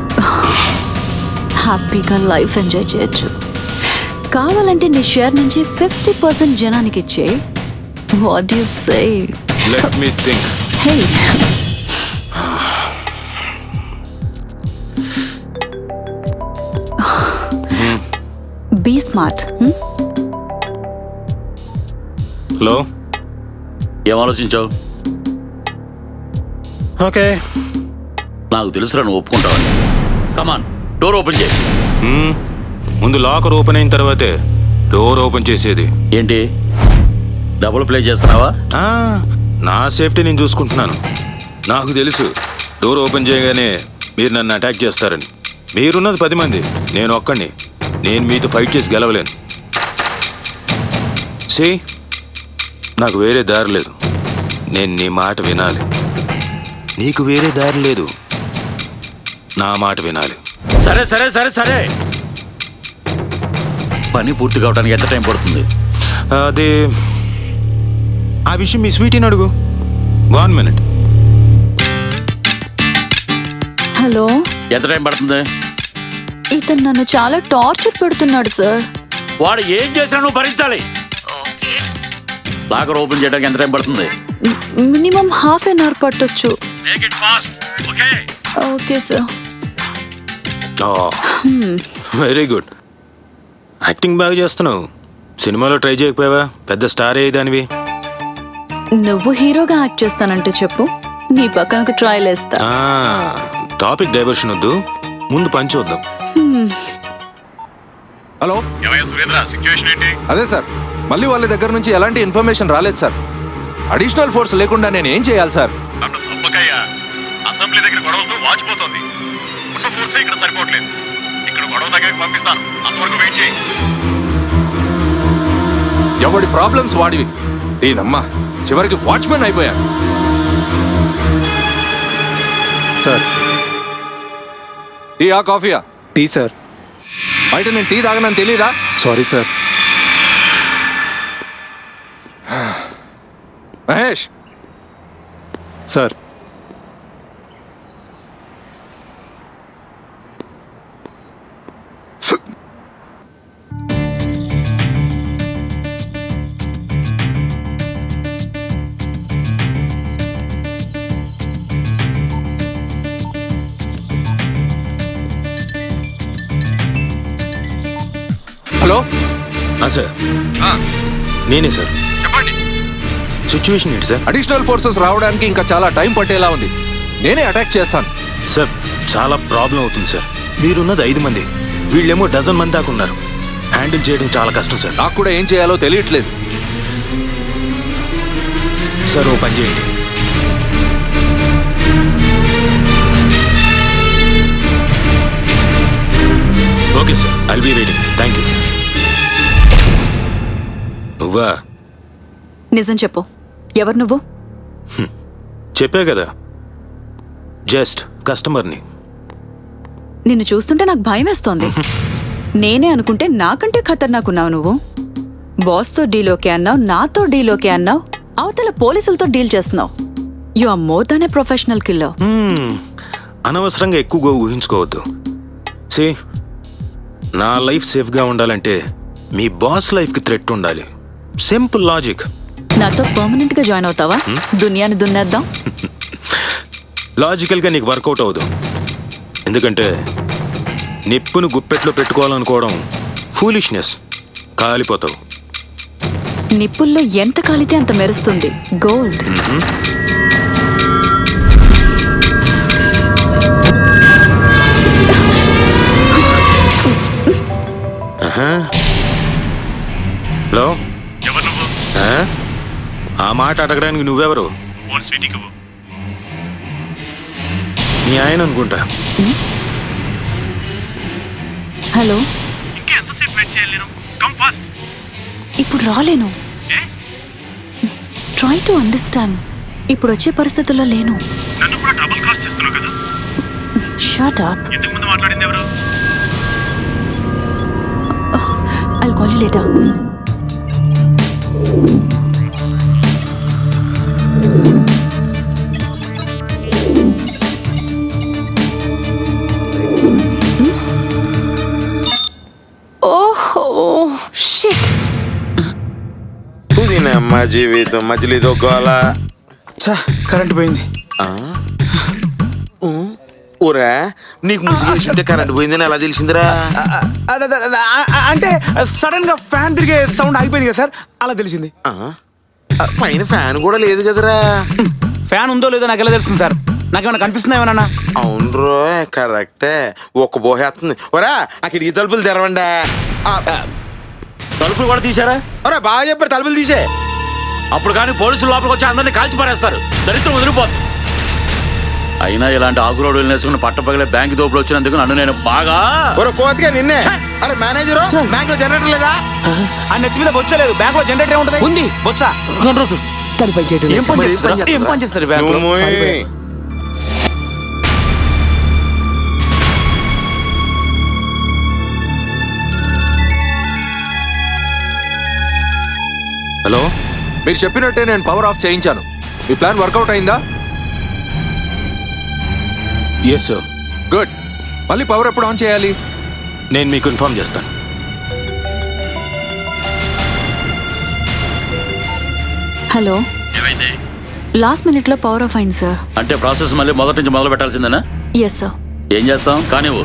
హ్యాపీగా లైఫ్ ఎంజాయ్ చేయొచ్చు కావాలంటే నీ షేర్ నుంచి ఫిఫ్టీ పర్సెంట్ జనానికి ఇచ్చే what you say let me think hey be smart hello ఏం ఆలోచించావు ఓకే నాకు తెలుసురా నువ్వు ఒప్పుకుంటావని కమాన్ డోర్ ఓపెన్ చేయి ముందు లాకర్ ఓపెన్ అయిన తర్వాతే డోర్ ఓపెన్ చేసేది ఏంటి డబుల్ ప్లే చేస్తున్నావా ఆ, నా సేఫ్టీ నేను చూసుకుంటున్నాను నాకు తెలుసు డోర్ ఓపెన్ చేయగానే మీరు నన్ను అటాక్ చేస్తారని మీరున్నది పది మంది నేను ఒక్కడిని నేను మీతో ఫైట్ చేసి గెలవలేను సి నాకు వేరే దారి లేదు నేను నీ మాట వినాలి నీకు వేరే దారి లేదు నా మాట వినాలి సరే సరే సరే సరే పని పూర్తి కావడానికి ఎంత టైం పడుతుంది అదే ఆ విషయం మీ స్వీటీని అడుగు వన్ మినిట్ హలో ఎంత టైం పడుతుంది ఇతను నన్ను చాలా టార్చర్ పెడుతున్నాడు సార్ వాడు ఏం చేసినా నువ్వు భరించాలి లాకర్ ఓపెన్ చేయడానికి ఎంత టైం పడుతుంది మినిమం హాఫ్ అన్ అవర్ పట్టొచ్చు make it fast okay okay sir very good acting బాగా చేస్తున్నావు సినిమాలో ట్రై చేయకపోయావా పెద్ద స్టార్ అయ్యేదానివి నువ్వు హీరోగా యాక్ట్ చేస్తానంటే చెప్పు నీ పక్కనకు ట్రయల్ వేస్తా టాపిక్ డైవర్షన్ వద్దు ముందు పని చూద్దాం హ్మ్. హలో ఏమయ్యా సురేంద్ర సిచ్యువేషన్ ఏంటి అదే సార్ మళ్ళీ వాళ్ళ దగ్గర నుంచి ఎలాంటి ఇన్ఫర్మేషన్ రాలేదు సార్ అడిషనల్ ఫోర్స్ లేకుండా నేను ఏం చేయాలి సార్ నన్ను తప్పకయ్యా అసెంబ్లీ దగ్గర గొడవలతో వాచిపోతుంది ఉన్న ఫోర్సే ఇక్కడ సరిపోవట్లేదు ఇక్కడ గొడవ దగ్గరికి పంపిస్తాను అంతవరకు వెయిట్ చేయి ఎవడి ప్రాబ్లమ్స్ వాడివి దీనమ్మా చివరికి వాచ్మెన్ అయిపోయాను సార్ టీయా కాఫీయా టీ సార్ బయట నేను టీ తాగనని తెలీదా sorry sir Mahesh sir hello sir నేనే సార్ చెప్పండి సిచ్యువేషన్ ఏంటి సార్ అడిషనల్ ఫోర్సెస్ రావడానికి ఇంకా చాలా టైం పట్టేలా ఉంది నేనే అటాక్ చేస్తాను సార్ చాలా ప్రాబ్లం అవుతుంది సార్ మీరున్నది ఐదు మంది వీళ్ళేమో డజన్ మంది దాకా ఉన్నారు హ్యాండిల్ చేయడం చాలా కష్టం సార్ నాకు కూడా ఏం చేయాలో తెలియట్లేదు సార్ ఓ పని చేయండి okay sir I'll be ready thank you నువ్వా నిజం చెప్పు ఎవరు నువ్వు చెప్పే కదా జస్ట్ కస్టమర్ని నిన్ను చూస్తుంటే నాకు భయం వేస్తోంది నేనే అనుకుంటే నాకంటే ఖతర్నాకున్నావు నువ్వు బాస్తో డీలోకే అన్నావు నాతో డీలోకే అన్నావు అవతల పోలీసులతో డీల్ చేస్తున్నావు you are more than a professional killer Hmm, అనవసరంగా ఎక్కువగా ఊహించుకోవద్దు సే నా లైఫ్ సేఫ్గా ఉండాలంటే మీ బాస్ లైఫ్కి థ్రెట్ ఉండాలి సింపుల్ లాజిక్ నాతో పర్మనెంట్ గా జాయిన్ అవుతావా దునియాని దున్నేద్దాం లాజికల్గా నీకు వర్కౌట్ అవ్వదు ఎందుకంటే నిప్పును గుప్పెట్లో పెట్టుకోవాలనుకోవడం ఫూలిష్నెస్ కాలిపోతావు నిప్పుల్లో ఎంత కాలితే అంత మెరుస్తుంది గోల్డ్ మ్మ్. ఆహా. హలో ఎవరు నువ్వు ఆ? ఆ మాట అడగడానికి నువ్వెవరు ఫోన్ స్వీటీకి ఇవ్వు. మీ ఆయన అనుకుంటా హలో ఇంకా ఎంతసేపు వెయిట్ చేయాలి నేను కమ్ ఫాస్ట్ ఇప్పుడు రాలేను ట్రై టు అండర్స్టాండ్ ఇప్పుడు వచ్చే పరిస్థితుల్లో లేను నన్ను కూడా డబుల్ కాస్ట్ చేస్తున్నావు కదా షాట్ అప్ ఇంతకు ముందు మాట్లాడింది ఎవరు ఐ కాల్ యూ లేటర్ ఓహో షిట్ పుదీనమ్మ జీవితం మధ్యలో ఇదో గోల కరెంట్ పోయింది ఊరా నీకు ముసుగు ఉంటే కరెంట్ పోయిందని ఎలా తెలిసిందిరా అద- అద- అద- ఆ- అంటే సడన్ గా ఫ్యాన్ తిరిగే సౌండ్ ఆగిపోయింది కదా సార్ అలా తెలిసింది పైన ఫ్యాన్ కూడా లేదు కదరా ఫ్యాన్ ఉందో లేదో నాకు ఎలా తెలుస్తుంది సార్ నాకేమైనా కనిపిస్తుందా ఏమన్నా అవును రో కరెక్టే ఒక్క బోహేస్తుంది ఒరా ఆ కిటికీ తలుపులు తెరవండి తలుపులు కూడా తీశారా ఒరా బాగా చెప్పారు తలుపులు తీసే అప్పుడు కానీ పోలీసులు లోపలికి వచ్చి అందరినీ కాల్చి పారేస్తారు దరిద్రం వదిలిపోతుంది అయినా ఇలాంటి ఆకురోడు వేసుకుని పట్టపగలే బ్యాంక్ దోపులు వచ్చినందుకు నన్ను నేను బాగా ఒరే కోతిగా నిన్నే అరే మేనేజర్ బ్యాంక్ లో జనరేటర్ లేదా ఆ నెత్తి మీద బొచ్చలేదు బ్యాంక్ లో జనరేటర్ ఉంటది ఉంది బొచ్చ కానీ పని చేయడం ఏం పని చేస్తారు ఏం పని చేస్తారు బ్యాంక్ లో నువ్వు సారీ మోయ్. భయ్యా. హలో మీరు చెప్పినట్టే నేను పవర్ ఆఫ్ చేయించాను మీ ప్లాన్ వర్కౌట్ అయిందా ఎస్ సార్ గుడ్ మళ్ళీ పవర్ ఎప్పుడు ఆన్ చేయాలి నేను మీకు ఇన్ఫార్మ్ చేస్తాను హలో లాస్ట్ మినిట్ లో పవర్ ఆఫ్ అయింది సార్ అంటే ప్రాసెస్ మళ్ళీ మొదటి నుంచి మొదలు పెట్టాల్సిందేనా ఎస్ సార్ ఏం చేస్తాం కానివ్వు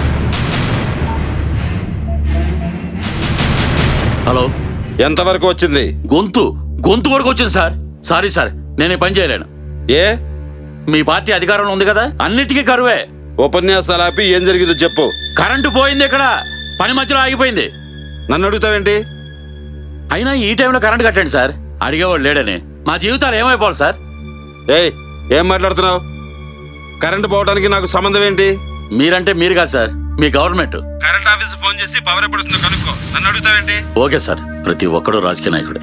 హలో ఎంతవరకు వచ్చింది గొంతు గొంతు వరకు వచ్చింది సార్ సారీ సార్ నేను ఈ పని చేయలేను ఏ మీ పార్టీ అధికారంలో ఉంది కదా అన్నిటికీ కరువే ఉపన్యాసాలు ఆపి ఏం జరిగిందో చెప్పు కరెంటు పోయింది ఇక్కడ పని మధ్యలో ఆగిపోయింది నన్ను అడుగుతావేంటి అయినా ఈ టైంలో కరెంట్ కట్టండి సార్ అడిగేవాడు లేడని మా జీవితాలు ఏమైపోవాలి సార్ ఏయ్ ఏం మాట్లాడుతున్నావు కరెంట్ పోవడానికి నాకు సంబంధం ఏంటి మీరంటే మీరు కాదు సార్ మీ గవర్నమెంట్ కరెంట్ ఆఫీస్ ఫోన్ చేసి పవర్ ఎప్పుడు వస్తుందో కనుక్కో నన్ను అడుగుతావేంటి ఓకే సార్ ప్రతి ఒక్కడు రాజకీయ నాయకుడే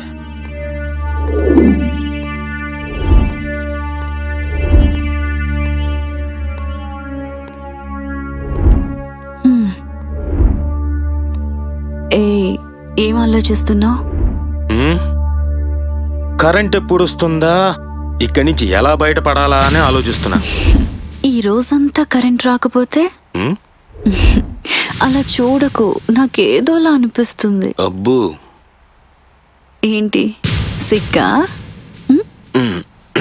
ఏ ఏం ఆలోచిస్తున్నావు ఉమ్, కరెంట్ ఎప్పుడు వస్తుందా ఇక్కడి నుంచి ఎలా బయటపడాలా అని ఆలోచిస్తున్నా ఈ రోజంతా కరెంట్ రాకపోతే ఉమ్, అలా చూడకు నాకేదోలా అనిపిస్తుంది అబ్బు ఏంటి సిక్కా ఉమ్.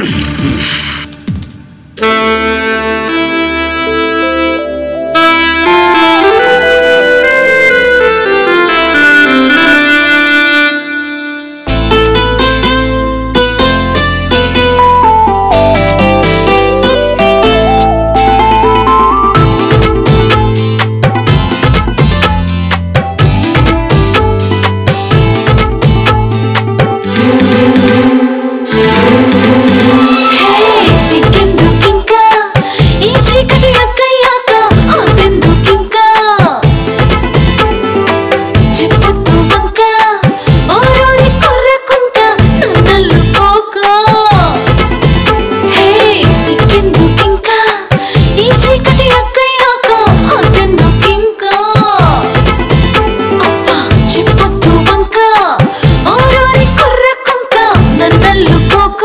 సిక్కెందుకింకా ఈ చీకటి అక్కయ్యాక అంతెందుకింకా చెప్పొద్దు వంక ఓరోరి కొర్రకుంక నన్నల్లు పోక హే సిక్కెందుకింకా ఈ చీకటి అక్కయ్యాక అంతెందుకింకా అబ్బా చెప్పొద్దు వంక ఓరోరి కొర్రకుంక నన్నల్లు పోక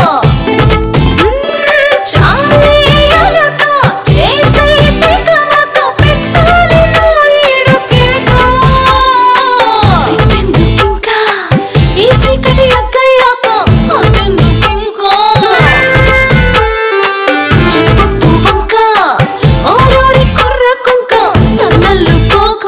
చాలే అలక చేసే తికమక పెట్టాలి నా ఈడుకేక సిగ్గెందుకింకా ఈ చీకటి అక్కయ్యాక అంతెందుకింకా చెప్పొద్దు వంక ఓరోరి కుర్ర కుంక నన్నల్లు పోక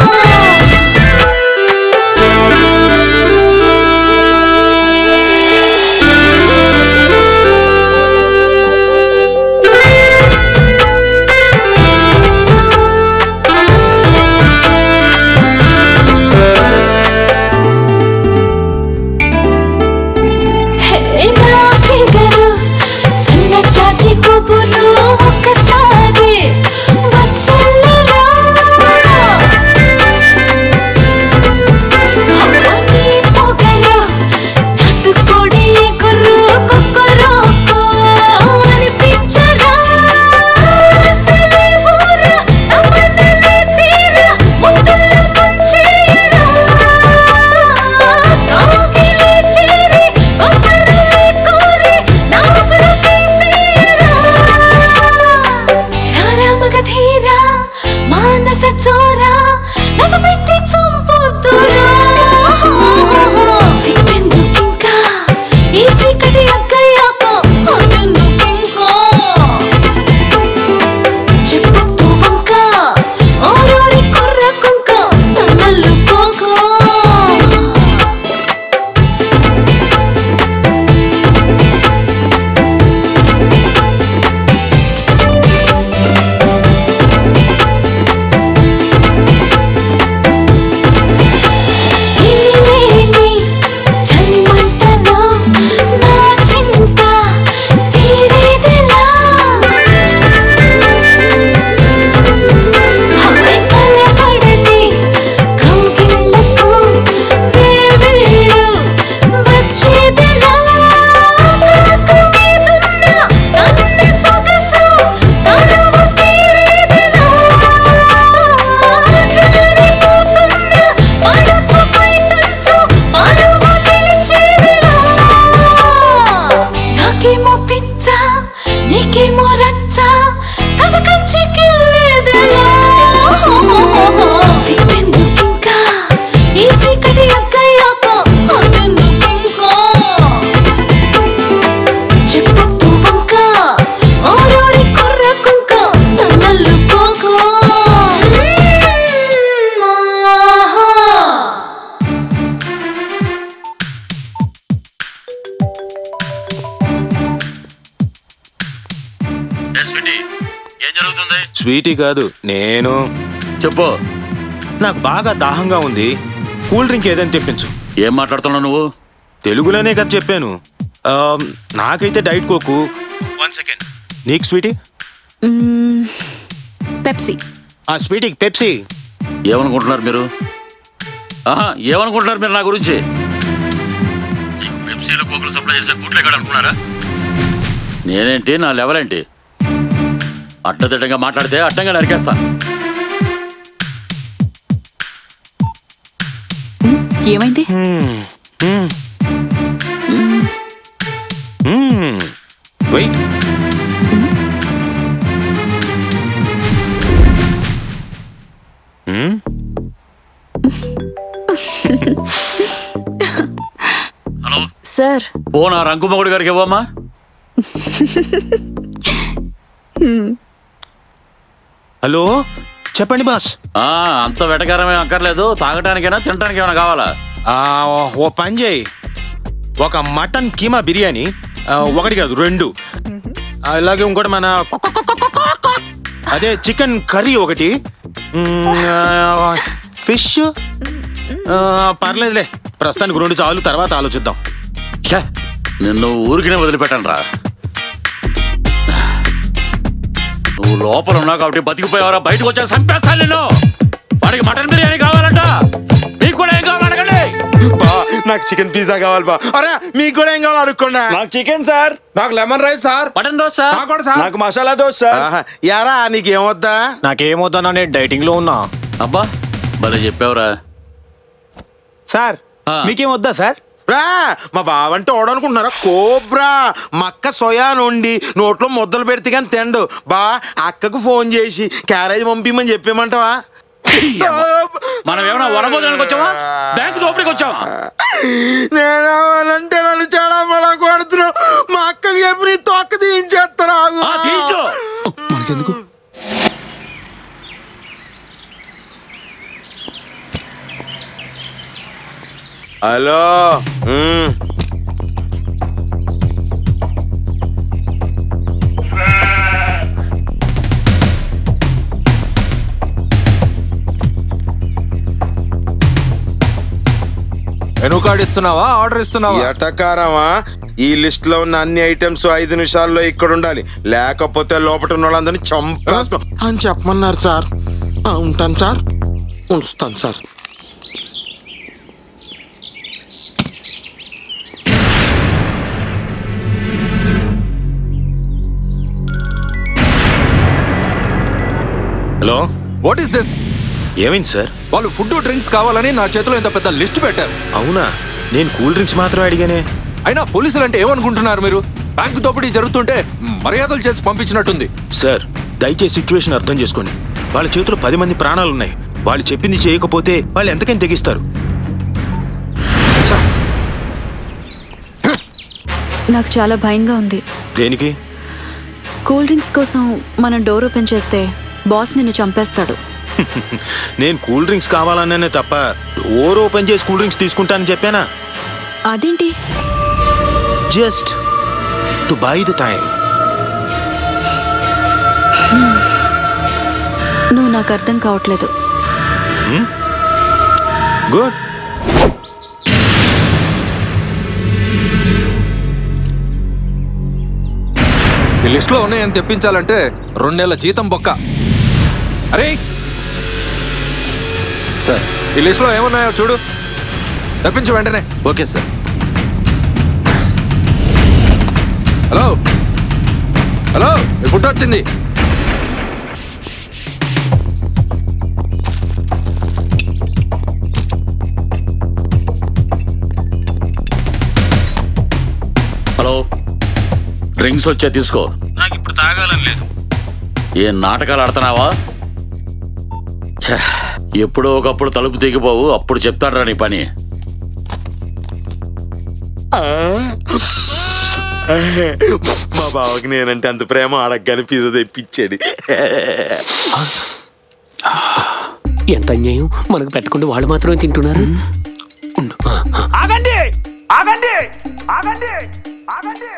హే నా ఫిగరు సన్న చాచి కొబ్బులు ఒక్కసారి వచ్చల్లరా అవని పొగరు నాటుకోడి ఎగురు కుక్కరోకో అనిపించరా అసలే ఊర నమ్మనలే తీర ముద్దులు ముంచేయరా కాగిలే చేరి అవసరలే కోరి నా అవసరం తీసేయరా రామగధీరా మానస చోరా నసపెట్టి చంపుతురా సిగ్గెందుకింకా ఈ చీకటి అక్కయ్యాక అంతెందుకింకా చెప్పొద్దు వంక ఓరోరి కుర్ర కుంక నన్నల్లు పోక ఇనిలేని చలి మంటలో నా చింత తీరేదెలా హవే కలబడని కౌగిళ్ళకు వేవిళ్ళు వచ్చేదెలా కాకు మీదున్న నన్ను సొగసు తనువు తీరేదెలా జారిపోతున్న మనసు బయటంచు పరువు నిలిచేదిలా నాకేమో పిచ్చ నీకేమో రచ్చ కథ కంచికెళ్ళేదెలా సిగ్గెందుకింకా ఈ చీకటి అక్కయ్యాక అంతెందుకింకా చెప్పొద్దు వంక ఓరోరి కుర్ర కుంక నన్నల్లు పోక ఏం జరుగుతుంది స్వీటీ కాదు నేను చెప్పు నాకు బాగా దాహంగా ఉంది కూల్ డ్రింక్ ఏదని తెప్పించు ఏం మాట్లాడుతున్నావు నువ్వు తెలుగులోనే కదా చెప్పాను నాకైతే డైట్ కోకు వన్ సెకండ్ నీకు స్వీటీ పెప్సీ ఆ స్వీటీకి పెప్సీ ఏమనుకుంటున్నారు మీరు ఆహా ఏమనుకుంటున్నారు మీరు నా గురించి పెప్సీలో కోకులు సప్లై చేసే కూట్లు ఎక్కడ అనుకున్నారా నేనేంటి నా లెవెల్ ఏంటి అడ్డదిడ్డంగా మాట్లాడితే అడ్డంగా నరికేస్తా ఏమైంది వెయిట్ సార్ ఫోన్ ఆ రంకుమొగుడు గారికి ఇవ్వమ్మా హలో చెప్పండి బాస్ ఆ, అంత వెటకారమే అక్కర్లేదు తాగటానికైనా తినటానికి ఏమైనా కావాలా ఆ, ఓ పని చేయి ఒక మటన్ కీమా బిర్యానీ ఆ, ఒకటి కాదు రెండు అలాగే ఇంకోటి మన అదే చికెన్ కర్రీ ఒకటి మ్, ఆ, ఫిష్ ఆ, పర్లేదులే ప్రస్తుతానికి రెండు చాలు తర్వాత ఆలోచిద్దాం ఛే, నిన్ను ఊరికినే వదిలిపెట్టాను రా నువ్వు లోపల ఉన్నావు కాబట్టి బతికిపోయావరా బయటకు వచ్చా చంపేస్తాను నిన్ను వాడికి మటన్ బిర్యానీ కావాలంట మీకు కూడా ఏం కావాలి అడగండి బా నాకు చికెన్ పిజ్జా కావాలి బా అరే మీకు కూడా ఏం కావాలి అడుక్కోండి నాకు చికెన్ సార్ నాకు lemon rice sir mutton dosa sir నాకు కూడా సార్ నాకు మసాలా దోశ సార్ ఆహా, యారా నీకేమొద్దా నాకేమొద్దన్నా నేను డైటింగ్ లో ఉన్నా అబ్బా భలే చెప్పావురా సార్ మీకేం వద్దా సార్ రా మా బావంటే ఓడనుకుంటున్నారా కోబ్రా మక్క సొయా నుండి నోట్లో ముద్దలు పెడితే కానీ తిండు బా అక్కకు ఫోన్ చేసి క్యారేజ్ పంపిమని చెప్పేమంటావా మనం ఏమైనా వనభోజనానికి వచ్చావా బ్యాంకు దోపిడికి వచ్చావా నేను అంటే నన్ను చెడా మడా కొడుతున్నావు మా అక్కకి చెప్పి నీ తొక్క తీయించేస్తారా తీయించు మనకెందుకు హలో మ్మ్. మెనూ కార్డ్ ఇస్తున్నావా ఆర్డర్ ఇస్తున్నావా ఎటకారమా ఈ లిస్ట్ లో ఉన్న అన్ని ఐటమ్స్ ఐదు నిమిషాల్లో ఇక్కడ ఉండాలి లేకపోతే లోపల ఉన్న వాళ్ళందరినీ చంపేస్తాం అని చెప్పమన్నారు సార్ ఆ, ఉంటాను సార్ ఉంచుతాను sir hello what is this ఏమైంది సార్ వాళ్ళు ఫుడ్ డ్రింక్స్ కావాలని నా చేతిలో ఇంత పెద్ద లిస్ట్ పెట్టారు అవునా నేను కూల్ డ్రింక్స్ మాత్రమే అడిగానే అయినా పోలీసులు అంటే ఏమనుకుంటున్నారు మీరు బ్యాంకు దోపిడీ జరుగుతుంటే మర్యాదలు చేసి పంపించినట్టుంది సార్ దయచేసి సిచ్యువేషన్ అర్థం చేసుకోండి వాళ్ళ చేతిలో పది మంది ప్రాణాలు ఉన్నాయి వాళ్ళు చెప్పింది చేయకపోతే వాళ్ళు ఎంతకైనా తెగిస్తారు నాకు చాలా భయంగా ఉంది దేనికి కూల్ డ్రింక్స్ కోసం మనం డోర్ ఓపెన్ చేస్తే బాస్ నిన్ను చంపేస్తాడు నేను కూల్ డ్రింక్స్ కావాలన్నానే తప్ప డోర్ ఓపెన్ చేసి కూల్ డ్రింక్స్ తీసుకుంటానని చెప్పానా అదేంటి just to buy the time నువ్వు నాకు అర్థం కావట్లేదు గుడ్ ఈ లిస్ట్ లో ఉన్నాయని తెప్పించాలంటే రెండు నెలల జీతం బొక్క అరే సార్ ఈ లిస్ట్ లో ఏమున్నాయో చూడు తెప్పించు వెంటనే ఓకే సార్ హలో హలో మీ ఫుడ్ వచ్చింది హలో డ్రింక్స్ వచ్చే తీసుకో నాకు ఇప్పుడు తాగాలని లేదు ఏ నాటకాలు ఆడుతున్నావా ఛే, ఎప్పుడో ఒకప్పుడు తలుపు తెగిపోవు అప్పుడు చెప్తాడ్రా నీ పని మా బావకి నేనంటే అంత ప్రేమ అడగగానే పిజ్జా తెప్పించాడు ఎంత అన్యాయం మనకు పెట్టకుండా వాళ్ళు మాత్రమే తింటున్నారు ఆగండి ఆగండి ఆగండి ఆగండి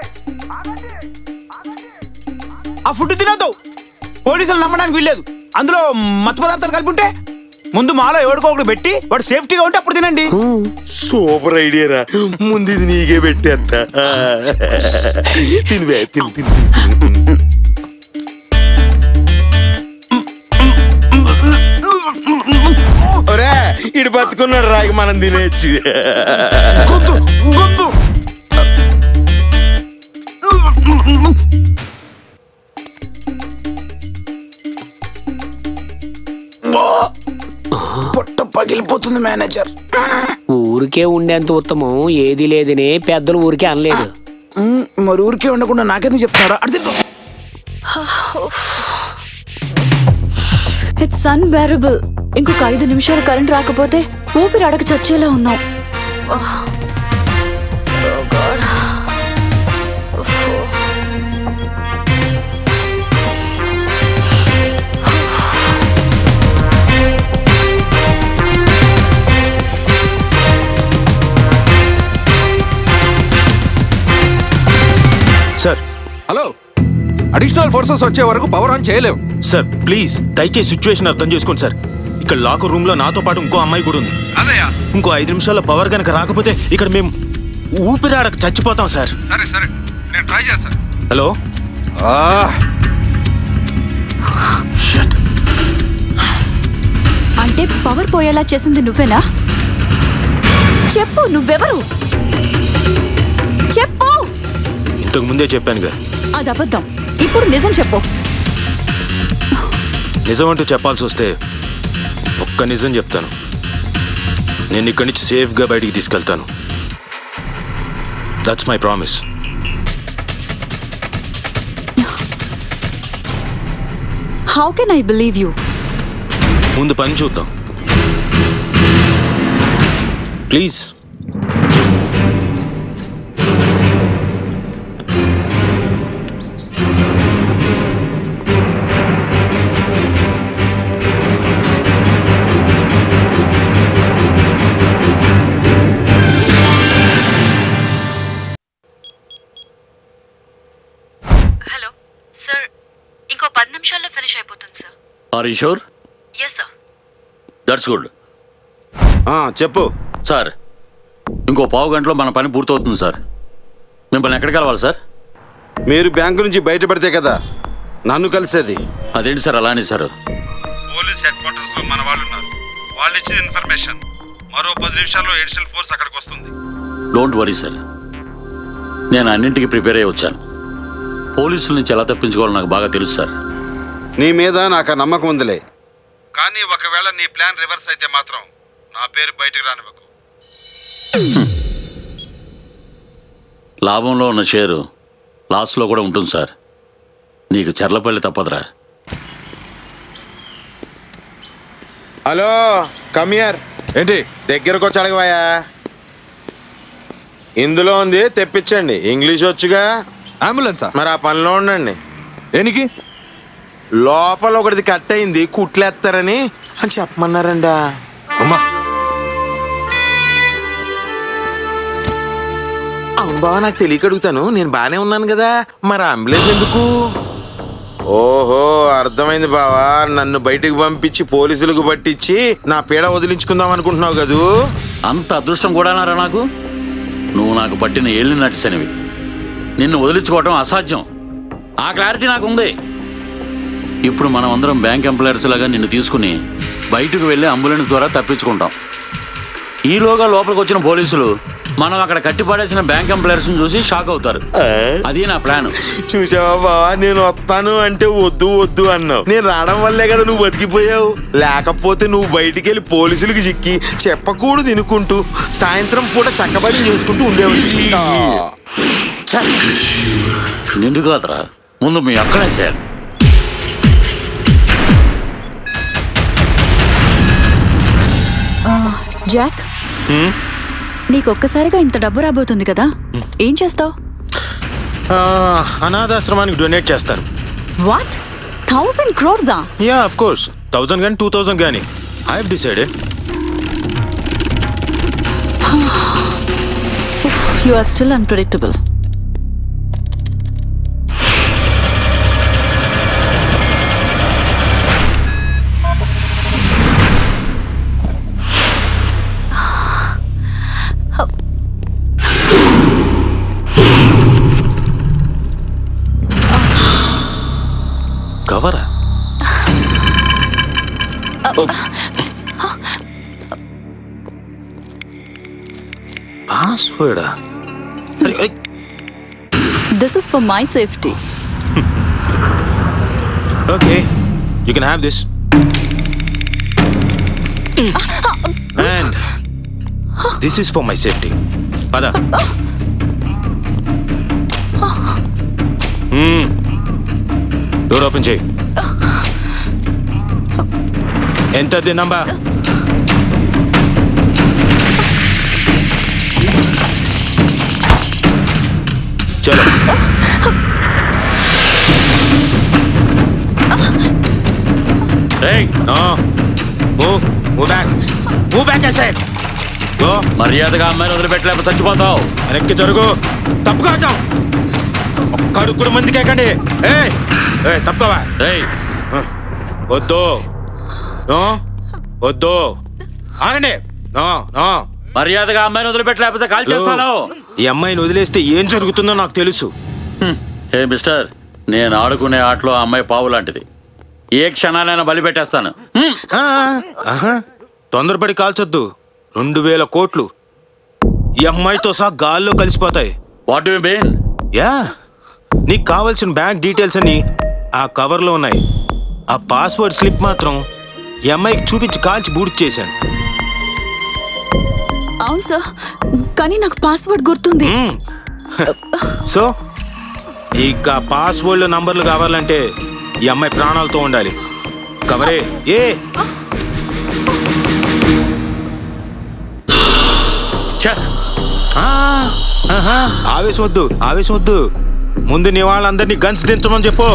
ఆ ఫుడ్ తినొద్దు పోలీసులు నమ్మడానికి వీల్లేదు అందులో మత్తు పదార్థాలు కలిపి ఉంటే ముందు మాలో ఎవరికో ఒకటి పెట్టి వాడు సేఫ్టీగా ఉంటే అప్పుడు తినండి సూపర్ ఐడియా రా ముందు ఇది నీకే పెట్టేస్తా తినివే తిని తిని తిని. ఒరే ఇడు బతుకున్నాడు రాగి మనం తినేచ్చు పొట్ట పగిలిపోతుంది మేనేజర్ ఊరికే ఉండేంత ఉత్తమం ఏది లేదని పెద్దలు ఊరికే అనలేదు మ్, మరి ఊరికే ఉండకుండా నాకెందుకు చెప్తారా అడిగి ఇట్స్ అన్బేరబుల్ ఇంకొక ఐదు నిమిషాలు కరెంట్ రాకపోతే ఊపిరి అడగ చచ్చేలా ఉన్నాం Oh God. Uff. Sir hello additional forces వచ్చే వరకు పవర్ ఆన్ చేయలేం సార్ ప్లీజ్ దయచేసి సిచ్యువేషన్ అర్థం చేసుకోండి సార్ ఇక్కడ లాకర్ రూమ్ లో నాతో పాటు ఇంకో అమ్మాయి కూడా ఉంది ఇంకో ఐదు నిమిషాల్లో పవర్ కనుక రాకపోతే ఇక్కడ మేము ఊపిరాడక చచ్చిపోతాం సార్ సరే సరే నేను ట్రై చేస్తాను హలో అంటే పవర్ పోయేలా చేసింది నువ్వేనా చెప్పు నువ్వెవరు చెప్పు ఇంతకు ముందే చెప్పానుగా అది అబద్ధం ఇప్పుడు నిజం చెప్పు నిజం అంటూ చెప్పాల్సి వస్తే ఒక్క నిజం చెప్తాను నేను ఇక్కడి నుంచి సేఫ్గా బయటికి తీసుకెళ్తాను that's my promise how can I believe you ముందు పని చూద్దాం ప్లీజ్ హలో సార్ ఇంకో పది నిమిషాల్లో ఫినిష్ అయిపోతుంది sir are you sure yes sir that's good చెప్పు సార్ ఇంకో పావు గంటలో మన పని పూర్తవుతుంది సార్ మిమ్మల్ని ఎక్కడికి కలవాలి సార్ మీరు బ్యాంకు నుంచి బయటపడితే కదా నన్ను కలిసేది అదేంటి సార్ అలా సార్ పోలీస్ హెడ్ క్వార్టర్స్ లో మన వాళ్ళు ఉన్నారు వాళ్ళు ఇచ్చిన ఇన్ఫర్మేషన్ మరో పది నిమిషాల్లో ఎడిషనల్ ఫోర్స్ అక్కడికి వస్తుంది డోంట్ వరీ సార్ నేను అన్నింటికి ప్రిపేర్ అయ్యి వచ్చాను పోలీసుల నుంచి ఎలా తప్పించుకోవాలో నాకు బాగా తెలుసు సార్ నీ మీద నాకు ఆ నమ్మకం ఉందిలే కానీ ఒకవేళ నీ ప్లాన్ రివర్స్ అయితే మాత్రం నా పేరు బయటకు రానివ్వకు లాభంలో ఉన్న షేరు లాస్లో కూడా ఉంటుంది సార్ నీకు చెర్లపల్లి తప్పదురా హలో కమియర్ ఏంటి దగ్గరకు వచ్చి అడగవయ్యా ఇందులో ఉంది తెప్పించండి ఇంగ్లీష్ వచ్చుగా అంబులెన్సా మరి ఆ పనిలో ఉండండి దేనికి లోపల ఒకటిది కట్ అయింది కుట్లేస్తారని అని చెప్పమన్నారండా అమ్మా అవును బావ నాకు తెలియక అడుగుతాను నేను బాగానే ఉన్నాను కదా మరి అంబులెన్స్ ఎందుకు ఓహో అర్థమైంది బావా నన్ను బయటికి పంపించి పోలీసులకు పట్టించి నా పీడ వదిలించుకుందాం అనుకుంటున్నావు కదూ అంత అదృష్టం కూడానారా నాకు నువ్వు నాకు పట్టిన ఏళ్ళు నటిసనివి నిన్ను వదిలించుకోవటం అసాధ్యం ఆ క్లారిటీ నాకు ఉంది ఇప్పుడు మనం అందరం బ్యాంక్ ఎంప్లాయర్స్ లాగా నిన్ను తీసుకుని బయటకు వెళ్ళి అంబులెన్స్ ద్వారా తప్పించుకుంటాం ఈలోగా లోపలికి వచ్చిన పోలీసులు మనం అక్కడ కట్టిపడేసిన బ్యాంక్ ఎంప్లాయర్స్ చూసి షాక్ అవుతారు అది నా ప్లాన్ చూసావా బావా నేను వస్తాను అంటే వద్దు వద్దు అన్నావు నేను రావడం వల్లే కదా నువ్వు బతికిపోయావు లేకపోతే నువ్వు బయటికి వెళ్ళి పోలీసులకి చిక్కి చెప్పకూడదు తినుకుంటూ సాయంత్రం పూట చక్కబడి చేసుకుంటూ ఉండేవాడి నిండు కాదురా ముందు మీ అక్కడేసేయాలి జాక్ నీకొక్కసారిగా ఇంత డబ్బు రాబోతుంది కదా ఏం చేస్తావు అనాథాశ్రమానికి డొనేట్ చేస్తాను వాట్ థౌసండ్ క్రోర్సా యా ఆఫ్ కోర్స్ థౌజండ్ కానీ టూ థౌజండ్ కానీ I have decided you are still unpredictable పాస్వర్డా this is for my safety okay you can have this and this is for my safety పద door open చేయి ఎంత the number చలో Hey! No. Move. Move back. Move back, I said. Go. మర్యాదగా అమ్మాయిని వదిలిపెట్టలేకపోతే చచ్చిపోతావు వెనక్కి జరుగు తప్పుగా అంటాం ఒక్కడు కూడా మందికి ఎక్కండి ఏ ఏ తప్పుకోవా వద్దు నో వద్దు ఆగండి నో నో మర్యాదగా అమ్మాయిని వదిలిపెట్టలేకపోతే కాల్ చేస్తాను ఈ అమ్మాయిని వదిలేస్తే ఏం జరుగుతుందో నాకు తెలుసు ఏ మిస్టర్ నేను ఆడుకునే ఆటలో ఆ అమ్మాయి పావు లాంటిది ఏ క్షణాలైనా బలి పెట్టేస్తాను ఆ, ఆహా. తొందరపడి కాల్చొద్దు రెండు వేల కోట్లు ఈ అమ్మాయితో సహా గాల్లో కలిసిపోతాయి వాట్ యు మీన్ యా నీకు కావాల్సిన బ్యాంక్ డీటెయిల్స్ అని ఆ కవర్లో ఉన్నాయి ఆ పాస్వర్డ్ స్లిప్ మాత్రం ఈ అమ్మాయికి చూపించి కాల్చి బూడి చేశాను అవును సార్ కానీ నాకు పాస్వర్డ్ గుర్తుంది సో ఇక పాస్వర్డ్ నంబర్లు కావాలంటే ఈ అమ్మాయి ప్రాణాలతో ఉండాలి కవరే ఏ ఆ, ఆహా, ఆవేశం వద్దు ఆవేశం వద్దు ముందు నీ వాళ్ళందరినీ గన్స్ దించమని చెప్పు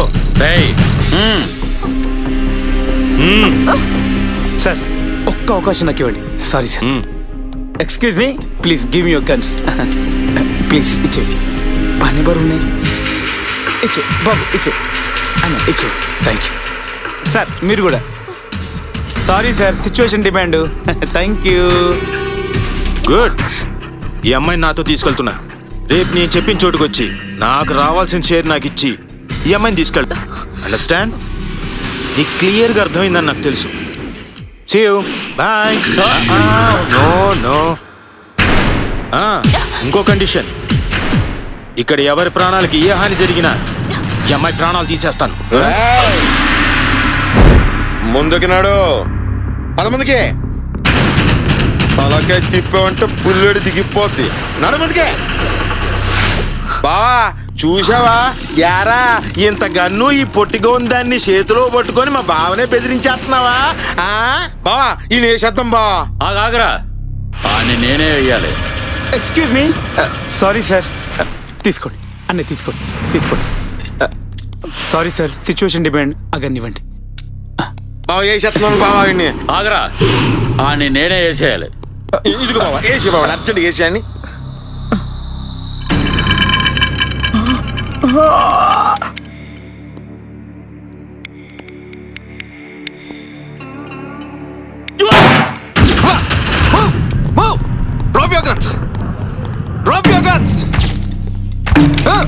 సార్ ఒక్క అవకాశం నాకు ఇవ్వండి sorry sir excuse me please give me your guns please ఇచ్చే పని బరు ఉన్నాయి ఇచ్చే బాబు ఇచ్చే అన్న ఇచ్చే థ్యాంక్ యూ సార్ మీరు కూడా sorry sir situation demand thank you good ఈ అమ్మాయిని నాతో తీసుకెళ్తున్నా రేపు నేను చెప్పిన చోటుకు వచ్చి నాకు రావాల్సిన షేర్ నాకు ఇచ్చి ఈ అమ్మాయిని తీసుకెళ్తా అండర్స్టాండ్ నీకు క్లియర్గా అర్థమైందని నాకు తెలుసు See you. Bye no no ఇంకో కండిషన్ ఇక్కడ ఎవరి ప్రాణాలకి ఏ హాని జరిగినా ఈ అమ్మాయి ప్రాణాలు తీసేస్తాను ముందుకి నాడు పద ముందుకి తలకాయ తిప్పామంటే బుల్లెడు దిగిపోద్ది నడు ముందుకే బావా చూసావా యారా ఇంత గన్ను ఈ పొట్టిగా దాన్ని చేతిలో పట్టుకొని మా బావనే బెదిరించేస్తున్నావా ఆ బావా ఈ నేసేద్దాం బావా ఆగాగరా అని నేనే వెయ్యాలి ఎక్స్క్యూజ్ మీ సారీ సార్ తీసుకోండి అన్నీ తీసుకోండి తీసుకోండి sorry sir situation demand a gun ఇవ్వండి బావా వేసేస్తున్నాను బావా వీడిని ఆగరా అని నేనే వేసేయాలి ఇదిగో బావా వేసి బావా అర్జెంట్ వేసేయండి Drop your guns! Drop your guns! Huh?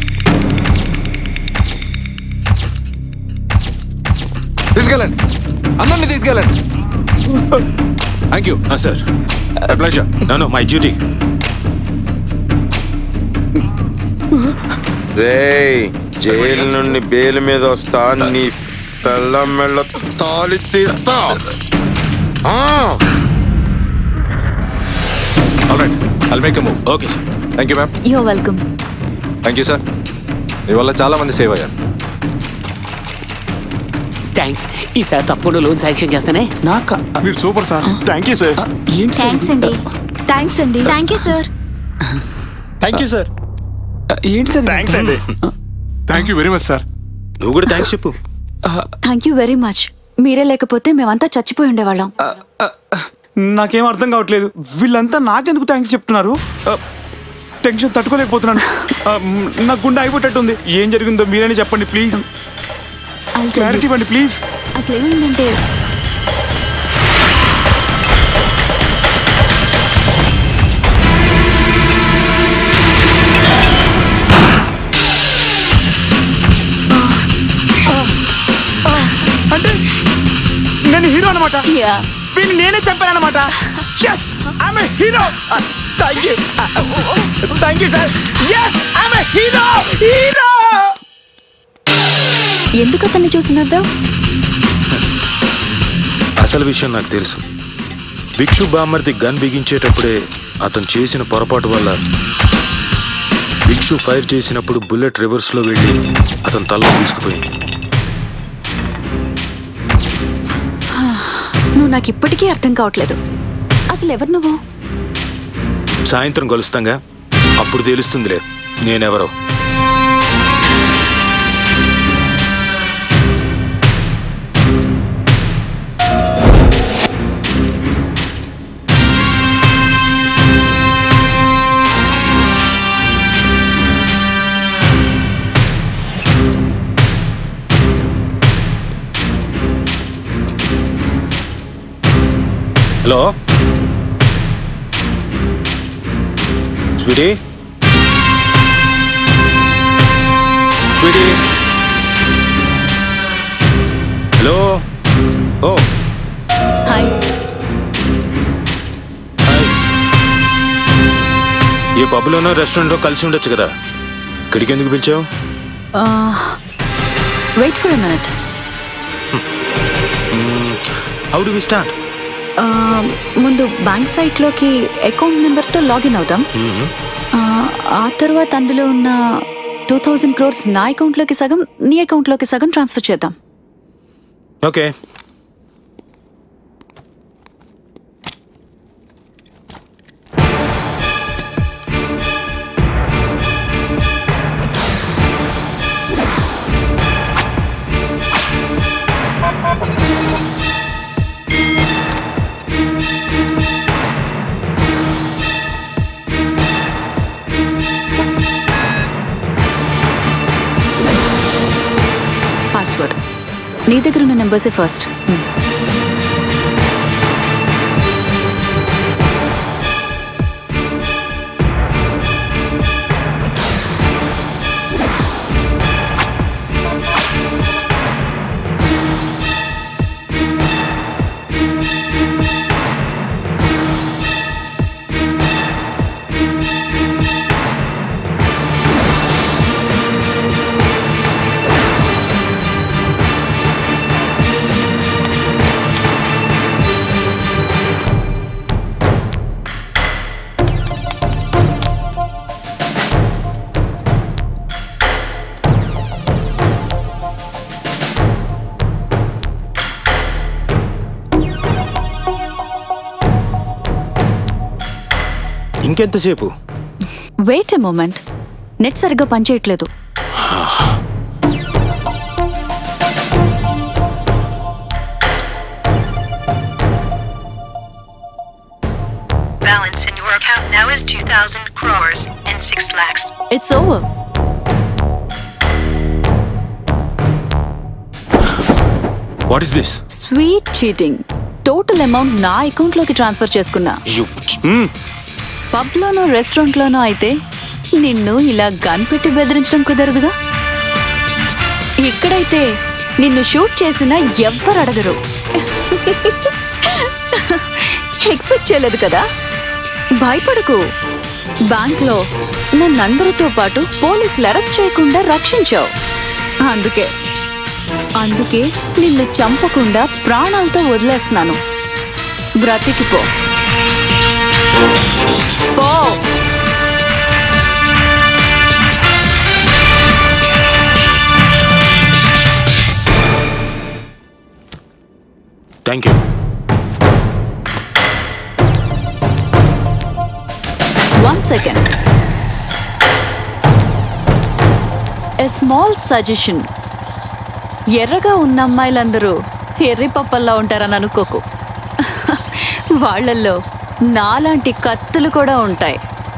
తీసుకెళ్ళండి అందరినీ తీసుకెళ్ళండి thank you sir pleasure no no my duty రేయ్ జైలు నుండి బెయిల్ మీద వస్తా నీ పెళ్ళ మెళ్ళ తాలి తీస్తా ఆ. All right I'll make a move okay sir thank you ma'am you're welcome thank you sir మీ వల్ల చాలా మంది సేవ్ అయ్యారు థ్యాంక్స్ ఈసారి తప్పకుండా లోన్ శాంక్షన్ చేస్తానే నాక మీరు super sir thank you sir ఏంటి సార్ థ్యాంక్స్ అండి థ్యాంక్స్ అండి thank you sir thank you sir ఏంటి సార్ థ్యాంక్స్ అండి thank you very much sir నువ్వు కూడా థ్యాంక్స్ చెప్పు థ్యాంక్ యూ వెరీ మచ్ మీరే లేకపోతే మేమంతా చచ్చిపోయి ఉండేవాళ్ళం నాకేం అర్థం కావట్లేదు వీళ్ళంతా నాకెందుకు థ్యాంక్స్ చెప్తున్నారు ఆ, టెన్షన్ తట్టుకోలేకపోతున్నాను ఆ, మ్, నా గుండె అయిపోయేటట్టుంది ఏం జరిగిందో మీరైనా చెప్పండి ప్లీజ్ క్లారిటీ ఇవ్వండి ప్లీజ్ అసలు ఏమైందంటే అంటే నేను హీరో అనమాట యా వీడిని నేనే చంపానన్నమాట yes I'm hero thank you thank you sir yes I'm hero hero ఎందుకు అతన్ని చూసినద్దా అసలు విషయం నాకు తెలుసు భిక్షు బామ్మర్ది గన్ బిగించేటప్పుడే అతను చేసిన పొరపాటు వల్ల భిక్షు ఫైర్ చేసినప్పుడు బుల్లెట్ రివర్స్లో వెళ్ళి అతని తలలో తీసుకుపోయింది నువ్వు నాకు ఇప్పటికీ అర్థం కావట్లేదు అసలు ఎవరు నువ్వు సాయంత్రం కలుస్తాంగా అప్పుడు తెలుస్తుందిలే నేనెవరో hello Sweety Sweety hello oh hi ఏ పబ్లోనో రెస్టారెంట్లో కలిసి ఉండొచ్చు కదా ఇక్కడికి ఎందుకు పిలిచావు wait for a minute how do we start ముందు బ్యాంక్ సైట్లోకి అకౌంట్ నెంబర్తో లాగిన్ అవుదాం ఆ, ఆ తర్వాత అందులో ఉన్న టూ థౌజండ్ క్రోర్స్ నా అకౌంట్లోకి సగం నీ అకౌంట్లోకి సగం ట్రాన్స్ఫర్ చేద్దాం ఓకే పాస్వర్డ్ నీ దగ్గర ఉన్న నెంబర్సే ఫస్ట్ ఇంకెంతసేపు వెయిట్ ఎ మూమెంట్ నెట్ సరిగ్గా పనిచేయట్లేదు Balance in your account now is 2,000 crores and 6 lakhs. It's over what is this sweet cheating total amount నా అకౌంట్లోకి ట్రాన్స్ఫర్ చేసుకున్నా యు పబ్లోనో రెస్టారెంట్లోనో అయితే నిన్ను ఇలా గన్ పెట్టి బెదిరించడం కుదరదుగా ఇక్కడైతే నిన్ను షూట్ చేసినా ఎవ్వరు అడగరు ఎక్స్పెక్ట్ చేయలేదు కదా భయపడకు బ్యాంక్లో నన్నందరితో పాటు పోలీసులు అరెస్ట్ చేయకుండా రక్షించావు అందుకే అందుకే నిన్ను చంపకుండా ప్రాణాలతో వదిలేస్తున్నాను బ్రతికిపో పో thank you one second a small suggestion ఎర్రగా ఉన్న అమ్మాయిలందరూ ఎర్రి పప్పల్లా ఉంటారని అనుకోకు వాళ్ళల్లో నాలాంటి కత్తులు కూడా ఉంటాయి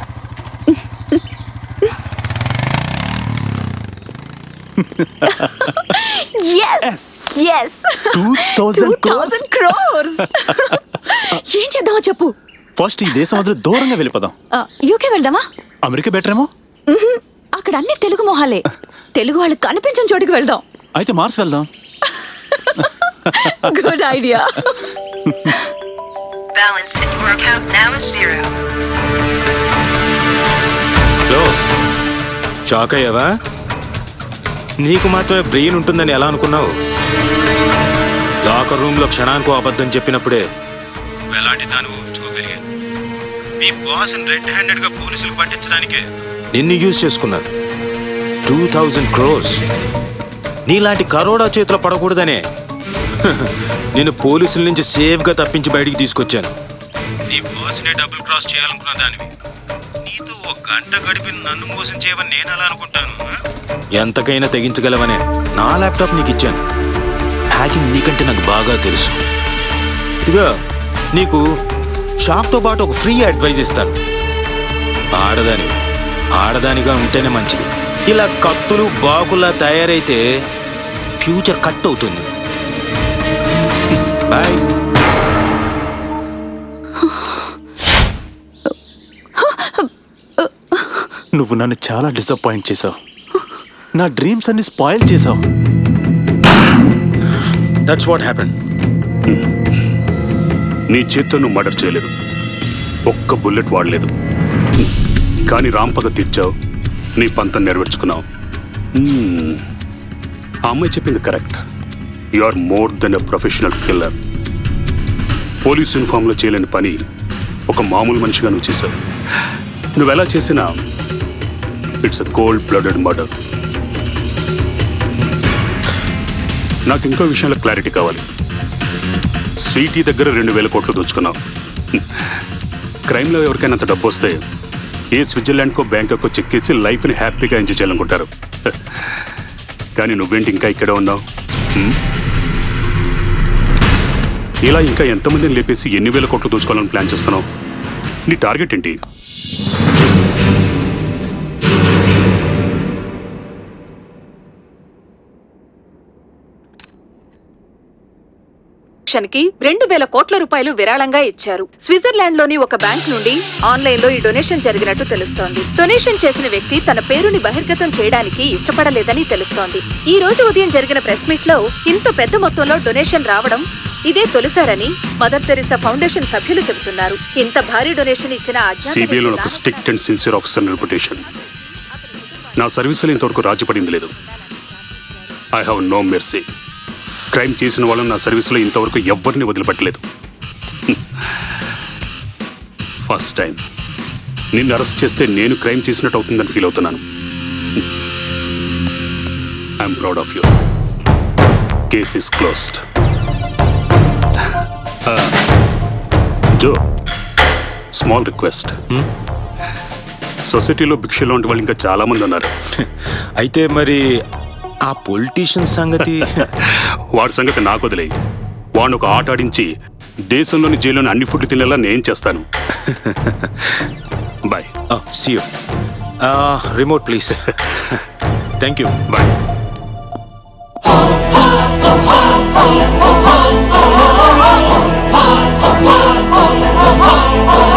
ఎస్ ఎస్ 2000 crores? క్రోర్స్ ఏం చేద్దామో చెప్పు ఫస్ట్ ఈ దేశం వదిలి దూరంగా వెళ్ళిపోదాం యూకే వెళ్దామా అమెరికా బెటర్ ఏమో మ్హూ. అక్కడ అన్ని తెలుగు మొహాలే తెలుగు వాళ్ళు కనిపించని చోటికి వెళ్దాం అయితే మార్స్ వెళ్దాం good idea Balance in your account now is zero. లో షాక్ అయ్యావా నీకు మాత్రమే బ్రెయిన్ ఉంటుందని ఎలా అనుకున్నావు లాకర్ రూమ్ లో క్షణానికి అబద్ధం చెప్పినప్పుడే ఎలాంటి దాన్ని ఊహించుకోగలిగాను మీ బాస్ రెడ్ హ్యాండెడ్ గా పోలీసులు పట్టించడానికే నిన్ను యూజ్ చేసుకున్నారు టూ థౌజండ్ క్రోర్స్ నీలాంటి కరోడా చేతిలో పడకూడదనే నేను పోలీసుల నుంచి సేఫ్ గా తప్పించి బయటికి తీసుకొచ్చాను నీ బాస్నే డబుల్ క్రాస్ చేయాలనుకున్న దానివి నీతో ఒక గంట గడిపి నన్ను మోసం చేయవని నేను అలా అనుకుంటాను ఆ? ఎంతకైనా తెగించగలవనే నా ల్యాప్టాప్ నీకు ఇచ్చాను హ్యాకింగ్ నీకంటే నాకు బాగా తెలుసు ఇదిగా నీకు షాప్తో పాటు ఒక ఫ్రీ అడ్వైజ్ ఇస్తాను ఆడదాని ఆడదానిగా ఉంటేనే మంచిది ఇలా కత్తులు బాకుల్లా తయారైతే ఫ్యూచర్ కట్ అవుతుంది బాయ్ నువ్వు నన్ను చాలా డిసప్పాయింట్ చేసావు నా డ్రీమ్స్ అన్ని స్పాయిల్ చేసావు దట్స్ వాట్ హ్యాపెన్ నీ చేత్తో నువ్వు మర్డర్ చేయలేదు ఒక్క బుల్లెట్ వాడలేదు కానీ రాంపగ తీర్చావు నీ పంతం నెరవేర్చుకున్నావు Hmm. ఆ అమ్మాయి చెప్పింది correct you are more than a professional killer police యూనిఫామ్లో చేయలేని పని ఒక మామూలు మనిషిగా నువ్వు చేశావు నువ్వు ఎలా చేసినా it's a cold blooded murder నాకు ఇంకో విషయంలో క్లారిటీ కావాలి స్వీటీ దగ్గర రెండు వేల కోట్లు దోచుకున్నావు క్రైమ్లో ఎవరికైనా అంత డబ్బు వస్తే ఏ స్విట్జర్లాండ్కో బ్యాంకాకో చెక్కేసి లైఫ్ని హ్యాపీగా ఎంజాయ్ చేయాలనుకుంటారు కానీ నువ్వేంటి ఇంకా ఇక్కడే ఉన్నావు హ్మ్? ఇలా ఇంకా ఎంతమందిని లేపేసి ఎన్ని వేల కోట్లు దోచుకోవాలని ప్లాన్ చేస్తున్నావు నీ టార్గెట్ ఏంటి కి రెండు వేల కోట్ల రూపాయలు విరాళంగా ఇచ్చారు స్విట్జర్లాండ్ లోని ఒక బ్యాంక్ నుండి ఆన్లైన్ లో ఈ డొనేషన్ జరిగినట్టు తెలుస్తోంది డొనేషన్ చేసిన వ్యక్తి తన పేరుని బహిర్గతం చేయడానికి ఇష్టపడలేదని తెలుస్తోంది ఈ రోజు ఉదయం జరిగిన ప్రెస్ మీట్ లో ఇంత పెద్ద మొత్తంలో డొనేషన్ రావడం ఇదే తొలిసారని మదర్ తెరిసా ఫౌండేషన్ సభ్యులు చెబుతున్నారు ఇంత భారీ డొనేషన్ ఇచ్చిన అజ్ఞాత సిబిఐలో ఒక strict and sincere officer reputation నా సర్వీసులో ఇంతవరకు రాజీ పడింది లేదు I have no mercy crime చేసిన వాళ్ళని నా సర్వీసులో ఇంతవరకు ఎవ్వరిని వదిలిపెట్టలేదు ఫస్ట్ టైం నిన్ను అరెస్ట్ చేస్తే నేను క్రైమ్ చేసినట్టు అవుతుందని ఫీల్ అవుతున్నాను I'm proud of you case is closed Joe small request సొసైటీలో భిక్ష లాంటి వాళ్ళు ఇంకా చాలా మంది ఉన్నారు అయితే మరి ఆ పొలిటీషియన్ సంగతి వాడి సంగతి నాకు వదిలే వాడిని ఒక ఆట ఆడించి దేశంలోని జైల్లోని అన్ని ఫుడ్ తినేలా నేను చేస్తాను bye see you remote please thank you bye Oh,